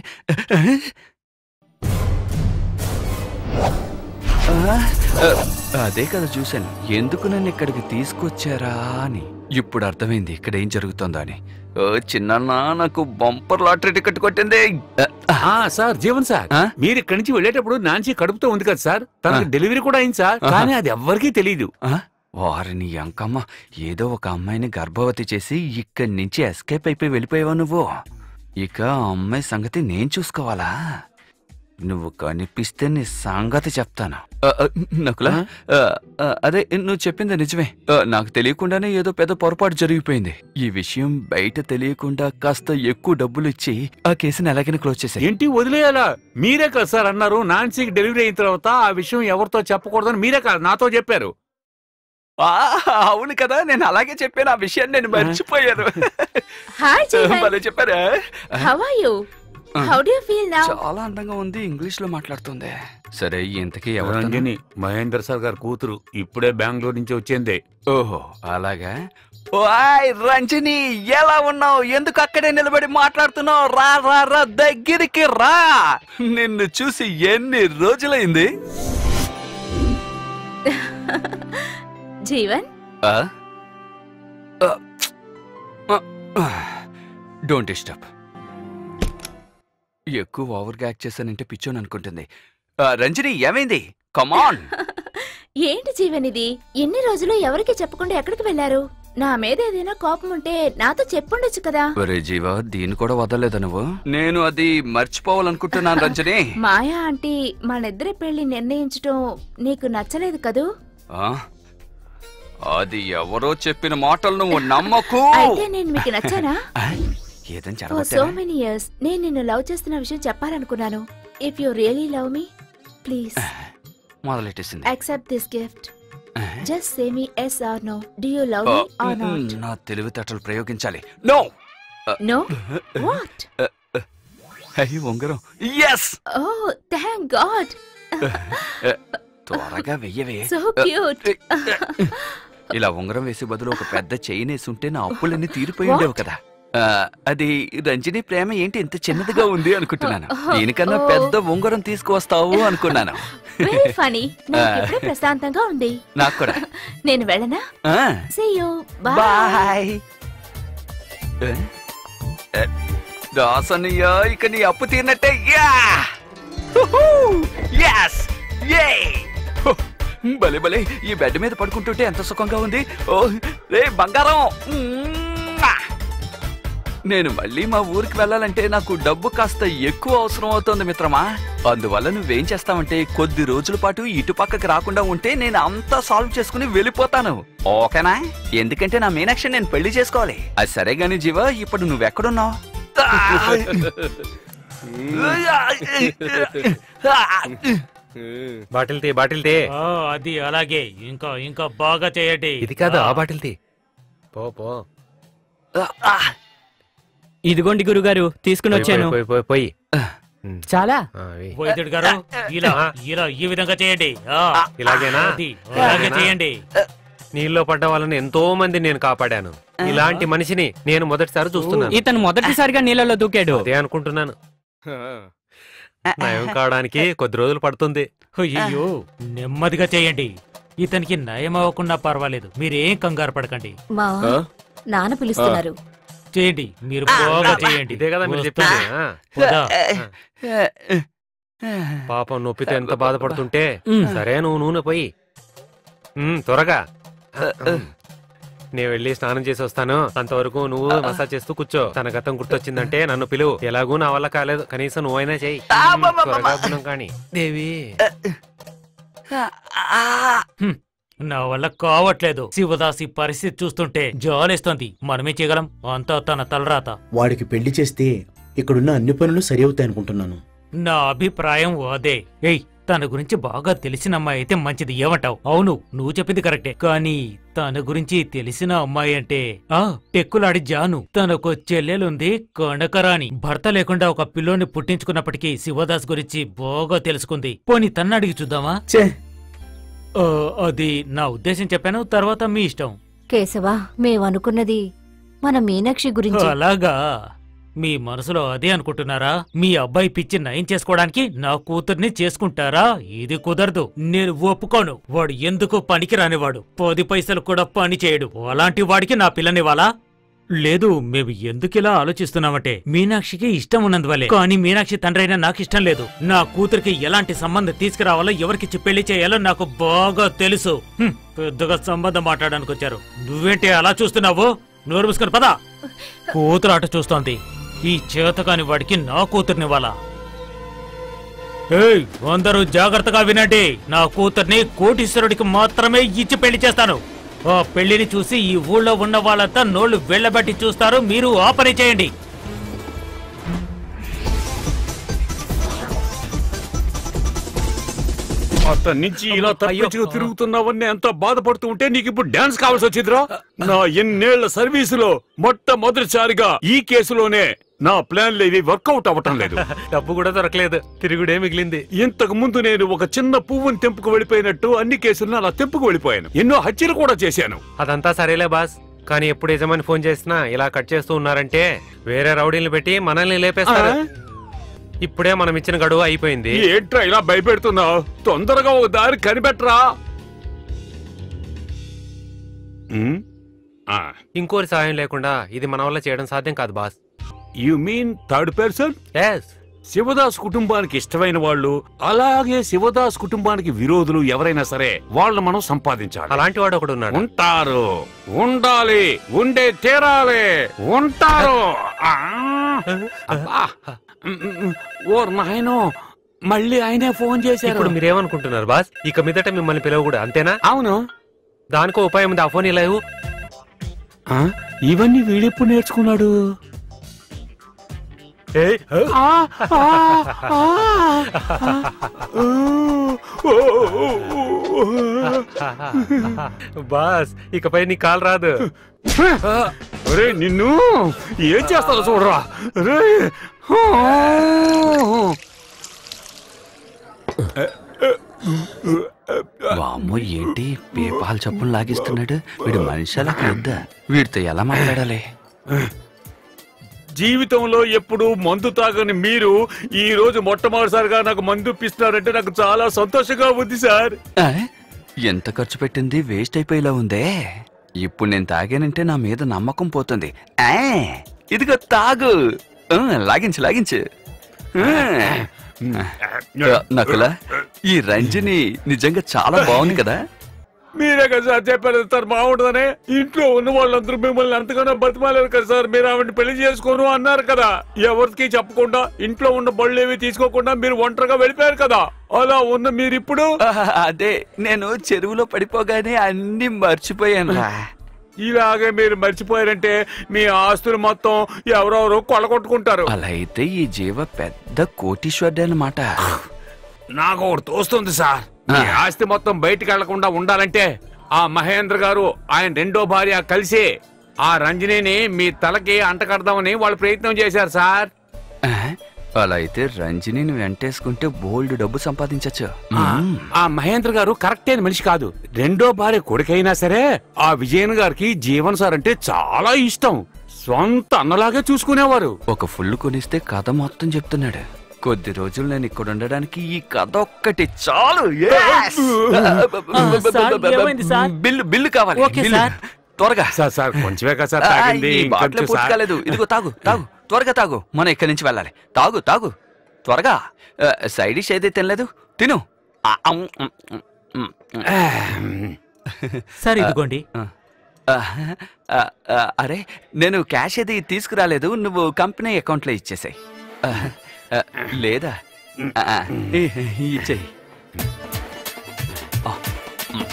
ఆ, ఆ, అదే కదా చూశాను ఎందుకు నన్ను ఇక్కడికి తీసుకొచ్చారా అని ఇప్పుడు అర్థమైంది ఇక్కడ ఏం జరుగుతుందో అని ఓ చిన్న నాకు బంపర్ లాటరీ టికెట్ కొట్టింది ఆ, ఆ, సార్ జీవన్ సార్ ఆ? మీరు ఇక్కడి నుంచి వెళ్ళేటప్పుడు నాన్సీ కడుపుతో ఉంది కదా సార్ తనకు ఆ. డెలివరీ కూడా అయింది సార్ ఆహా. కానీ అది ఎవ్వరికీ తెలియదు ఆ? వారిని అంకమ్మ ఏదో ఒక అమ్మాయిని గర్భవతి చేసి ఇక్కడి నుంచి ఎస్కేప్ అయిపోయి వెళ్ళిపోయావా నువ్వు ఇక ఆ అమ్మాయి సంగతి నేను చూసుకోవాలా నువ్వు కనిపిస్తే నీ సంగతి చెప్తాను ఆ, ఆ, నకులా ఆ, ఆ, అదే నువ్వు చెప్పింది నిజమే ఆ, నాకు తెలియకుండానే ఏదో పెద్ద పొరపాటు జరిగిపోయింది ఈ విషయం బయట తెలియకుండా కాస్త ఎక్కువ డబ్బులు ఇచ్చి ఆ కేసుని ఎలాగైనా క్లోజ్ చేశాయి ఏంటి వదిలేయాలా మీరే కదా సార్ అన్నారు నాన్సీకి డెలివరీ అయిన తర్వాత ఆ విషయం ఎవరితో చెప్పకూడదని మీరే కాదు నాతో చెప్పారు ఆ, అవును కదా నేను అలాగే చెప్పాను ఆ విషయాన్ని నేను మర్చిపోయాను హాయ్ జీవన్ భలే చెప్పారా how are you how do you feel now చాలా అందంగా ఉంది ఇంగ్లీష్ లో మాట్లాడుతుంది సరే ఇంతకీ ఎవరు తను? రంజని మహేందర్ సార్ గారి కూతురు ఇప్పుడే బెంగళూరు నుంచి వచ్చిందే ఓహో అలాగా ఓయ్ రంజని ఎలా ఉన్నావు ఎందుకు అక్కడే నిలబడి మాట్లాడుతున్నావు రా రా రా దగ్గరికి రా నిన్ను చూసి ఎన్ని రోజులైంది జీవన్ డోంట్ డిస్టర్బ్ ఎక్కువ ఓవర్గా యాక్ట్ చేశానంటే పిచ్చోని అనుకుంటుంది ఆ, రంజని ఏమైంది కమాన్ ఏంటి జీవన్ ఇది ఎన్ని రోజులు ఎవరికి చెప్పకుండా ఎక్కడికి వెళ్లారు నా మీద ఏదైనా కోపం ఉంటే నాతో చెప్పుండొచ్చు కదా ఒరే జీవా దీన్ని కూడా వదలలేదా నువ్వు నేను అది మర్చిపోవాలనుకుంటున్నాను రంజని మాయా ఆంటీ మనిద్దరి పెళ్లి నిర్ణయించడం నీకు నచ్చలేదు కదూ ఆ? అది ఎవరో చెప్పిన మాటలు నువ్వు నమ్మకు అయితే నేను మీకు నచ్చానా ఆ? ఏదని ఫర్ సో చెడగొట్టానా? మెనీ ఇయర్స్ నేను నిన్ను లవ్ చేస్తున్న విషయం చెప్పాలనుకున్నాను if you really love me please మొదలెట్టేసింది accept this gift just say me yes or no do you love me or not నా తెలివితేటలు ప్రయోగించాలి నో నో వాట్ అయ్యి ఉంగరం ఎస్ ఓ థ్యాంక్ గాడ్ త్వరగా వెయ్యవే సో క్యూట్ ఇలా ఉంగరం వేసే బదులు ఒక పెద్ద చైన్ వేసి ఉంటే నా అప్పులన్నీ తీరిపోయి ఉండేవి కదా ఆ, అది రంజని ప్రేమ ఏంటి ఇంత చిన్నదిగా ఉంది అనుకుంటున్నాను దీనికన్నా Oh. పెద్ద ఉంగరం తీసుకువస్తావు అనుకున్నాను వెరీ ఫనీ నాకు ఇప్పుడే ప్రశాంతంగా ఉంది నాకు కూడా నేను వెళ్ళనా ఆ, సీ యూ బాయ్ బాయ్ ఏ? ఏ, దాసన్నయ్య ఇక నీ అప్పు తీరినట్టే యా ఎస్ ఏ భలే భలే ఈ బెడ్ మీద పడుకుంటుంటే ఎంత సుఖంగా ఉంది ఓ రే బంగారం మ్మ్. నేను మళ్ళీ మా ఊరికి వెళ్ళాలంటే నాకు డబ్బు కాస్త ఎక్కువ అవసరం అవుతోంది మిత్రమా అందువల్ల నువ్వేం చేస్తావంటే కొద్ది రోజుల పాటు ఇటు పక్కకి రాకుండా ఉంటే నేను అంతా సాల్వ్ చేసుకుని వెళ్ళిపోతాను ఓకేనా ఎందుకంటే నా మీనాక్షి నేను పెళ్లి చేసుకోవాలి అది సరే గాని జీవ ఇప్పుడు నువ్వెక్కడున్నావు బాటిల్ తే బాటిల్ తే ఆ, అది అలాగే ఇంకా ఇంకా బాగా చేయండి ఇది కాదు ఆ బాటిల్ తే పో పో ఇదిగోండి గురుగారు తీసుకుని వచ్చాను పోయి పోయి పోయి చాలా ఆ, వెయ్. వైద్యుడు గారు ఇలా ఇలా ఈ విధంగా చేయండి ఆ, ఇలాగేనా అది, అలాగే చేయండి నీళ్ళలో పడ్డ వాళ్ళని ఎంతో మంది నేను కాపాడాను ఇలాంటి మనిషిని నేను మొదటిసారి చూస్తున్నాను ఇతను మొదటిసారిగా నీళ్ళలో దూకాడు అదే అనుకుంటున్నాను నయం కావడానికి కొద్ది రోజులు పడుతుంది అయ్యో నెమ్మదిగా చేయండి ఇతనికి నయం అవ్వకుండా పర్వాలేదు మీరేం కంగారు పడకండి మా నాన్న పిలుస్తున్నారు చేయండి మీరు బాగా చేయండి ఇదే కదా మీరు వస్తా. చెప్పింది ఆ? వదా. పాపం నొప్పితో ఎంత బాధపడుతుంటే ఉమ్. సరే నువ్వు నూనె పోయి ఉమ్, త్వరగా నేను వెళ్ళి స్నానం చేసి వస్తాను అంతవరకు నువ్వు మసాజ్ చేస్తూ కూర్చో తన గతం గుర్తొచ్చిందంటే నన్ను పిలువు ఎలాగూ నా వల్ల కాలేదు కనీసం నువ్వైనా చెయ్యి ఉమ్, త్వరగా గుణం కాని దేవి హ్మ్. నా వల్ల కావట్లేదు శివదాసి పరిస్థితి చూస్తుంటే జాలేస్తోంది మనమే చేయగలం అంతా తన తలరాత వాడికి పెళ్లి చేస్తే ఇక్కడున్న అన్ని పనులు సరి అవుతాయి అనుకుంటున్నాను నా అభిప్రాయం అదే ఏయ్ తన గురించి బాగా తెలిసిన అమ్మాయి అయితే మంచిది ఏమంటావు అవును నువ్వు చెప్పింది కరెక్టే కానీ తన గురించి తెలిసిన అమ్మాయి అంటే ఆ టెక్కులాడి జాను తనకు చెల్లెలుంది కనకరాని భర్త లేకుండా ఒక పిల్లోని పుట్టించుకున్నప్పటికీ శివదాస్ గురించి బాగా తెలుసుకుంది పోనీ తన్న అడిగి చూద్దామా చే ఆ, అది నా ఉద్దేశం చెప్పాను తర్వాత మీ ఇష్టం కేశవా మేమనుకున్నది మన మీనాక్షి గురించి అలాగా మీ మనసులో అదే అనుకుంటున్నారా మీ అబ్బాయి పిచ్చి నయం చేసుకోవడానికి నా కూతుర్ని చేసుకుంటారా ఇది కుదరదు నేను ఒప్పుకోను వాడు ఎందుకు పనికి రానివాడు పది పైసలు కూడా పని చేయడు అలాంటి వాడికి నా పిల్లనివ్వాలా లేదు మేము ఎందుకిలా ఆలోచిస్తున్నామంటే మీనాక్షికి ఇష్టం ఉన్నందువల్లే కానీ మీనాక్షి తండ్రైనా నాకు ఇష్టం లేదు నా కూతురికి ఎలాంటి సంబంధం తీసుకురావాలో ఎవరికి పెళ్లి చేయాలో నాకు బాగా తెలుసు హ్మ్, పెద్దగా సంబంధం మాట్లాడడానికి వచ్చారు నువ్వేంటి అలా చూస్తున్నావు నోరు మూసుకొని పదా కూతురు ఆట చూస్తోంది ఈ చేతకాని వాడికి నా కూతుర్నివ్వాలా ఏయ్ అందరూ జాగ్రత్తగా వినండి నా కూతుర్ని కోటీశ్వరుడికి మాత్రమే ఇచ్చి పెళ్లి చేస్తాను ఆ పెళ్లిని చూసి ఈ ఊళ్ళో ఉన్న వాళ్ళంతా నోళ్లు వెళ్ళబట్టి చూస్తారు మీరు ఆ పని చేయండి అతని నుంచి ఇలా తప్పించుకు తిరుగుతున్నావని ఎంత బాధపడుతూ ఉంటే నీకు ఇప్పుడు డాన్స్ కావాల్సి వచ్చిందిరా నా ఎన్నేళ్ల సర్వీసులో మొట్టమొదటిసారిగా ఈ కేసులోనే నా ప్లాన్లు ఇవి వర్కౌట్ అవ్వటం లేదు డబ్బు కూడా దొరకలేదు తిరుగుడే మిగిలింది ఇంతకు ముందు నేను ఒక చిన్న పువ్వుని తెంపుకు వెళ్ళిపోయినట్టు అన్ని కేసులను అలా తెంపుకు వెళ్ళిపోయాను ఎన్నో హత్యలు కూడా చేశాను అదంతా సరేలే బాస్ కానీ ఎప్పుడు యజమాని ఫోన్ చేసినా ఇలా కట్ చేస్తూ ఉన్నారంటే వేరే రౌడీలు పెట్టి మనల్ని లేపేస్తారు ఇప్పుడే మనం ఇచ్చిన గడువు అయిపోయింది ఏంట్రా ఇలా భయపెడుతున్నావు తొందరగా ఒక దారి కనిపెట్టరా ఉమ్, ఆ, ఇంకోరి సాయం లేకుండా ఇది మన వల్ల చేయడం సాధ్యం కాదు boss you mean third person yes Shivadas కుటుంబానికి ఇష్టమైన వాళ్ళు అలాగే శివదాస్ కుటుంబానికి విరోధులు ఎవరైనా సరే వాళ్ళని మనం సంపాదించాలి అలాంటి వాడు ఒకడు ఉన్నాడు ఉంటారు ఉండాలి ఉండే తీరాలి ఉంటారు ఆ, అబ్బా. ఉమ్, ఉమ్, ఉమ్. ఓ నాయనో మళ్ళీ ఆయనే ఫోన్ చేశారు ఇప్పుడు మీరేమనుకుంటున్నారు బాస్ ఇక మీదట మిమ్మల్ని పిలవకూడదు అంతేనా అవును దానికో ఉపాయం ఉంది ఆ ఫోన్ ఇలా ఇవ్వు. ఆ, ఇవన్నీ వీడెప్పుడు నేర్చుకున్నాడు ఏయ్, ఓ. ఆ, ఆ, ఆ, ఆ, ఓ, ఓ, ఓ, ఓ. బాస్ ఇకపై నీ కాల్ రాదు ఒరే నిన్ను ఏం చేస్తారో చూడరా రే వామ్మో ఏంటి పేపాల్ చప్పులు లాగిస్తున్నాడు వీడు మనిషి అలా వద్దా వీడితో ఎలా మాట్లాడాలి జీవితంలో ఎప్పుడు మందు తాగని మీరు ఈ రోజు మొట్టమొదటిసారిగా నాకు మందు ఇప్పిస్తున్నారంటే నాకు చాలా సంతోషంగా ఉంది సార్ ఆ? ఎంత ఖర్చు పెట్టింది వేస్ట్ అయిపోయేలా ఉందే ఇప్పుడు నేను తాగానంటే నా మీద నమ్మకం పోతుంది ఆ, ఇదిగో తాగు ఆ, లాగించు లాగించు ఆ. నకుల ఈ రంజని నిజంగా చాలా బాగుంది కదా మీరే కదా సార్ చెప్పారు సార్ బాగుంటుందని ఇంట్లో ఉన్న వాళ్ళందరూ మిమ్మల్ని ఎంతగానో బతిమాలేరు కదా సార్ మీరు ఆవిడని పెళ్లి చేసుకోను అన్నారు కదా ఎవరికి చెప్పకుండా ఇంట్లో ఉన్న బళ్ళు ఏవి తీసుకోకుండా మీరు ఒంటరిగా వెళ్ళిపోయారు కదా అలా ఉన్న మీరు ఇప్పుడు ఆహా, అదే నేను చెరువులో పడిపోగానే అన్ని మర్చిపోయాను రా ఇలాగే మీరు మర్చిపోయారంటే మీ ఆస్తులు మొత్తం ఎవరెవరో కొలగొట్టుకుంటారు అలా అయితే ఈ జీవ పెద్ద కోటీశ్వరుడు అన్నమాట నాకు ఒకటి తోస్తుంది సార్ ఈ ఆస్తి మొత్తం బయటికి వెళ్లకుండా ఉండాలంటే ఆ మహేంద్ర గారు ఆయన రెండో భార్య కలిసి ఆ రంజనిని మీ తలకి అంటకడదామని వాళ్ళు ప్రయత్నం చేశారు సార్ ఆ, అలా అయితే రంజనిని వెంటేసుకుంటే బోల్డ్ డబ్బు సంపాదించచ్చు ఆ, ఆ మహేంద్ర గారు కరెక్ట్ అయిన మనిషి కాదు రెండో భార్య కొడుకైనా సరే ఆ విజయన్ గారికి జీవన్ సార్ అంటే చాలా ఇష్టం సొంత అన్నలాగే చూసుకునేవారు ఒక ఫుల్ కొనిస్తే కథ మొత్తం చెప్తున్నాడు కొద్ది రోజులు నేను ఇక్కడ ఉండడానికి ఈ కథ ఒక్కటి చాలు Yes! సార్, ఏమైంది సార్? బిల్లు బిల్లు కావాలి ఓకే, బిల్లు. సార్. త్వరగా సార్ సార్ కొంచెమే కదా సార్ ఆ, తాగింది ఈ బాటిల్ ఇంకొంచెం పూర్తి సార్. కాలేదు ఇదిగో తాగు తాగు త్వరగా తాగు మనం ఇక్కడి నుంచి వెళ్ళాలి తాగు తాగు త్వరగా ఆ, సైడ్ డిష్ ఏదైతే తినలేదు తిను ఆ, అమ్, ఉమ్, ఉమ్, ఉమ్, ఉమ్. సార్ ఇదిగోండి ఆ, ఆ, ఆ, అరే నేను క్యాష్ అది తీసుకురాలేదు నువ్వు కంపెనీ అకౌంట్లో ఇచ్చేసాయి లేదా ఆ, ఆ, ఇ- ఇచ్చేయి ఆ, ఉమ్,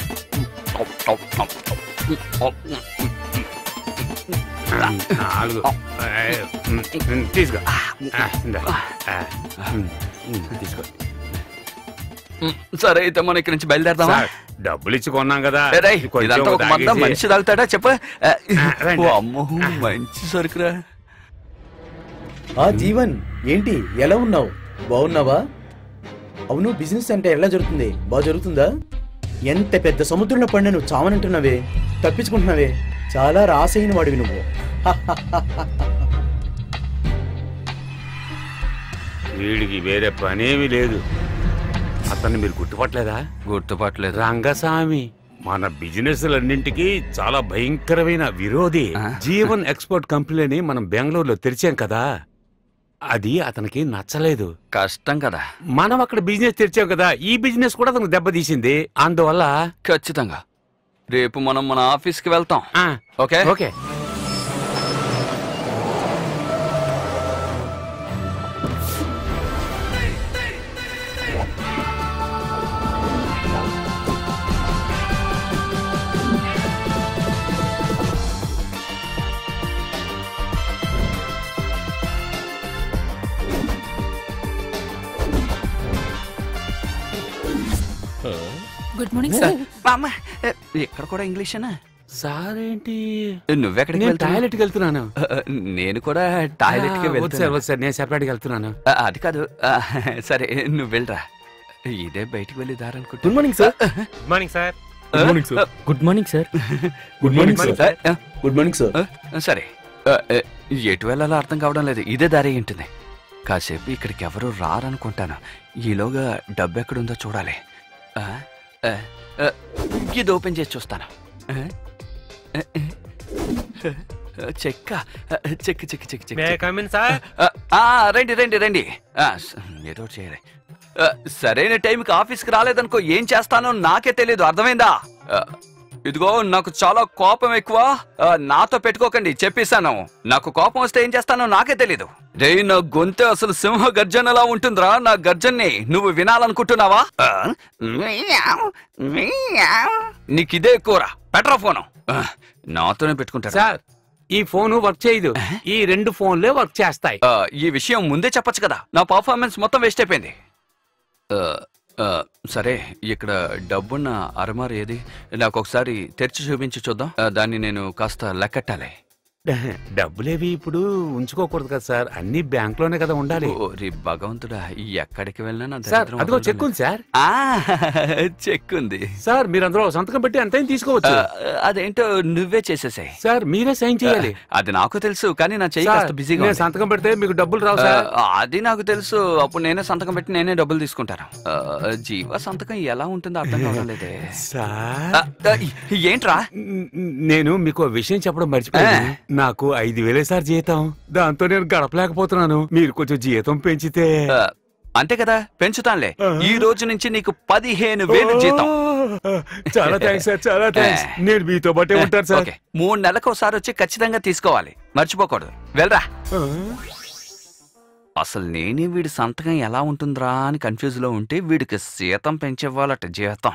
నాలుగు ఏ, ఉమ్, ఉమ్, తీసుకో ఆ, ఇందా. ఆ, ఉమ్, ఉమ్, తీసుకో ఉమ్, సరే అయితే మనం ఇక్కడి నుంచి బయలుదేరదామా సార్ డబ్బులు ఇచ్చి కొన్నాం కదా ఏ రేయ్, కొంచెం ఇదంతా ఒక మంద తాగేసి- మనిషి తాగుతాడా చెప్ప రండి. అమ్మో మంచి సరుకురా ఆ జీవన్ ఏంటి ఎలా ఉన్నావు బాగున్నావా అవును బిజినెస్ అంటే ఎలా జరుగుతుంది బాగా జరుగుతుందా ఎంత పెద్ద సముద్రంలో పడిన నువ్వు చావనంటున్నావే తప్పించుకుంటున్నావే చాలా రాసైన వాడివి నువ్వు వీడికి వేరే పనేమీ లేదు అతన్ని మీరు గుర్తుపట్టలేదా గుర్తుపట్టలేదు రంగస్వామి మన బిజినెస్లన్నింటికి చాలా భయంకరమైన విరోధి జీవన్ ఎక్స్పోర్ట్ కంపెనీని మనం బెంగళూరులో తెరిచాం కదా అది అతనికి నచ్చలేదు కష్టం కదా మనం అక్కడ బిజినెస్ తెరిచాం కదా ఈ బిజినెస్ కూడా అతనికి దెబ్బతీసింది అందువల్ల ఖచ్చితంగా రేపు మనం మన ఆఫీస్కి వెళ్తాం ఆ, okay okay good morning sir అమ్మ ఇక్కడ కూడా ఇంగ్లీషేనా సార్ ఏంటి నువ్వెక్కడికి నేను వెళ్తున్నావు టాయిలెట్కి వెళ్తున్నాను నేను కూడా టాయిలెట్ కి ఆ, వద్దు సార్ వెళ్తాను వద్దు సార్ నేను సెపరేట్కి వెళ్తున్నాను అది కాదు ఆ, సరే నువ్వు వెళ్ళరా ఇదే బయటికి వెళ్ళి దారనుకుంటా good morning sir good morning sir good morning sir good morning sir good morning Good sir ఆ, గుడ్ మార్నింగ్ సార్ ఆ, సరే ఆ, ఆ, ఎటు వెళ్ళాలో అర్థం కావడం లేదు ఇదే దారి ఉంటుంది కాసేపు ఇక్కడికి ఎవరు రారనుకుంటాను ఈలోగా డబ్బు ఎక్కడుందో చూడాలి ఆ, ఆ, ఆ, ఇది ఓపెన్ చేసి చూస్తాను ఆ, ఆ, ఆ, చెక్క ఆ, చెక్ చెక్ చెక్ చెక్ మే చెక్. కమిన్ సార్ ఆ, ఆ, రండి రండి రండి ఆ, స- ఏదో ఒకటి చేయాలి ఆ, సరైన టైంకి ఆఫీస్కి రాలేదనుకో ఏం చేస్తానో నాకే తెలియదు అర్థమైందా ఆ, ఇదిగో నాకు చాలా కోపం ఎక్కువ ఆ, నాతో పెట్టుకోకండి చెప్పేశాను నాకు కోపం వస్తే ఏం చేస్తానో నాకే తెలీదు రే నా గొంతు అసలు సింహ గర్జనలా ఉంటుందిరా నా గర్జన్ని నువ్వు వినాలనుకుంటున్నావా ఆ, మియావ్, మియావ్. నీకిదే కూర పెట్రా ఫోను ఆ, నాతోనే పెట్టుకుంటా సార్ ఈ ఫోన్ వర్క్ చేయదు ఈ రెండు ఫోన్లే వర్క్ చేస్తాయి ఆ, ఈ విషయం ముందే చెప్పొచ్చు కదా నా పర్ఫార్మెన్స్ మొత్తం వేస్ట్ అయిపోయింది ఆ, ఆ, సరే ఇక్కడ డబ్బున్న అరమారు ఏది నాకు ఒకసారి తెరిచి చూపించి చూద్దాం ఆ, దాన్ని నేను కాస్త లెక్కట్టాలి డబ్బులేవి ఇప్పుడు ఉంచుకోకూడదు కదా సార్ అన్ని బ్యాంక్ లోనే కదా ఉండాలి ఓరి భగవంతుడా ఎక్కడికి వెళ్ళినా నా సార్ దరిద్రం అదిగో వదలడం చెక్ ఉంది సార్ ఆ, చెక్ ఉంది సార్ మీరు అందులో సంతకం పెట్టి అంతైనా ఆ, తీసుకోవచ్చు అదేంటో నువ్వే చేసేసాయి సార్ మీరే సైన్ చేయాలి అది నాకు తెలుసు కానీ నా చెయ్యి కాస్త సార్, బిజీగా నేను ఉంది. సంతకం పెడితే మీకు డబ్బులు రావు సార్ ఆ, అది నాకు తెలుసు అప్పుడు నేనే సంతకం పెట్టి నేనే డబ్బులు తీసుకుంటాను ఆ, జీవ సంతకం ఎలా ఉంటుందో అర్థం కావడం లేదే సార్ ఆ, ఆ, ఏంట్రా న- నేను మీకు ఓ విషయం చెప్పడం మర్చిపోయాను నాకు ఐదు వేలే సార్ జీతం దాంతో నేను గడపలేకపోతున్నాను మీరు కొంచెం జీతం పెంచితే ఆ, అంతే కదా పెంచుతానులే ఈ రోజు నుంచి నీకు పదిహేను వేలు జీతం ఆ, చాలా థ్యాంక్స్ సార్ చాలా థ్యాంక్స్ నేను మీతో పాటే ఉంటాను సార్ ఓకే మూడు నెలలకు ఒకసారి వచ్చి ఖచ్చితంగా తీసుకోవాలి మర్చిపోకూడదు వెళ్ళరా ఆ, అసలు నేనే వీడి సంతకం ఎలా ఉంటుందిరా అని కన్ఫ్యూజ్ లో ఉంటే వీడికి జీతం పెంచేవాళ్ళట జీతం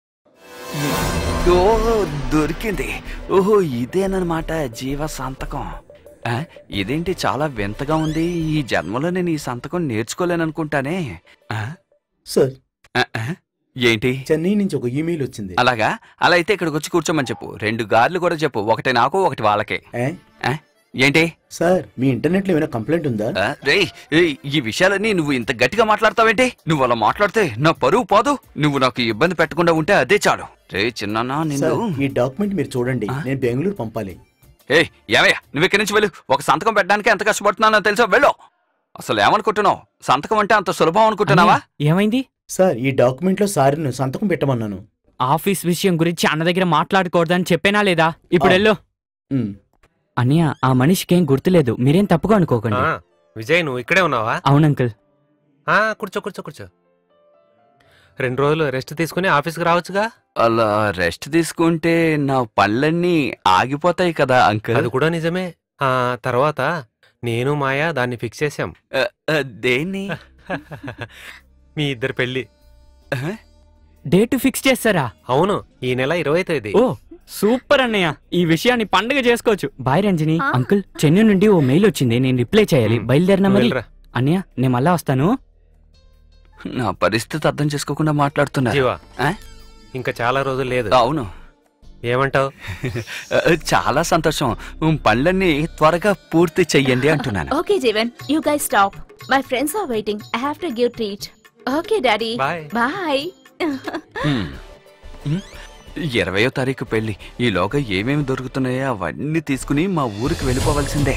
ఓ దొరికింది ఓహో ఇదేనమాట జీవ సంతకం ఆ, ఇదేంటి చాలా వింతగా ఉంది ఈ జన్మలో నేను ఈ సంతకం నేర్చుకోలేననుకుంటానే ఆ, సార్ ఆ, ఆ, ఏంటి చెన్నై నుంచి ఒక ఈమెయిల్ వచ్చింది అలాగా అలా అయితే ఇక్కడికి వచ్చి కూర్చోమని చెప్పు రెండు గార్లు కూడా చెప్పు ఒకటి నాకు ఒకటి వాళ్ళకే ఏ? ఆ, ఏంటి సార్ మీ ఇంటర్నెట్ లో ఏమైనా కంప్లైంట్ ఉందా ఆ, రేయ్ రేయ్, ఈ విషయాలన్నీ నువ్వు ఇంత గట్టిగా మాట్లాడతావేంటి నువ్వు అలా మాట్లాడితే నా పరువు పోదు నువ్వు నాకు ఇబ్బంది పెట్టకుండా ఉంటే అదే చాలు రే చిన్న నిన్ను సార్ ఈ డాక్యుమెంట్ మీరు చూడండి నేను బెంగళూరు పంపాలి ఏయ్ ఏమయ్యా నువ్వు ఇక్కడి నుంచి వెళ్ళు ఒక సంతకం పెట్టడానికి ఎంత కష్టపడుతున్నానో తెలుసా వెళ్ళు అసలు ఏమనుకుంటున్నావు సంతకం అంటే అంత సులభం అనుకుంటున్నావా ఏమైంది సార్ ఈ డాక్యుమెంట్ లో సార్ను సంతకం పెట్టమన్నాను ఆఫీస్ విషయం గురించి అన్న దగ్గర మాట్లాడకూడదని చెప్పేనా లేదా ఇప్పుడు ఆ. వెళ్ళు ఉమ్. అన్నయ్య ఆ మనిషికేం గుర్తులేదు మీరేం తప్పుగా అనుకోకండి ఆ, విజయ్ నువ్వు ఇక్కడే ఉన్నావా అవును అంకుల్ ఆ, కూర్చో కూర్చో కూర్చో రెండు రోజులు రెస్ట్ తీసుకుని ఆఫీస్కి రావచ్చుగా అలా రెస్ట్ తీసుకుంటే నా పళ్ళన్నీ ఆగిపోతాయి కదా అంకుల్ అది కూడా నిజమే ఆ తర్వాత నేను మాయా దాన్ని ఫిక్స్ చేశాం ఆ, ఆ, దేన్ని మీ ఇద్దరు పెళ్లి డేట్ ఫిక్స్ చేస్తారా అవును ఈ నెల ఇరవై తేదీ ఓ సూపర్ అన్నయ్య ఈ విషయాన్ని పండుగ చేసుకోవచ్చు బాయ్ రంజని ఆ? అంకుల్ చెన్నై నుండి ఓ మెయిల్ వచ్చింది నేను రిప్లై చేయాలి మ్, బయలుదేరినా నువ్వు మరి వెళ్ళరా. అన్నయ్య నేను మళ్ళా వస్తాను నా పరిస్థితి అర్థం చేసుకోకుండా మాట్లాడుతున్నా జీవా ఆ? ఇంకా చాలా రోజులు లేదు అవును ఏమంటావు చాలా సంతోషం ఉమ్, పళ్ళన్నీ త్వరగా పూర్తి చెయ్యండి అంటున్నాను okay Jeevan you guys stop my friends are waiting I have to give treat okay daddy bye bye ఉమ్. ఉమ్. ఇరవయో తారీఖు పెళ్లి ఈలోగా ఏమేమి దొరుకుతున్నాయో అవన్నీ తీసుకుని మా ఊరికి వెళ్ళిపోవాల్సిందే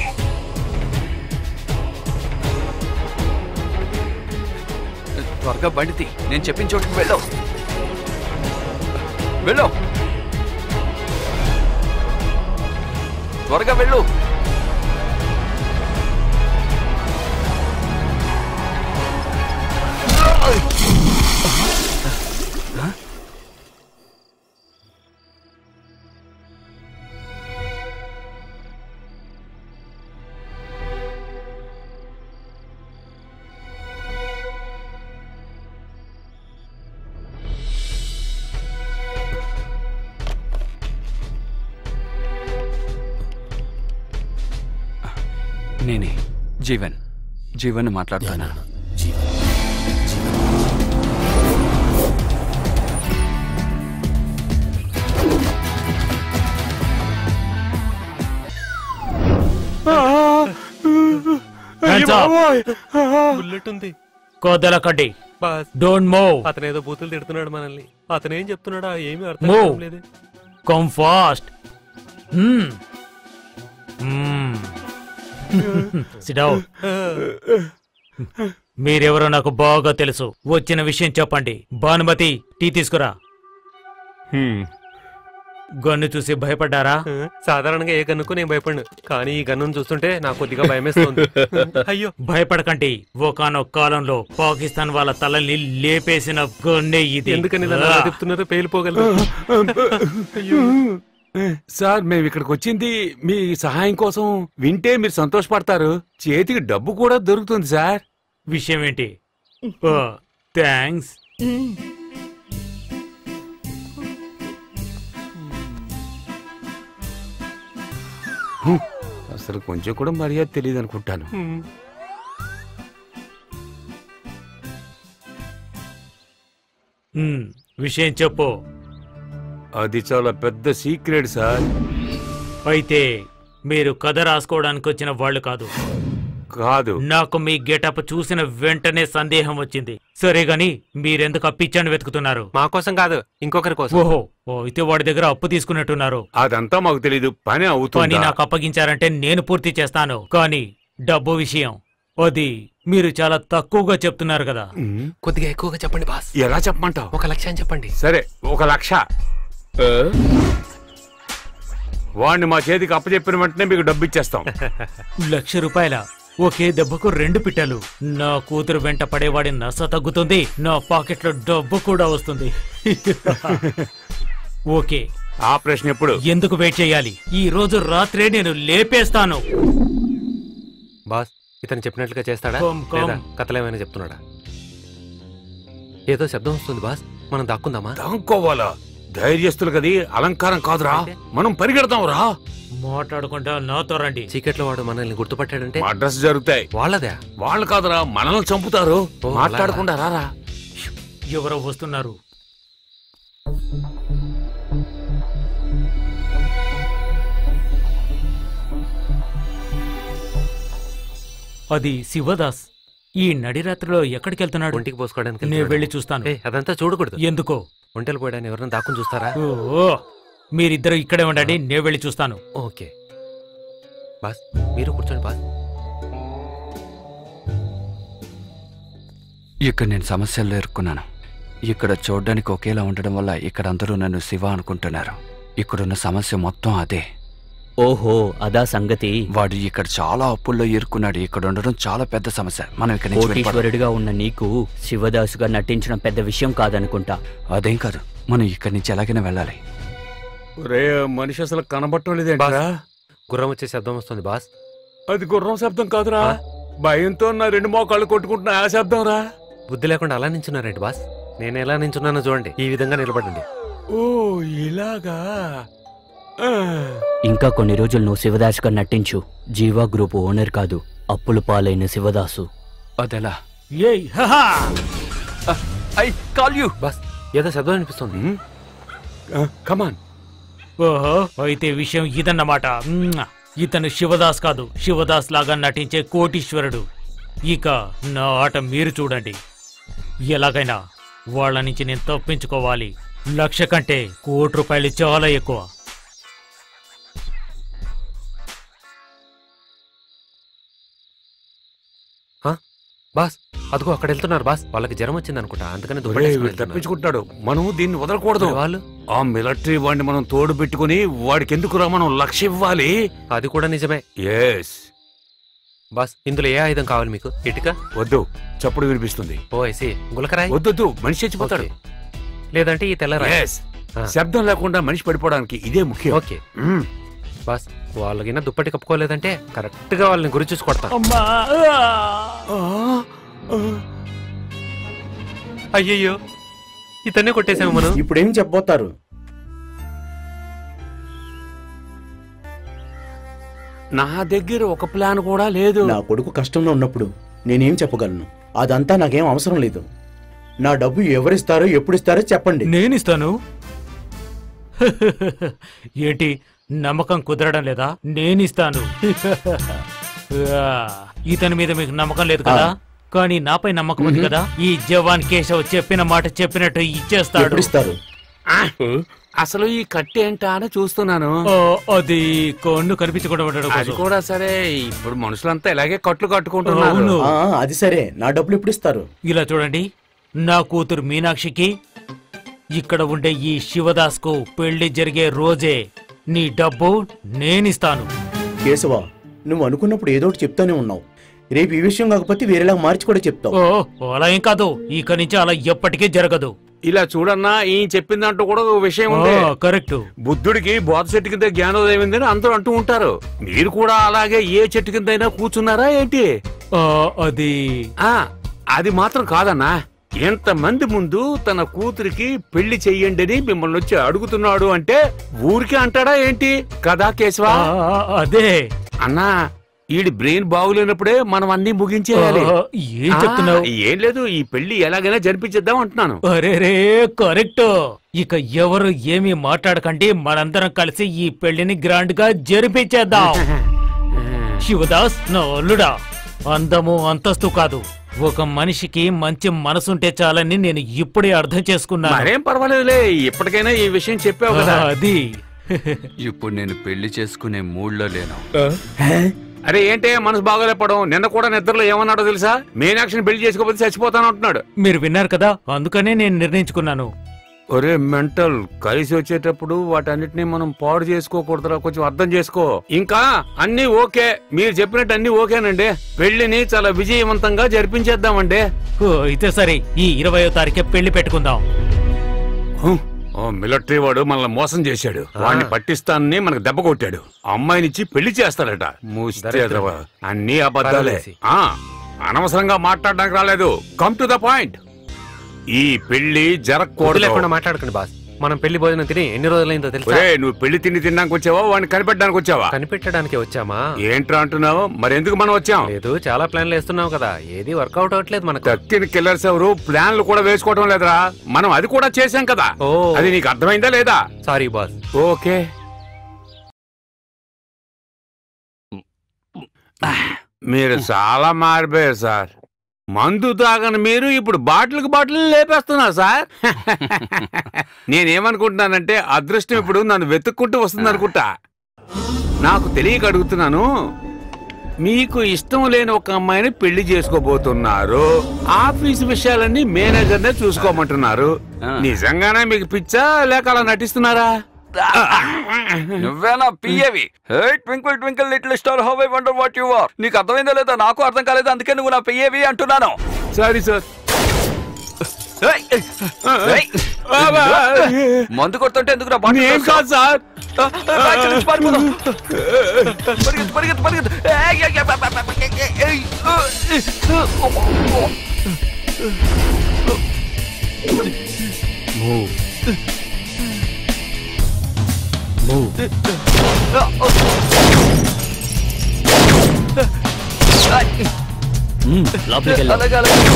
త్వరగా బండితి నేను చెప్పిన చోటుకి వెళ్ళవు వెళ్ళు త్వరగా వెళ్ళు నేనే జీవన్ జీవన్ మాట్లాడుతున్నా Hands up. బుల్లెట్ ఉంది కోదల కడ్డి బాస్ డోంట్ మూవ్ అతను ఏదో బూతులు తిడుతున్నాడు మనల్ని అతను ఏం చెప్తున్నాడా ఏమీ అర్థం Move. కావడం లేదు కమ్ ఫాస్ట్ సిడౌ మీరెవరో నాకు బాగా తెలుసు వచ్చిన విషయం చెప్పండి భానుమతి టీ తీసుకురా గన్ను చూసి భయపడ్డారా సాధారణంగా ఏ గన్నుకు నేను భయపడను కానీ ఈ గన్నును చూస్తుంటే నాకు కొద్దిగా భయమేస్తుంది అయ్యో భయపడకండి ఒకనొక కాలంలో పాకిస్తాన్ వాళ్ళ తలల్ని లేపేసిన గన్నే ఇది ఎందుకని ఇలా అలా చెప్తున్నారు పేలిపోగలరు సార్ మేము ఇక్కడికి వచ్చింది మీ సహాయం కోసం వింటే మీరు సంతోషపడతారు చేతికి డబ్బు కూడా దొరుకుతుంది సార్ విషయం ఏంటి థ్యాంక్స్ అసలు కొంచెం కూడా మర్యాద తెలియదు అనుకుంటాను విషయం చెప్పు అది చాలా పెద్ద సీక్రెట్ సార్ అయితే మీరు కథ రాసుకోవడానికి వచ్చిన వాళ్ళు కాదు కాదు నాకు మీ గెటప్ చూసిన వెంటనే సందేహం వచ్చింది సరే గాని మీరెందుకు అప్పిచ్చాన్ని వెతుకుతున్నారు మా కోసం కాదు ఇంకొకరి కోసం ఓహో ఓ అయితే వాడి దగ్గర అప్పు తీసుకున్నట్టున్నారు అదంతా మాకు తెలియదు పని పని అవుతుంది నాకు అప్పగించారంటే నేను పూర్తి చేస్తాను కానీ డబ్బు విషయం అది మీరు చాలా తక్కువగా చెప్తున్నారు కదా కొద్దిగా ఎక్కువగా చెప్పండి బాస్ ఎలా చెప్పమంటావు ఒక లక్ష్యం చెప్పండి సరే ఒక లక్ష వాడిని మా చేతికి అప్పచెప్పిన వెంటనే మీకు డబ్బు ఇచ్చేస్తాం లక్ష రూపాయల ఒకే దెబ్బకు రెండు పిట్టలు నా కూతురు వెంట పడేవాడి నస తగ్గుతుంది నా పాకెట్లో డబ్బు కూడా వస్తుంది ఓకే ఆపరేషన్ ఎప్పుడు ఎందుకు వెయిట్ చేయాలి ఈ రోజు రాత్రే నేను లేపేస్తాను బాస్ ఇతను చెప్పినట్లుగా చేస్తాడా కమ్, కమ్. లేదా కథలేమైనా చెప్తున్నాడా ఏదో శబ్దం వస్తుంది బాస్ మనం దాక్కుందామా దాంకోవాలా ధైర్యస్తులు కది అలంకారం కాదురా మనం పరిగెడతాం రా మాట్లాడకుండా నాతో రండి చీకట్లో వాడు మనల్ని గుర్తుపట్టాడంటే అడ్రస్ జరుగుతాయి వాళ్ళదే వాళ్ళు కాదురా మనల్ని చంపుతారు ఓ, మాట్లాడకుండా రారా ఎవరో వస్తున్నారు అది శివదాస్ ఈ నడిరాత్రిలో ఎక్కడికి వెళ్తున్నాడు ఒంటికి పోసుకోవడానికి నేను వెళ్ళి చూస్తాను ఏయ్, అదంతా చూడకూడదు ఎందుకో ఒంటెలు పోయడానికి ఎవరైనా దాక్కుని చూస్తారా ఓ మీరిద్దరు ఇక్కడే ఉండండి నేను వెళ్ళి చూస్తాను ఓకే బాస్ మీరు కూర్చోండి బాస్ ఇక్కడ నేను సమస్యల్లో ఇరుక్కున్నాను ఇక్కడ చూడ్డానికి ఒకేలా ఉండడం వల్ల ఇక్కడ అందరూ నన్ను శివ అనుకుంటున్నారు ఇక్కడున్న సమస్య మొత్తం అదే ఓహో అదా సంగతి వాడు ఇక్కడ చాలా అప్పుల్లో ఇరుక్కున్నాడు ఇక్కడ ఉండడం చాలా పెద్ద సమస్య మనం ఇక్కడ నుంచి వెళ్ళిపోదాం. కోటీశ్వరుడిగా ఉన్న నీకు శివదాసుగా నటించడం పెద్ద విషయం కాదనుకుంటా అదేం కాదు మనం ఇక్కడి నుంచి ఎలాగైనా వెళ్ళాలి రే మనిషి అసలు కనబట్టం లేదేంట్రా గుర్రం వచ్చే శబ్దం వస్తుంది బాస్ అది గుర్రం శబ్దం కాదురా భయంతో నా రెండు మోకాళ్ళు కొట్టుకుంటున్నా ఆ శబ్దం రా బుద్ధి లేకుండా అలా నించున్నారండి బాస్ నేను ఎలా నించున్నానో చూడండి ఈ విధంగా నిలబడండి ఓ ఇలాగా ఆ. ఇంకా కొన్ని రోజులు నువ్వు శివదాసుగా నటించు జీవా గ్రూప్ ఓనర్ కాదు అప్పుల పాలైన శివదాసు అదెలా ఏయ్ హహా ఐ కాల్ యూ బాస్ ఏదో శబ్దం అనిపిస్తుంది కమాన్ ఓహో అయితే విషయం ఇదన్నమాట మ్మ్. ఇతను శివదాస్ కాదు శివదాస్ లాగా నటించే కోటీశ్వరుడు ఇక నా ఆట మీరు చూడండి ఎలాగైనా వాళ్ళ నుంచి నేను తప్పించుకోవాలి లక్ష కంటే కోటి రూపాయలు చాలా ఎక్కువ బాస్ అదిగో అక్కడ వెళ్తున్నారు బాస్ వాళ్ళకి జ్వరం వచ్చింది అనుకుంటా అందుకని దుప్పటి ఒరేయ్, వేసుకుని వీడు వెళ్తున్నారు. తప్పించుకుంటున్నాడు మనం దీన్ని వదలకూడదు మరి వాళ్ళు ఆ మిలిటరీ వాడిని మనం తోడు పెట్టుకుని వాడికి ఎందుకురా మనం లక్ష్య ఇవ్వాలి అది కూడా నిజమే ఎస్ బాస్ ఇందులో ఏ ఆయుధం కావాలి మీకు ఇటుక వద్దు చప్పుడు వినిపిస్తుంది ఓ ఐసి గులకరాయి వద్దొద్దు మనిషి చచ్చిపోతాడు లేదంటే ఈ తెల్లరాయి Yes. శబ్దం లేకుండా మనిషి పడిపోవడానికి ఇదే ముఖ్యం ఓకే మ్మ్. బాస్ వాళ్ళకినా దుప్పటి కప్పుకోలేదంటే కరెక్ట్ గా వాళ్ళని గురి చూసి కొడతాను అమ్మా అయ్యయ్యో ఇతన్నే కొట్టేసాము మనం ఇప్పుడేం చెప్పబోతారు నా దగ్గర ఒక ప్లాన్ కూడా లేదు నా కొడుకు కష్టంలో ఉన్నప్పుడు నేనేం చెప్పగలను అదంతా నాకేం అవసరం లేదు నా డబ్బు ఎవరిస్తారో ఎప్పుడు ఇస్తారో చెప్పండి నేనిస్తాను ఏంటి నమ్మకం కుదరడం లేదా నేనిస్తాను ఆ, ఇతని మీద మీకు నమ్మకం లేదు కదా కానీ నాపై నమ్మకం ఉంది కదా ఈ జవాన్ కేశవ్ చెప్పిన మాట చెప్పినట్టు ఇచ్చేస్తాడు ఎప్పుడు ఇస్తారు అసలు ఈ కట్టి ఏంటా అని చూస్తున్నాను ఓ, అది కన్ను కనిపించకుండా ఉండడం అది కోసం. కూడా సరే ఇప్పుడు మనుషులంతా ఇలాగే కట్లు కట్టుకుంటున్నారు అవును. ఆ, అది సరే నా డబ్బులు ఎప్పుడు ఇస్తారు ఇలా చూడండి నా కూతురు మీనాక్షికి ఇక్కడ ఉండే ఈ శివదాస్ కు పెళ్లి జరిగే రోజే నీ డబ్బు నేనిస్తాను కేశవ నువ్వు అనుకున్నప్పుడు ఏదో ఒకటి చెప్తానే ఉన్నావు రేపు ఈ విషయం కాకపోతే వేరేలా మార్చి కూడా చెప్తావు ఓ అలా ఏం కాదు ఇక నుంచి అలా ఎప్పటికీ జరగదు ఇలా చూడన్నా ఈ చెప్పిన దాంట్లో కూడా ఒక విషయం ఉంది ఓ, కరెక్ట్ బుద్ధుడికి బోధ చెట్టు కింద జ్ఞానోదయం ఉందని అందరూ అంటూ ఉంటారు మీరు కూడా అలాగే ఏ చెట్టు కింద కూర్చున్నారా ఏంటి ఆ, అది ఆ అది మాత్రం కాదన్నా ఎంతమంది ముందు తన కూతురికి పెళ్లి చెయ్యండి అని మిమ్మల్ని వచ్చి అడుగుతున్నాడు అంటే ఊరికే అంటాడా ఏంటి కదా కేశవ ఆ, అదే అన్నా ఈడి బ్రెయిన్ బాగులేనప్పుడే మనం అన్ని ముగించేయాలి ఆ, ఏం చెప్తున్నావు? ఆ, ఏం లేదు ఈ పెళ్లి ఎలాగైనా జరిపించేద్దాం అంటున్నాను అరే రే కరెక్ట్ ఇక ఎవరు ఏమీ మాట్లాడకండి మనందరం కలిసి ఈ పెళ్లిని గ్రాండ్ గా జరిపించేద్దాం శివదాస్ నా అల్లుడా అందము అంతస్తు కాదు ఒక మనిషికి మంచి మనసుంటే చాలని నేను ఇప్పుడే అర్థం చేసుకున్నాను మరేం పర్వాలేదులే ఇప్పటికైనా ఈ విషయం చెప్పావు కదా ఆ, అది ఇప్పుడు నేను పెళ్లి చేసుకునే మూడ్లో లేను అరే ఏంటే మనసు బాగోలేపడం నిన్న కూడా నిద్రలో ఏమన్నాడో తెలుసా మీనాక్షిని పెళ్లి చేసుకోకపోతే చచ్చిపోతాను అంటున్నాడు మీరు విన్నారు కదా అందుకనే నేను నిర్ణయించుకున్నాను ఒరే మెంటల్ కలిసి వచ్చేటప్పుడు వాటన్నిటిని మనం పాడు చేసుకోకూడదురా కొంచెం అర్థం చేసుకో ఇంకా అన్ని ఓకే మీరు చెప్పినట్టు అన్ని ఓకేనండి పెళ్లిని చాలా విజయవంతంగా జరిపించేద్దామండి ఓ, అయితే సరే ఈ ఇరవయో తారీఖే పెళ్లి పెట్టుకుందాం హుం, ఓ మిలిటరీ వాడు మనల్ని మోసం చేశాడు వాడిని పట్టిస్తానని మనకు దెబ్బ కొట్టాడు అమ్మాయినిచ్చి పెళ్లి చేస్తాడట మూస్తేదవ. అన్ని అబద్ధాలే ఆ అనవసరంగా మాట్లాడడానికి రాలేదు కమ్ టు ద పాయింట్ ఈ పెళ్లి పొద్దు జరగకూడదు లేకుండా మాట్లాడకండి బాస్ మనం పెళ్లి భోజనం తిని ఎన్ని రోజులైందో తెలుసా ఒరే నువ్వు పెళ్లి తిండి తినడానికి వచ్చావా వాడిని కనిపెట్టడానికి వచ్చావా కనిపెట్టడానికి వచ్చామా ఏంట్రా అంటున్నావు మరి ఎందుకు మనం వచ్చాం లేదు చాలా ప్లాన్లు వేస్తున్నావు కదా ఏది వర్కౌట్ అవ్వట్లేదు మనకు తక్కిన కిల్లర్స్ ఎవరు ప్లాన్లు కూడా వేసుకోవడం లేదురా మనం అది కూడా చేశాం కదా ఓ అది నీకు అర్థమైందా లేదా సారీ బాస్ ఓకే మీరు చాలా మారిపోయారు సార్ మందు తాగని మీరు ఇప్పుడు బాటిల్కి బాటిల్ లేపేస్తున్నారు సార్ నేనేమనుకుంటున్నానంటే అదృష్టం ఇప్పుడు నన్ను వెతుక్కుంటూ వస్తుంది అనుకుంటా నాకు తెలియక అడుగుతున్నాను మీకు ఇష్టం లేని ఒక అమ్మాయిని పెళ్లి చేసుకోబోతున్నారు ఆఫీస్ విషయాలన్నీ మేనేజర్నే చూసుకోమంటున్నారు నిజంగానే మీకు పిచ్చా లేక అలా నటిస్తున్నారా నువ్వేనా పిఏవి hey twinkle twinkle little star how I wonder what you are నీకు అర్థమైందా లేదా నాకు అర్థం కాలేదు అందుకే నువ్వు నా పిఏవి అంటున్నాను సారీ సార్ ఏయ్, ఏయ్, మందు కొడుతుంటే ఎందుకు నా బాటిల్ ఏం కాదు సార్ బ్యాక్ నుంచి పారిపోదాం. పరిగెత్తు పరిగెత్తు పరిగెత్తు ఏయ్, ఏయ్, ఏయ్, ఏయ్, ఏయ్, మ్మ్, లోపలికి వెళ్ళు. అలాగే అలాగే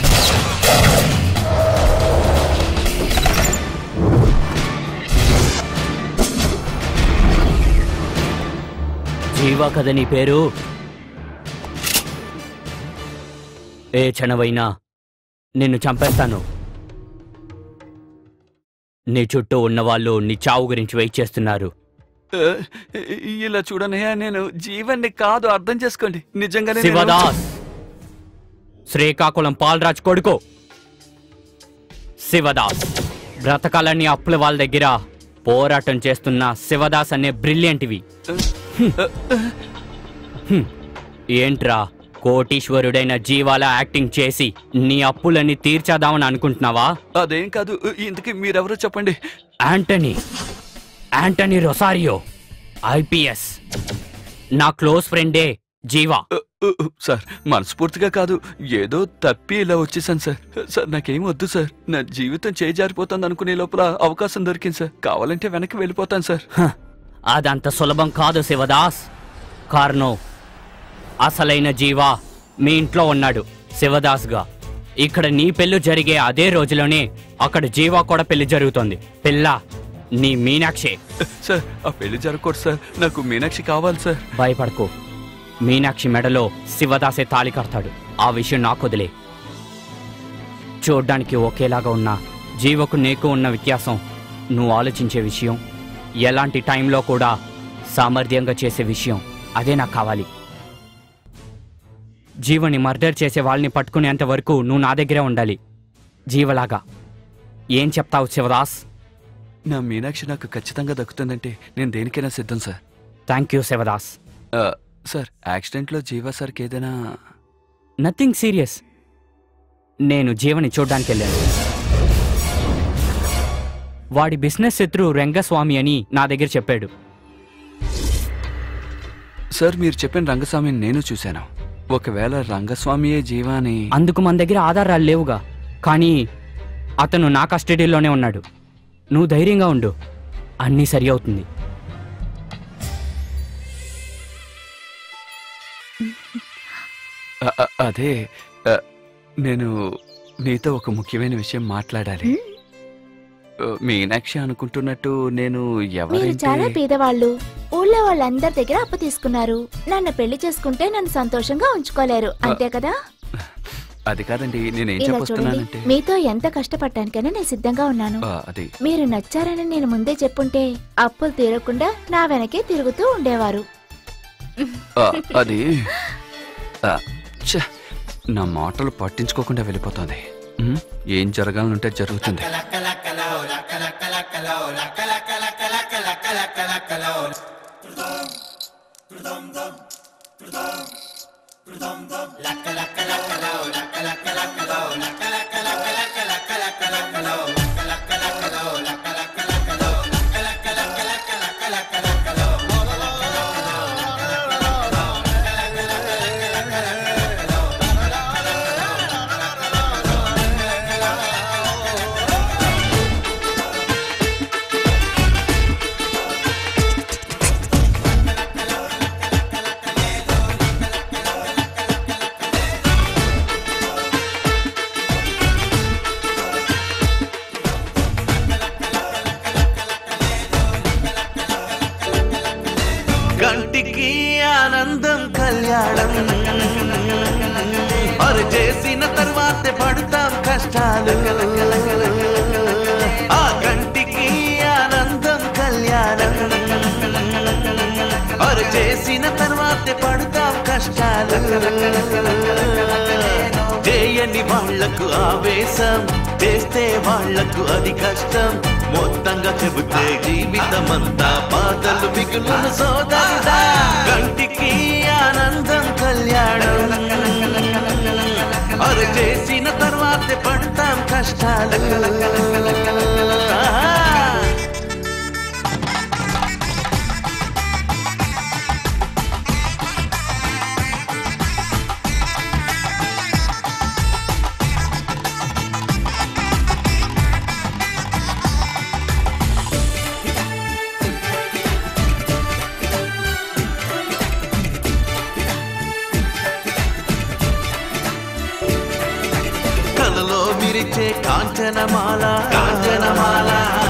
జీవా కదా నీ పేరు ఏ క్షణమైనా నిన్ను చంపేస్తాను నీ చుట్టూ ఉన్నవాళ్ళు నీ చావు గురించి వెయిట్ చేస్తున్నారు ఏ, ఇలా చూడనయ్యా నేను జీవన్ని కాదు అర్థం చేసుకోండి నిజంగానే నేను- శివదాస్ శ్రీకాకుళం పాలరాజ్ కొడుకు శివదాస్ బ్రతకాలని అప్పుల వాళ్ళ దగ్గర పోరాటం చేస్తున్న శివదాస్ అనే బ్రిలియంట్వి హ్మ్. ఏంట్రా కోటీశ్వరుడైన జీవాల యాక్టింగ్ చేసి నీ అప్పులని తీర్చేద్దామని అనుకుంటున్నావా అదేం కాదు ఇంతకీ మీరెవరో చెప్పండి యాంటనీ యాంటనీ రొసారియో ఐపీఎస్ నా క్లోజ్ ఫ్రెండే జీవా సార్ మనస్ఫూర్తిగా కాదు ఏదో తప్పి ఇలా వచ్చేసాను సార్ సార్ నాకేం వద్దు సార్ నా జీవితం చేజారిపోతుంది అనుకునే లోపల అవకాశం దొరికింది సార్ కావాలంటే వెనక్కి వెళ్ళిపోతాను సార్ హ, అదంత సులభం కాదు శివదాస్ కారణం అసలైన జీవా మీ ఇంట్లో ఉన్నాడు శివదాస్గా ఇక్కడ నీ పెళ్లి జరిగే అదే రోజులోనే అక్కడ జీవా కూడా పెళ్లి జరుగుతోంది పిల్ల నీ మీనాక్షి సార్ ఆ పెళ్లి జరగకూడదు సార్ నాకు మీనాక్షి కావాలి సార్ భయపడకు మీనాక్షి మెడలో శివదాసే తాళి కడతాడు ఆ విషయం నాకు వదిలే చూడ్డానికి ఒకేలాగా ఉన్న జీవకు నీకు ఉన్న వ్యత్యాసం నువ్వు ఆలోచించే విషయం ఎలాంటి టైంలో కూడా సామర్థ్యంగా చేసే విషయం అదే నాకు కావాలి జీవని మర్డర్ చేసే వాళ్ళని పట్టుకునేంత వరకు నువ్వు నా దగ్గరే ఉండాలి జీవలాగా ఏం చెప్తావు శివదాస్ నా మీనాక్షి నాకు ఖచ్చితంగా దక్కుతుందంటే నేను దేనికైనా సిద్ధం సార్ థ్యాంక్ యూ శివదాస్ ఆ, సార్ యాక్సిడెంట్లో జీవా సార్కి ఏదైనా నథింగ్ సీరియస్ నేను జీవని చూడ్డానికి వెళ్ళాను వాడి బిజినెస్ శత్రు రంగస్వామి అని నా దగ్గర చెప్పాడు సార్ మీరు చెప్పిన రంగస్వామిని నేను చూశాను ఒకవేళ రంగస్వామియే జీవాని అందుకు మన దగ్గర ఆధారాలు లేవుగా కానీ అతను నా కస్టడీలోనే ఉన్నాడు నువ్వు ధైర్యంగా ఉండు అన్నీ సరి అవుతుంది అ- అ- అదే అ, నేను నీతో ఒక ముఖ్యమైన విషయం మాట్లాడాలి అ, మీనాక్షి అనుకుంటున్నట్టు నేను మీరు ఎవరైతే చాలా పేదవాళ్ళు ఊళ్ళో వాళ్ళందరి దగ్గర అప్పు తీసుకున్నారు నన్ను పెళ్లి చేసుకుంటే నన్ను సంతోషంగా ఉంచుకోలేరు అంతే కదా అది కాదండి నేనేం ఇలా చూడండి చెప్పొస్తున్నానంటే మీతో ఎంత కష్టపడటానికైనా నేను సిద్ధంగా ఉన్నాను ఆ, అది మీరు నచ్చారని నేను ముందే చెప్పుంటే అప్పులు తీరకుండా నా వెనకే తిరుగుతూ ఉండేవారు ఆ, అది ఆ, ఛ, నా మాటలు పట్టించుకోకుండా వెళ్ళిపోతుంది ఉమ్, ఏం జరగాలనుంటే జరుగుతుంది కంటికి ఆనందం కళ్యాణం అరు చేసిన తర్వాతే పడతాం కష్టాలు ఆ కంటికి ఆనందం కళ్యాణం అరు చేసిన తర్వాతే పడతాం కష్టాలు చేయని వాళ్లకు ఆవేశం చేస్తే వాళ్లకు అది కష్టం మొత్తంగా చెబితే జీవితం అంతా బాధలు మిగులును సోదరుడా కంటికి ఆనందం కళ్యాణం అరు చేసిన తర్వాత పడతాం కష్టాలు కలలో విరిచే కాంచనమాల కాంచనమాల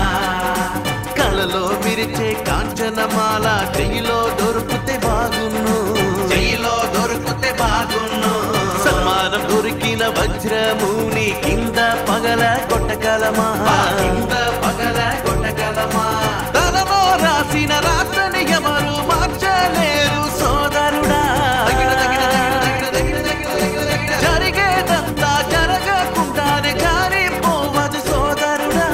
కలలో విరిచే కాంచనమాల చెయ్యిలో దొరికితే బాగున్ను చెయ్యిలో దొరికితే బాగున్ను సన్మానం దొరికిన వజ్రముని కింద పగల కొట్టగలమా కింద పగల కొట్టగలమా తలలో రాసిన రాత్రని ఎవరు మార్చలేరు సోదరుడా జరిగేదంతా జరగకుండానే జారిపోవదు సోదరుడా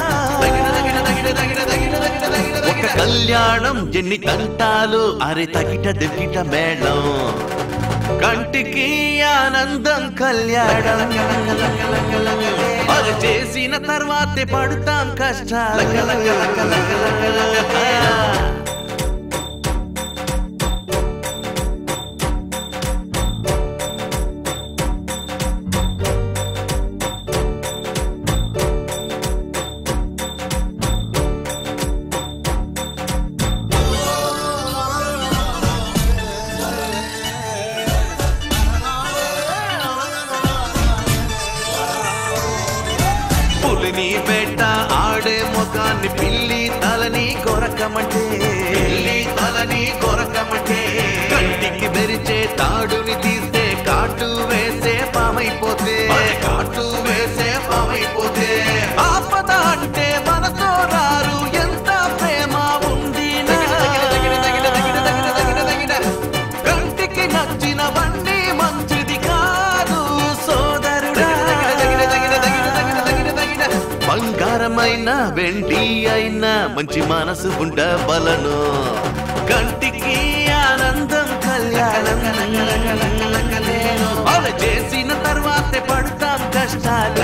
ఒక కళ్యాణం ఎన్ని తంటాలు అరే తగిట దిగిట మేళం కంటికి ఆనందం కళ్యాణం అది చేసిన తర్వాతే పడతాం కష్టాలు పులిని వేట ఆడే ముఖాన్ని పిల్లి తలని కొరకమంటే పిల్లి తలని కొరకమంటే కంటికి మెరిచే తాడుని తీస్తే కాటు వేసే పామైపోతే కాటు వేసే పామైపోతే ఆపద అంటే మనతో రారు ఎంత ప్రేమ ఉంది కంటికి నచ్చినవన్నీ మంచిది కాదు సోదరుడా బంగారమైన వెండి అయినా మంచి మనసు ఉండ బలను కంటికి ఆనందం కళ్యాణం అలా చేసిన తర్వాతే పడతాం కష్టాలు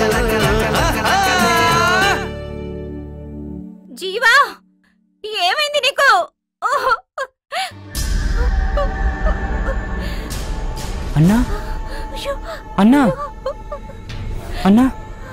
జీవా ఏమైంది నీకు ఓహ్! అన్నా అన్నా అన్నా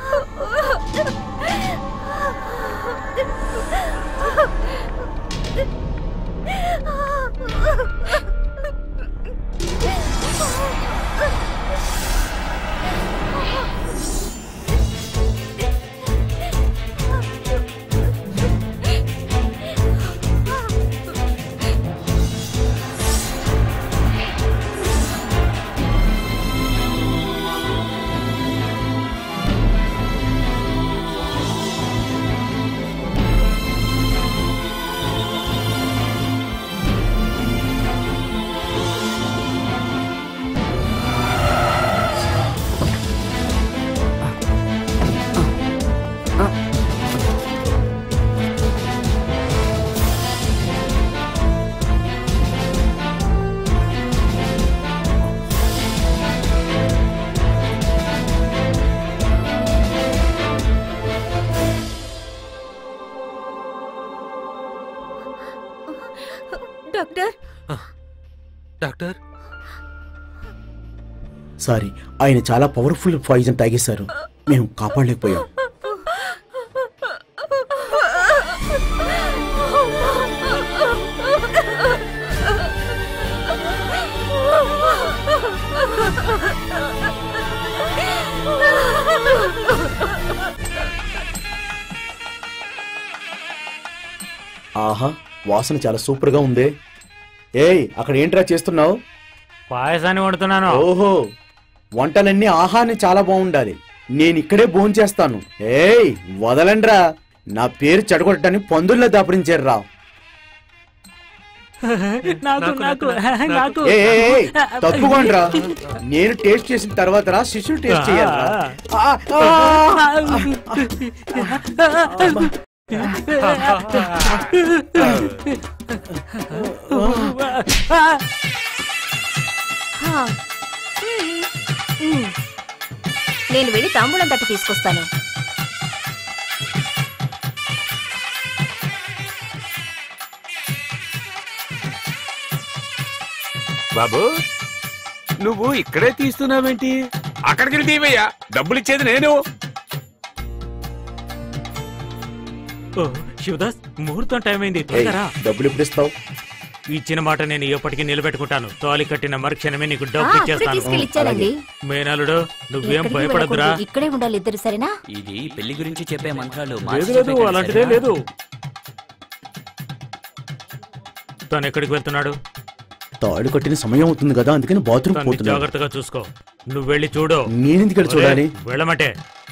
డాక్టర్ డాక్టర్ సారీ ఆయన చాలా పవర్ఫుల్ పాయిజన్ తాగేశారు మేము కాపాడలేకపోయాం ఆహా వాసన చాలా సూపర్ గా ఉంది ఏయ్ అక్కడ ఏంట్రా చేస్తున్నావు పాయసాన్ని వండుతున్నాను ఓహో వంటలన్నీ ఆహాన్ని చాలా బాగుండాలి నేను ఇక్కడే భోజనం చేస్తాను ఏయ్ వదలండ్రా నా పేరు చెడగొట్టడానికి పందుల్లో దాపరించారు రా నాకు నాకు నాకు ఏయ్, ఏయ్, ఏయ్, తప్పుకోండ్రా నేను టేస్ట్ చేసిన తర్వాత రా శిష్యుడు టేస్ట్ చేయాలి హా. మ్మ్. మ్మ్. నేను వెళ్ళి తాంబూలం తట్టు తీసుకొస్తాను బాబు నువ్వు ఇక్కడే తీస్తున్నావేంటి అక్కడికి వెళ్ళి తీవయ్యా డబ్బులు ఇచ్చేది నేను ఓ, శివదాస్ ముహూర్తం టైం అయింది ఏయ్, త్వరగా రా. డబ్బులు ఎప్పుడు ఇస్తావు ఇచ్చిన మాట నేను ఎప్పటికీ నిలబెట్టుకుంటాను తాలి కట్టిన మరుక్షణమే నీకు ఆ, డబ్బు అప్పుడే ఇచ్చేస్తాను తీసుకెళ్ళి ఇచ్చానండి మేనలుడు నువ్వేం ఎక్కడికి భయపడదురా వెళ్ళకూడదు. ఇక్కడే ఉండాలి ఇద్దరు సరేనా ఇది పెళ్లి గురించి చెప్పే మంత్రాలు లేదు మార్చి లేదు చెప్పేకండి, అలాంటిదే సరేనా? లేదు తను ఎక్కడికి వెళ్తున్నాడు తాడు కట్టిన సమయం అవుతుంది కదా అందుకని బాత్రూమ్ తన్ని పోతున్నాడు జాగ్రత్తగా చూసుకో నువ్వు వెళ్ళి చూడు నేనెందుకు వెళ్ళి చూడాలి? ఒరేయ్, వెళ్ళమంటే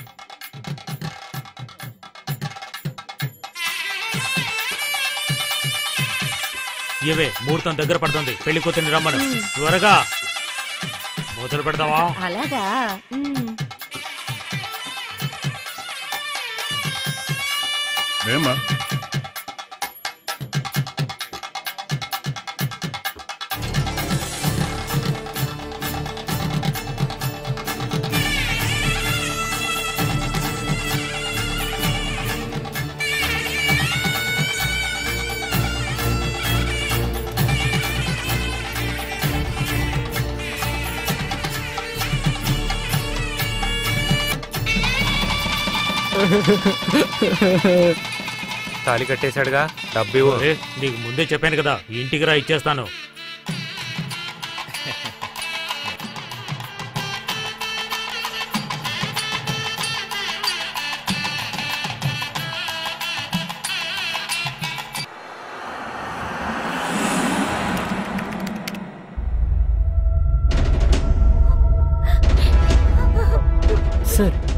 ఇవే ముహూర్తం దగ్గర పడుతుంది పెళ్లి కూతుర్ని రమ్మను త్వరగా మొదలు పెడదావా అలాగా మ్మ్. ఏమ్మా తాలి కట్టేశాడుగా డబ్బు ఇవ్వు. ఒరే, నీకు ముందే చెప్పాను కదా ఇంటికి రా ఇచ్చేస్తాను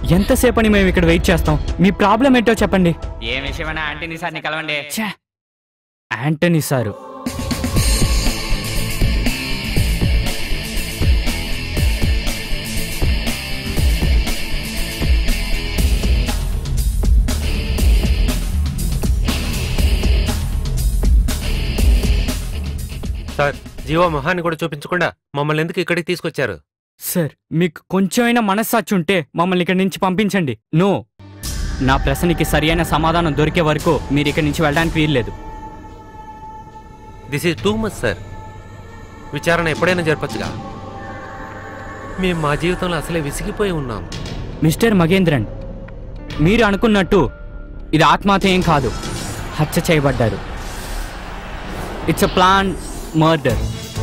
ఎంతసేపని మేము ఇక్కడ వెయిట్ చేస్తాం మీ ప్రాబ్లం ఏంటో చెప్పండి ఏ విషయమైనా ఆంటీని సార్ని కలవండి యాంటనీ సారు సార్ జీవో మొహాన్ని కూడా చూపించకుండా మమ్మల్ని ఎందుకు ఇక్కడికి తీసుకొచ్చారు సార్ మీకు కొంచెమైనా మనస్సాక్షి ఉంటే మమ్మల్ని ఇక్కడి నుంచి పంపించండి నో నా ప్రశ్నకి సరియైన సమాధానం దొరికే వరకు మీరు ఇక్కడి నుంచి వెళ్ళడానికి వీల్లేదు this is too much sir విచారణ ఎప్పుడైనా జరపచ్చుగా మేము మా జీవితంలో అసలే విసిగిపోయి ఉన్నాం మిస్టర్ మగేంద్రన్ మీరు అనుకున్నట్టు ఇది ఆత్మహత్య ఏం కాదు హత్య చేయబడ్డారు ఇట్స్ అ ప్లాన్ మర్డర్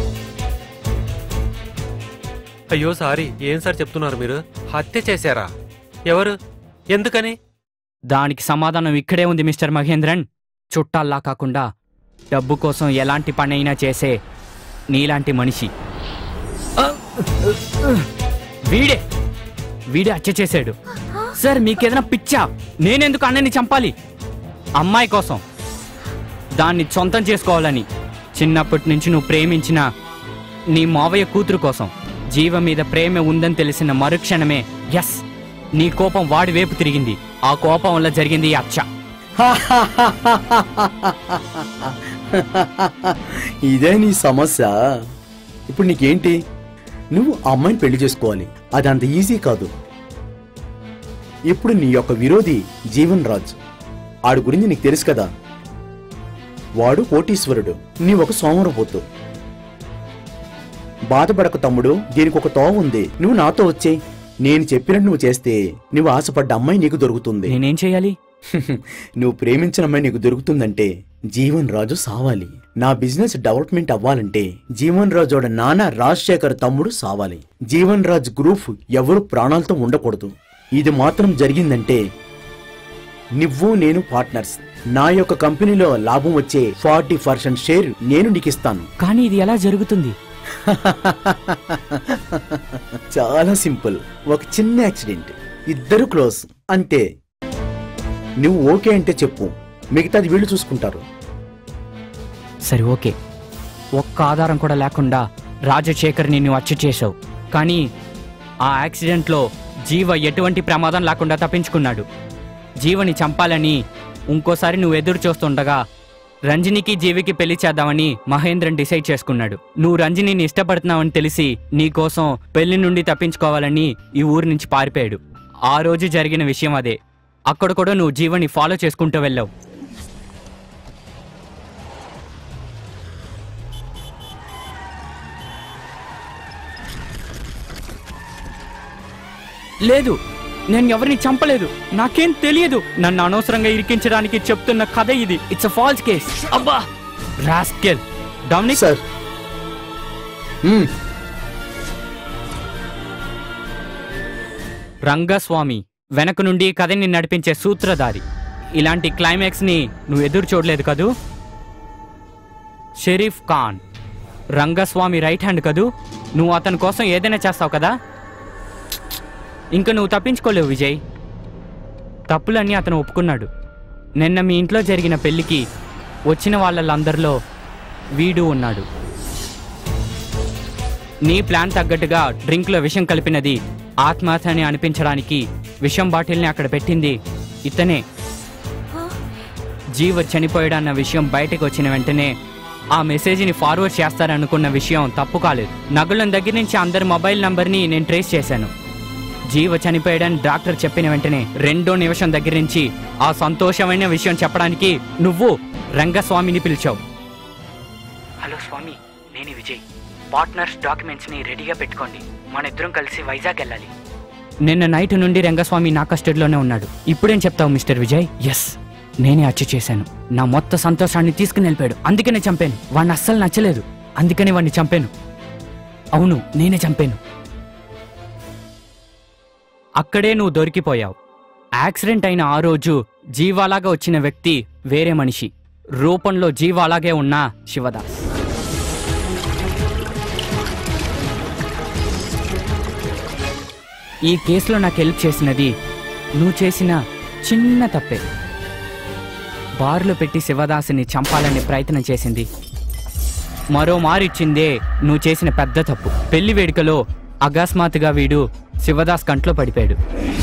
అయ్యో సారీ ఏం సార్ చెప్తున్నారు మీరు హత్య చేశారా ఎవరు ఎందుకని దానికి సమాధానం ఇక్కడే ఉంది మిస్టర్ మహేంద్రన్ చుట్టాల్లా కాకుండా డబ్బు కోసం ఎలాంటి పనైనా చేసే నీలాంటి మనిషి వీడే వీడే హత్య చేశాడు సార్ మీకేదైనా పిచ్చా నేనెందుకు అన్నని చంపాలి అమ్మాయి కోసం దాన్ని సొంతం చేసుకోవాలని చిన్నప్పటి నుంచి నువ్వు ప్రేమించిన నీ మావయ్య కూతురు కోసం జీవ మీద ప్రేమ ఉందని తెలిసిన మరుక్షణమే ఎస్ నీ కోపం వాడి వైపు తిరిగింది ఆ కోపం వల్ల జరిగింది ఈ హత్య ఇదే నీ సమస్య ఇప్పుడు నీకేంటి నువ్వు ఆ అమ్మాయిని పెళ్లి చేసుకోవాలి అది అంత ఈజీ కాదు ఇప్పుడు నీ యొక్క విరోధి జీవన్ రాజ్ ఆడి గురించి నీకు తెలుసు కదా వాడు కోటీశ్వరుడు నీ ఒక సోమరపోతు బాధపడక తమ్ముడు దీనికి ఒక తోవ ఉంది నువ్వు నాతో వచ్చే నేను చెప్పినట్టు నువ్వు చేస్తే నువ్వు ఆశపడ్డ అమ్మాయి నీకు దొరుకుతుంది నేనేం చేయాలి నువ్వు ప్రేమించిన అమ్మాయి నీకు దొరుకుతుందంటే జీవన్ రాజు సావాలి నా బిజినెస్ డెవలప్మెంట్ అవ్వాలంటే జీవన్ రాజు నాన్న రాజశేఖర్ తమ్ముడు సావాలి జీవన్ రాజ్ గ్రూప్ ఎవరు ప్రాణాలతో ఉండకూడదు ఇది మాత్రం జరిగిందంటే నువ్వు నేను పార్ట్నర్స్ నా యొక్క కంపెనీలో లాభం వచ్చే ఫార్టీ పర్సెంట్ షేర్ నేను నీకు ఇస్తాను కానీ ఇది ఎలా జరుగుతుంది చాలా సింపుల్ ఒక చిన్న యాక్సిడెంట్ ఇద్దరు క్లోజ్ అంతే నువ్వు ఓకే అంటే చెప్పు మిగతాది వీళ్ళు చూసుకుంటారు సరే ఓకే ఒక్క ఆధారం కూడా లేకుండా రాజశేఖర్ని నువ్వు హత్య చేశావు కానీ ఆ యాక్సిడెంట్లో జీవ ఎటువంటి ప్రమాదం లేకుండా తప్పించుకున్నాడు జీవని చంపాలని ఇంకోసారి నువ్వు ఎదురు చూస్తుండగా రంజనికి జీవికి పెళ్లి చేద్దామని మహేంద్రన్ డిసైడ్ చేసుకున్నాడు నువ్వు రంజనిని ఇష్టపడుతున్నావని తెలిసి నీ కోసం పెళ్లి నుండి తప్పించుకోవాలని ఈ ఊరి నుంచి పారిపోయాడు ఆ రోజు జరిగిన విషయం అదే అక్కడ కూడా నువ్వు జీవని ఫాలో చేసుకుంటూ వెళ్ళావు లేదు నేను ఎవరిని చంపలేదు నాకేం తెలియదు నన్ను అనవసరంగా ఇరికించడానికి చెప్తున్న కథ ఇది ఇట్స్ ఫాల్స్ కేస్ అబ్బా రాస్కెల్ డామినిక్ సార్ రంగస్వామి వెనక నుండి కథని నడిపించే సూత్రధారి ఇలాంటి క్లైమాక్స్ ని నువ్వు ఎదురు చూడలేదు కదూ షరీఫ్ ఖాన్ రంగస్వామి రైట్ హ్యాండ్ కదూ నువ్వు అతని కోసం ఏదైనా చేస్తావు కదా ఇంకా నువ్వు తప్పించుకోలేవు విజయ్ తప్పులన్నీ అతను ఒప్పుకున్నాడు నిన్న మీ ఇంట్లో జరిగిన పెళ్లికి వచ్చిన వాళ్ళందరిలో వీడు ఉన్నాడు నీ ప్లాన్ తగ్గట్టుగా డ్రింక్లో విషం కలిపినది ఆత్మహత్య అని అనిపించడానికి విషం బాటిల్ని అక్కడ పెట్టింది ఇతనే జీవ చనిపోయాడన్న విషయం బయటకు వచ్చిన వెంటనే ఆ మెసేజ్ని ఫార్వర్డ్ చేస్తారనుకున్న విషయం తప్పు కాలేదు నగులం దగ్గర నుంచి అందరి మొబైల్ నంబర్ని నేను ట్రేస్ చేశాను జీవ చనిపోయాడని డాక్టర్ చెప్పిన వెంటనే రెండో నిమిషం దగ్గర నుంచి ఆ సంతోషమైన విషయం చెప్పడానికి నువ్వు రంగస్వామిని పిలిచావు హలో స్వామి నేను విజయ్ పార్ట్నర్స్ డాక్యుమెంట్స్ ని రెడీగా పెట్టుకోండి మన ఇద్దరం కలిసి వైజాగ్ వెళ్ళాలి నిన్న నైట్ నుండి రంగస్వామి నా కస్టడీలోనే ఉన్నాడు ఇప్పుడేం చెప్తావు మిస్టర్ విజయ్ ఎస్ నేనే హత్య చేశాను నా మొత్త సంతోషాన్ని తీసుకుని వెళ్ళిపోయాడు అందుకనే చంపాను వాడిని అస్సలు నచ్చలేదు అందుకనే వాడిని చంపాను అవును నేనే చంపాను అక్కడే నువ్వు దొరికిపోయావు యాక్సిడెంట్ అయిన ఆ రోజు జీవాలాగా వచ్చిన వ్యక్తి వేరే మనిషి రూపంలో జీవాలాగే ఉన్న శివదాస్ ఈ కేసులో నాకు హెల్ప్ చేసినది నువ్వు చేసిన చిన్న తప్పే బారులో పెట్టి శివదాసుని చంపాలని ప్రయత్నం చేసింది మరో మారిచ్చిందే నువ్వు చేసిన పెద్ద తప్పు పెళ్లి వేడుకలో అకస్మాత్తుగా వీడు శివదాస్ కంట్లో పడిపోయాడు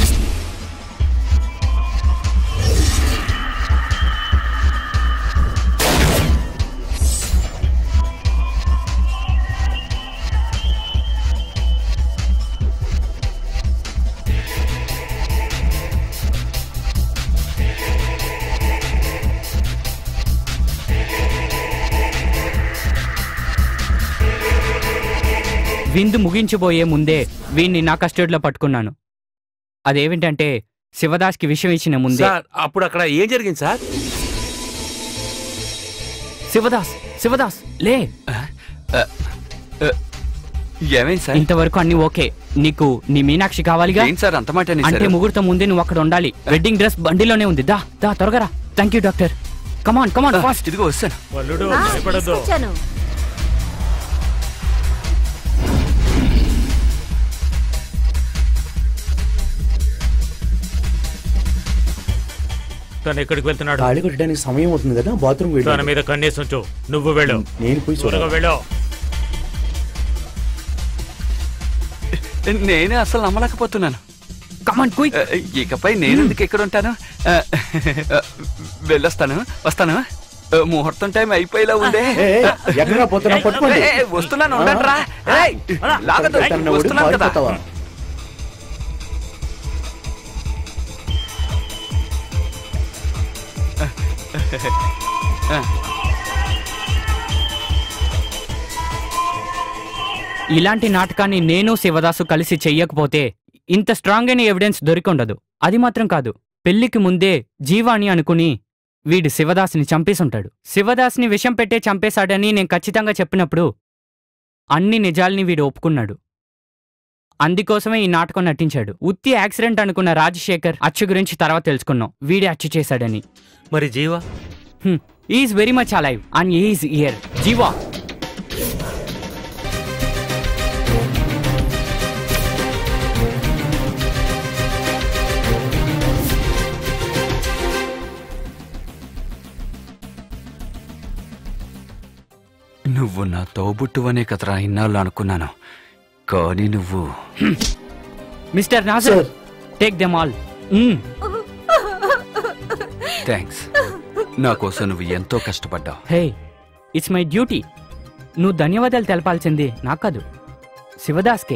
విందు ముగించిపోయే ముందే వీణ్ణి నా కస్టడీలో పట్టుకున్నాను అదేమిటంటే శివదాస్కి విషయం ఇచ్చిన ముందే సార్ అప్పుడు అక్కడ ఏం జరిగింది సార్ శివదాస్ శివదాస్ లే ఏమైంది సార్ ఇంతవరకు అన్ని ఓకే నీకు నీ మీనాక్షి కావాలిగా ఏంటి సార్ అంత మాట అంటే అనేసారు? ముహూర్తం ముందే నువ్వు అక్కడ ఉండాలి వెడ్డింగ్ డ్రెస్ బండిలోనే ఉంది దా దా త్వరగా రా thank you doctor come on come on fast ఇదిగో వస్తాను వల్లుడు ఆ, భయపడద్దు తీసుకొచ్చాను తను ఎక్కడికి వెళ్తున్నాడు ఖాళీ కొట్టడానికి సమయం అవుతుంది కదా బాత్రూమ్ తన వెళ్ళి మీద కన్నేసి ఉంచు నువ్వు వెళ్ళు నేను పోయి త్వరగా చూడాలి. వెళ్ళు నేనే అసలు నమ్మలేకపోతున్నాను కమాన్ క్విక్ ఆ, ఇకపై నేను ఎందుకు ఎక్కడ ఉంటాను ఆ, ఆ, వెళ్ళొస్తాను వస్తాను ఆ, ముహూర్తం టైం అయిపోయేలా ఉండే ఏ, ఏ, ఎక్కడికి పోతున్నావు? పట్టుకోండి. ఏ, ఏ, వస్తున్నాను ఉండండిరా. ఏయ్, లాగదు వెళ్తాను, వస్తున్నాను కదా పారిపోతావా? ఇలాంటి నాటకాన్ని నేను శివదాసు కలిసి చెయ్యకపోతే ఇంత స్ట్రాంగ్ అయిన ఎవిడెన్స్ దొరికొండదు అది మాత్రం కాదు పెళ్లికి ముందే జీవాని అనుకుని వీడు శివదాస్ని చంపేసుంటాడు శివదాస్ని విషం పెట్టే చంపేశాడని నేను ఖచ్చితంగా చెప్పినప్పుడు అన్ని నిజాల్ని వీడు ఒప్పుకున్నాడు అందుకోసమే ఈ నాటకం నటించాడు ఉత్తి యాక్సిడెంట్ అనుకున్న రాజశేఖర్ అచ్చు గురించి తర్వాత తెలుసుకున్నాం వీడే అచ్చు చేశాడని మరి Jeeva is very much alive and is here Jeeva నువ్వు నా తోబుట్టువనే కదరా ఇన్నాళ్ళు అనుకున్నాను కానీ నువ్వు mister Nazar take them all thanks నా కోసం నువ్వు ఎంతో కష్టపడ్డావు హే ఇట్స్ మై డ్యూటీ నువ్వు ధన్యవాదాలు తెలపాల్సింది నాకు కాదు శివదాస్కే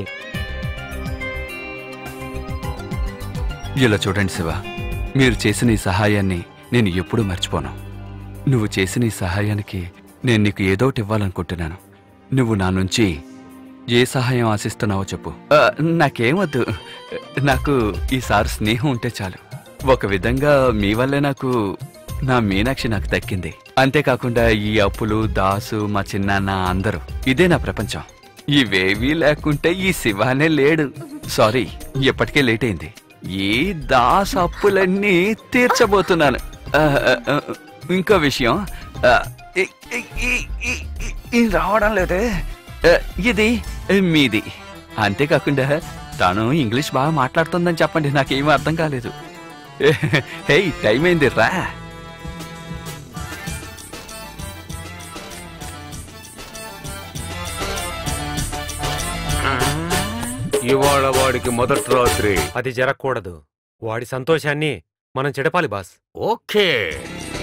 ఇలా చూడండి శివ మీరు చేసిన ఈ సహాయాన్ని నేను ఎప్పుడూ మర్చిపోను నువ్వు చేసిన ఈ సహాయానికి నేను నీకు ఏదో ఒకటి ఇవ్వాలనుకుంటున్నాను నువ్వు నా నుంచి ఏ సహాయం ఆశిస్తున్నావో చెప్పు ఆ, నాకేమొద్దు నాకు ఈసారి స్నేహం ఉంటే చాలు ఒక విధంగా మీ వల్లే నాకు నా మీనాక్షి నాకు దక్కింది అంతేకాకుండా ఈ అప్పులు దాసు మా చిన్నాన్న అందరూ ఇదే నా ప్రపంచం ఇవేవీ లేకుంటే ఈ శివానే లేడు సారీ ఎప్పటికే లేట్ అయింది ఈ దాస్ అప్పులన్నీ తీర్చబోతున్నాను ఆ, ఆ, ఆ, ఇంకో విషయం ఆ, ఈ- ఈ- ఈ- ఈ- ఈ- ఇది రావడం లేదే ఆ, ఇది మీది అంతేకాకుండా తను ఇంగ్లీష్ బాగా మాట్లాడుతుందని చెప్పండి నాకేమీ అర్థం కాలేదు హే టైం అయింది రా ఇవాళ వాడికి మొదటి రాత్రి అది జరగకూడదు వాడి సంతోషాన్ని మనం చెడపాలి బాస్ ఓకే